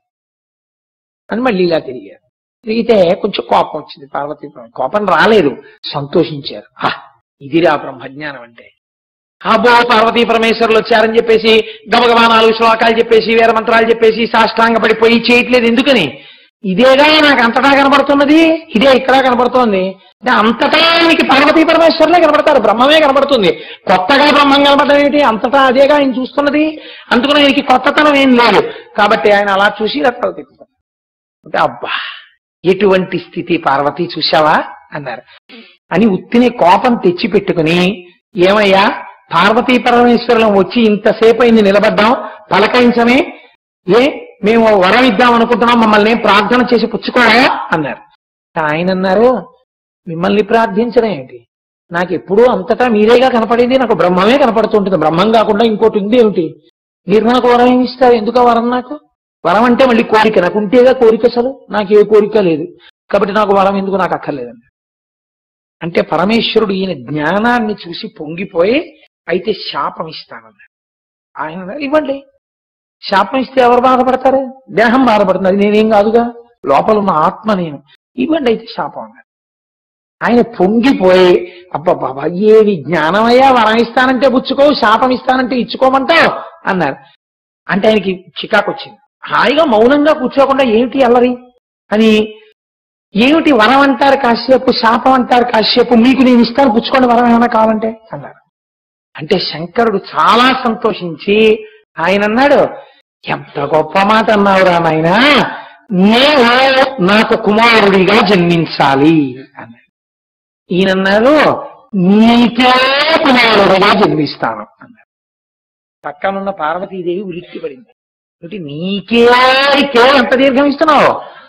అని మళ్ళీ ఇలా తిరిగారు తిరిగితే కొంచెం కోపం వచ్చింది పార్వతీ పరమ- కోపం రాలేదు సంతోషించారు "హా, ఇదిరా బ్రహ్మజ్ఞానం అంటే అబ్బో పార్వతీ పరమేశ్వరులు వచ్చారని చెప్పేసి గబగబా నాలుగు శ్లోకాలు చెప్పేసి వేరే మంత్రాలు చెప్పేసి సాష్టాంగ పడిపోయి చేయట్లేదు ఎందుకని ఇదేగా నాకు అంతటా కనబడుతున్నది ఇదే ఇక్కడ కనబడుతోంది అంటే అంతటా ఆయనకి పార్వతీ పరమేశ్వరులే కనబడతారు బ్రహ్మమే కనబడుతుంది కొత్తగా బ్రహ్మం కనబడడం ఏంటి అంతటా అదేగా ఆయన చూస్తున్నది అందుకని ఆయనకి కొత్తతనం ఏం లేదు కాబట్టి ఆయన అలా చూసి రత్నాలు తిప్పుతారు అంటే అబ్బా ఎటువంటి స్థితి పార్వతి చూశావా అన్నారు అని ఉత్తిని కోపం తెచ్చి పెట్టుకుని ఏమయ్యా పార్వతీ పరమేశ్వరులం వచ్చి ఇంతసేపు అయింది నిలబడ్డాం పలకరించమే ఏ మేము వరం ఇద్దాం అనుకుంటున్నాం మమ్మల్ని ప్రార్థన చేసి పుచ్చుకోవా అన్నారు ఆయన అన్నారు మిమ్మల్ని ప్రార్థించడం ఏంటి నాకు ఎప్పుడూ అంతటా మీరేగా కనపడింది నాకు బ్రహ్మమే కనపడుతుంటుంది బ్రహ్మం కాకుండా ఇంకోటి ఉంది ఏమిటి మీరు నాకు వరం ఏమి ఇస్తారు ఎందుకు ఆ వరం నాకు వరం అంటే మళ్ళీ కోరిక నాకు ఉంటేగా కోరిక అసలు నాకు ఏ కోరిక లేదు కాబట్టి నాకు వరం ఎందుకు నాకు అక్కర్లేదండి అంటే పరమేశ్వరుడు ఈయన జ్ఞానాన్ని చూసి పొంగిపోయి అయితే శాపం ఇస్తానన్నాడు ఆయన అన్నారు, ఇవ్వండి శాపం ఇస్తే ఎవరు బాధపడతారు దేహం బాధపడుతుంది అది నేనేం కాదుగా లోపల ఉన్న ఆత్మ నేను ఇవ్వండి అయితే శాపం అన్నాడు ఆయన పొంగిపోయి అబ్బా బాబా ఏవి జ్ఞానమయ్యా వరం ఇస్తానంటే పుచ్చుకో శాపం ఇస్తానంటే ఇచ్చుకోమంటావు అన్నారు అంటే ఆయనకి చికాకు వచ్చింది హాయిగా మౌనంగా కూర్చోకుండా ఏమిటి అల్లరి అని ఏమిటి వరం అంటారు కాసేపు శాపం అంటారు కాసేపు మీకు నేను ఇస్తాను పుచ్చుకోండి వరం ఏమైనా కావాలంటే అన్నారు అంటే శంకరుడు చాలా సంతోషించి ఆయన అన్నాడు ఎంత గొప్ప మాట అన్నావురా నాయన నేను నాకు కుమారుడిగా జన్మించాలి అన్నాడు ఈయన అన్నారు నీకే కుమారుడిగా జన్మిస్తాను అన్నాడు పక్కనున్న పార్వతీదేవి ఉలిక్కి పడింది అంటే నీకే కే ఎంత దీర్ఘం ఇస్తున్నావు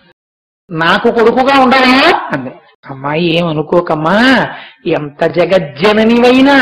నాకు కొడుకుగా ఉండవా అంది అమ్మాయి ఏమనుకోకమ్మా ఎంత జగజ్జననివైనా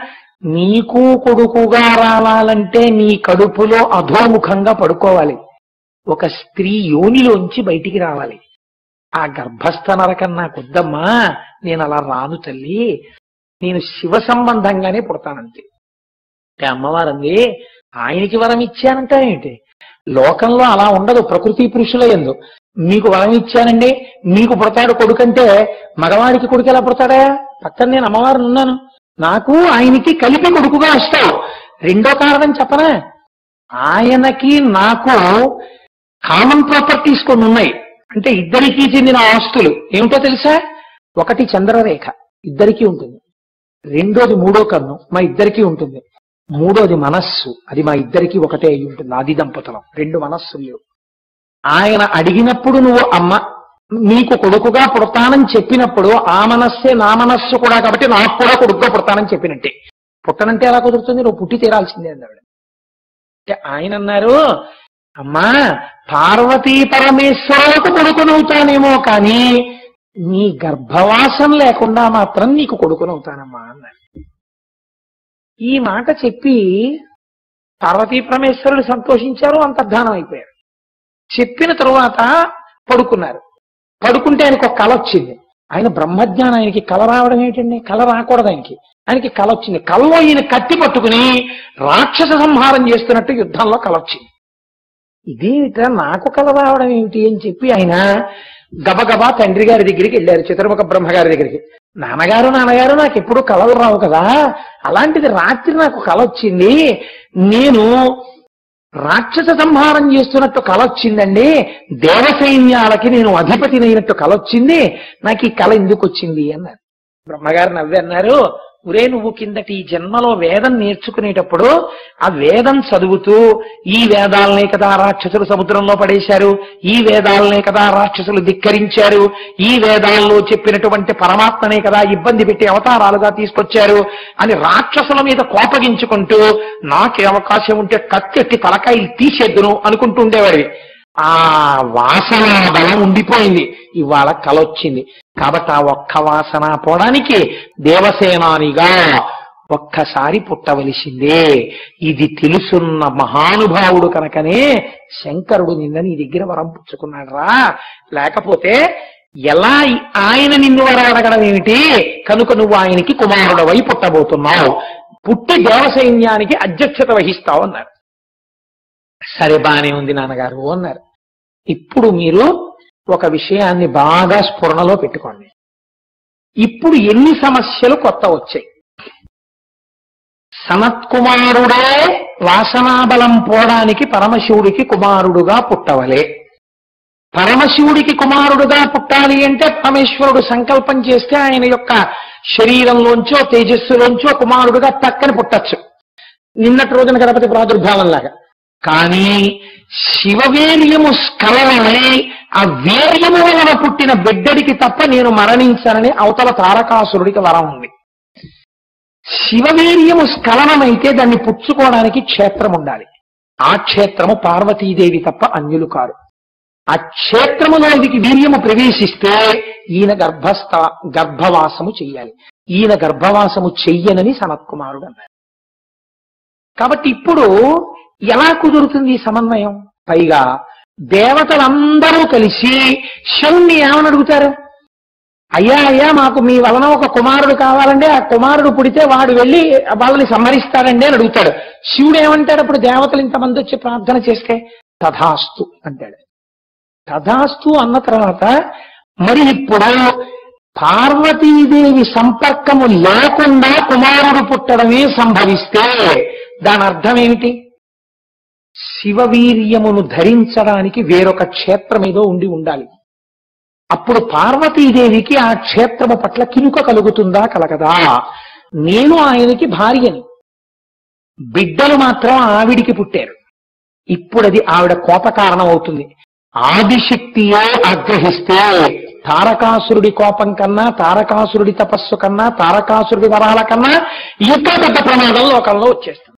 నీకు కొడుకుగా రావాలంటే నీ కడుపులో అధోముఖంగా పడుకోవాలి ఒక స్త్రీ యోనిలోంచి బయటికి రావాలి ఆ గర్భస్థ నరకం నాకొద్దమ్మా నేను అలా రాను తల్లి నేను శివ సంబంధంగానే పుడతానంతే అంటే అమ్మవారంది ఆయనకి వరం ఇచ్చానంటారేంటి లోకంలో అలా ఉండదు ప్రకృతి పురుషుల ఎందు మీకు వరం ఇచ్చానండి మీకు పుడతాడు కొడుకంటే మగవాడికి కొడుకు ఎలా పుడతాడా పక్కన నేను అమ్మవారిని ఉన్నాను నాకు ఆయనకి కలిపి కొడుకుగా వస్తావు రెండో కారణం చెప్పనా ఆయనకి నాకు కామన్ ప్రాపర్టీస్ కొన్ని ఉన్నాయి అంటే ఇద్దరికీ చెందిన ఆస్తులు ఏమిటో తెలుసా ఒకటి చంద్రరేఖ ఇద్దరికీ ఉంటుంది రెండోది మూడో కన్ను మా ఇద్దరికీ ఉంటుంది మూడోది మనస్సు అది మా ఇద్దరికీ ఒకటే అయి ఉంటుంది ఆది దంపతులం రెండు మనస్సులు లేవు ఆయన అడిగినప్పుడు నువ్వు అమ్మ నీకు కొడుకుగా పుడతానని చెప్పినప్పుడు ఆ మనస్సే నా మనస్సు కూడా కాబట్టి నాకు కూడా కొడుకుగా పుడతానని చెప్పినట్టే పుట్టనంటే ఎలా కుదురుతుంది నువ్వు పుట్టి తీరాల్సిందే అన్నాడు అంటే ఆయన అన్నారు అమ్మా పార్వతీ పరమేశ్వరులకు కొడుకునవుతానేమో కానీ నీ గర్భవాసం లేకుండా మాత్రం నీకు కొడుకునవుతానమ్మా అన్నాడు ఈ మాట చెప్పి పార్వతీ పరమేశ్వరుడు సంతోషించారు అంతర్ధానం అయిపోయారు చెప్పిన తరువాత పడుకున్నారు పడుకుంటే ఆయనకు ఒక కళ వచ్చింది ఆయన బ్రహ్మజ్ఞానం ఆయనకి కళ రావడం ఏంటండి కళ రాకూడదు ఆయనకి ఆయనకి కళ వచ్చింది కళ్ళలో ఈయన కత్తి పట్టుకుని రాక్షస సంహారం చేస్తున్నట్టు యుద్ధంలో కళ వచ్చింది ఇదేమిట్రా నాకు కళ రావడం ఏమిటి అని చెప్పి ఆయన గబగబా తండ్రి గారి దగ్గరికి వెళ్ళారు చతుర్ముఖ బ్రహ్మగారి దగ్గరికి నాన్నగారు నాన్నగారు నాకు ఎప్పుడు కళలు రావు కదా అలాంటిది రాత్రి నాకు కళ వచ్చింది నేను రాక్షస సంహారం చేస్తున్నట్టు కళ వచ్చిందండి దేవ సైన్యాలకి నేను అధిపతినైనట్టు కళ వచ్చింది నాకు ఈ కళ ఎందుకు వచ్చింది అన్నారు బ్రహ్మగారు నవ్వి అన్నారు ఒరే నువ్వు కిందటి ఈ జన్మలో వేదం నేర్చుకునేటప్పుడు ఆ వేదం చదువుతూ ఈ వేదాలనే కదా రాక్షసులు సముద్రంలో పడేశారు ఈ వేదాలనే కదా రాక్షసులు ధిక్కరించారు ఈ వేదాల్లో చెప్పినటువంటి పరమాత్మనే కదా ఇబ్బంది పెట్టి అవతారాలుగా తీసుకొచ్చారు అని రాక్షసుల మీద కోపగించుకుంటూ నాకే అవకాశం ఉంటే కత్తెట్టి తలకాయలు తీసేద్దును అనుకుంటూ ఉండేవాడివి ఆ వాసన బలం ఉండిపోయింది ఇవాళ కలొచ్చింది కాబట్టి ఆ ఒక్క వాసన పోవడానికి దేవసేనానిగా ఒక్కసారి పుట్టవలసిందే ఇది తెలుసున్న మహానుభావుడు కనుకనే శంకరుడు నిన్న నీ దగ్గర వరం పుచ్చుకున్నాడు రా లేకపోతే ఎలా ఈ- ఆయన నిన్ను వరం అడగడం ఏమిటి కనుక నువ్వు ఆయనకి కుమారుడవై పుట్టబోతున్నావు పుట్టి దేవసైన్యానికి అధ్యక్షత వహిస్తావు అన్నారు సరే బానే ఉంది నాన్నగారు అన్నారు ఇప్పుడు మీరు ఒక విషయాన్ని బాగా స్ఫురణలో పెట్టుకోండి ఇప్పుడు ఎన్ని సమస్యలు కొత్త వచ్చాయి సనత్కుమారుడే వాసనాబలం పోవడానికి పరమశివుడికి కుమారుడుగా పుట్టవలే పరమశివుడికి కుమారుడుగా పుట్టాలి అంటే పరమేశ్వరుడు సంకల్పం చేస్తే ఆయన యొక్క శరీరంలోంచో తేజస్సులోంచో కుమారుడుగా పక్కన పుట్టచ్చు నిన్నటి రోజున గణపతి ప్రాదుర్భావం లాగా కానీ శివవీర్యము స్ఖలనమై ఆ వీర్యము వలన పుట్టిన బిడ్డడికి తప్ప నేను మరణించనని అవతల తారకాసురుడికి వరం ఉంది శివవీర్యము స్ఖలనమైతే దాన్ని పుచ్చుకోవడానికి క్షేత్రం ఉండాలి ఆ క్షేత్రము పార్వతీదేవి తప్ప అన్యులు కారు ఆ క్షేత్రములోనికి వీర్యము ప్రవేశిస్తే ఈయన గర్భస్థ గర్భవాసము చెయ్యాలి ఈయన గర్భవాసము చెయ్యనని సనత్కుమారుడు అన్నారు కాబట్టి ఇప్పుడు ఎలా కుదురుతుంది ఈ సమన్వయం పైగా దేవతలందరూ కలిసి శివుణ్ణి ఏమని అడుగుతారు అయ్యా అయ్యా మాకు మీ వలన ఒక కుమారుడు కావాలంటే ఆ కుమారుడు పుడితే వాడు వెళ్ళి వాళ్ళని సంహరిస్తాడండి అని అడుగుతాడు శివుడు ఏమంటాడు అప్పుడు దేవతలు ఇంతమంది వచ్చి ప్రార్థన చేస్తే తథాస్తు అంటాడు తథాస్తు అన్న తర్వాత మరి ఇప్పుడు పార్వతీదేవి సంపర్కము లేకుండా కుమారుడు పుట్టడమే సంభవిస్తే దాని అర్థం ఏమిటి శివవీర్యమును ధరించడానికి వేరొక క్షేత్రం ఏదో ఉండి ఉండాలి అప్పుడు పార్వతీదేవికి ఆ క్షేత్రము పట్ల కినుక కలుగుతుందా కలగదా నేను ఆయనకి భార్యని బిడ్డలు మాత్రం ఆవిడికి పుట్టారు ఇప్పుడు అది ఆవిడ కోప కారణం అవుతుంది ఆదిశక్తియే ఆగ్రహిస్తే తారకాసురుడి కోపం కన్నా తారకాసురుడి తపస్సు కన్నా తారకాసురుడి వరాల కన్నా ఇంకా పెద్ద ప్రమాదం లోకంలో వచ్చేస్తుంది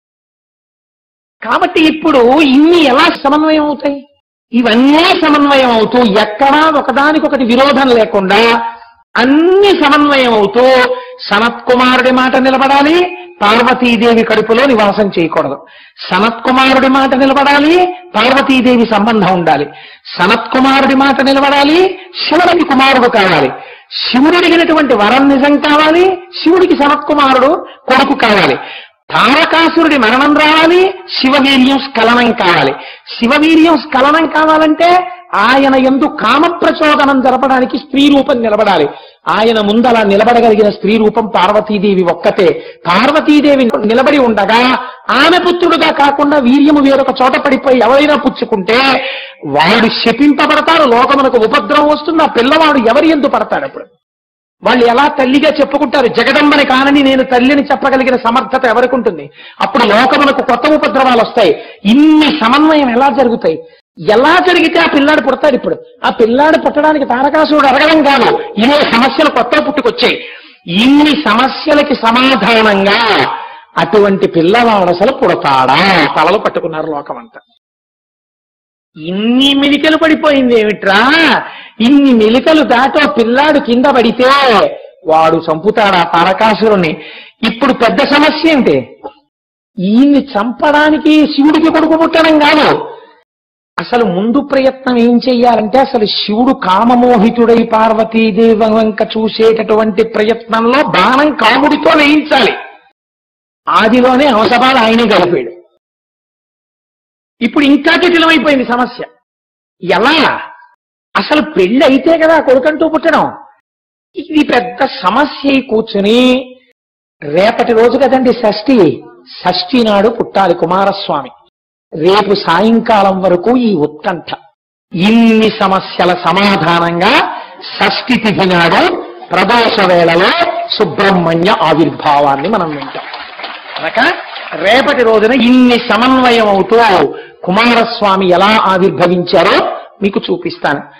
కాబట్టి ఇప్పుడు ఇన్ని ఎలా సమన్వయం అవుతాయి ఇవన్నీ సమన్వయం అవుతూ ఎక్కడా ఒకదానికొకటి విరోధం లేకుండా అన్ని సమన్వయం అవుతూ సనత్ కుమారుడి మాట నిలబడాలి పార్వతీదేవి కడుపులో నివాసం చేయకూడదు సనత్ కుమారుడి మాట నిలబడాలి పార్వతీదేవి సంబంధం ఉండాలి సనత్ కుమారుడి మాట నిలబడాలి శివుడికి కుమారుడు కావాలి శివుడు అడిగినటువంటి వరం నిజం కావాలి శివుడికి సనత్ కుమారుడు కొడుకు కావాలి తారకాసురుడి మరణం రావాలి శివవీర్యం స్ఖలనం కావాలి శివవీర్యం స్ఖలనం కావాలంటే ఆయన ఎందు కామ ప్రచోదనం జరపడానికి స్త్రీ రూపం నిలబడాలి ఆయన ముందల నిలబడగలిగిన స్త్రీ రూపం పార్వతీదేవి ఒక్కతే పార్వతీదేవి నిలబడి ఉండగా ఆమె పుత్రుడుగా కాకుండా వీర్యము వేరొక చోట పడిపోయి ఎవరైనా పుచ్చుకుంటే వాడు శపింపబడతారు లోకమునకు ఉపద్రవం వస్తుంది ఆ పిల్లవాడు ఎవరి ఎందు పడతాడు అప్పుడు వాళ్ళు ఎలా తల్లిగా చెప్పుకుంటారు జగదంబని కానని నేను తల్లిని చెప్పగలిగిన సమర్థత ఎవరికి ఉంటుంది అప్పుడు లోకమునకు కొత్త ఉపద్రవాలు వస్తాయి ఇన్ని సమన్వయం ఎలా జరుగుతాయి ఎలా జరిగితే ఆ పిల్లాడు పుడతాడు ఇప్పుడు ఆ పిల్లాడు పుట్టడానికి తారకాసురుడు అడగడం కాదు ఇన్ని సమస్యలు కొత్త పుట్టుకొచ్చాయి ఇన్ని సమస్యలకి సమాధానంగా అటువంటి పిల్లవాడు అసలు పుడతాడా తలలు పట్టుకున్నారు లోకమంతా ఇన్ని మెలికలు పడిపోయింది ఏమిట్రా ఇన్ని మెలికలు దాటో పిల్లాడు కింద పడితే వాడు చంపుతాడా తారకాసురుణ్ణి ఇప్పుడు పెద్ద సమస్య ఏంటి ఈయన్ని చంపడానికి శివుడికి కొడుకు పుట్టడం కాదు అసలు ముందు ప్రయత్నం ఏం చెయ్యాలంటే అసలు శివుడు కామమోహితుడై పార్వతీదేవి వంక చూసేటటువంటి ప్రయత్నంలో బాణం కాముడితో వేయించాలి ఆదిలోనే అవసరాలు ఆయనే కలిపాడు ఇప్పుడు ఇంకా జటిలమైపోయింది సమస్య ఎలా అసలు పెళ్లి అయితే కదా కొడుకంటూ పుట్టడం ఇది పెద్ద సమస్య అయి కూర్చుని రేపటి రోజు కదండి షష్ఠి షష్ఠి నాడు పుట్టాలి కుమారస్వామి రేపు సాయంకాలం వరకు ఈ ఉత్కంఠ ఇన్ని సమస్యల సమాధానంగా షష్ఠి తిథి నాడు ప్రదోష వేళలో సుబ్రహ్మణ్య ఆవిర్భావాన్ని మనం వింటాం కనుక రేపటి రోజున ఇన్ని సమన్వయం అవుతూ కుమారస్వామి ఎలా ఆవిర్భవించారో మీకు చూపిస్తాను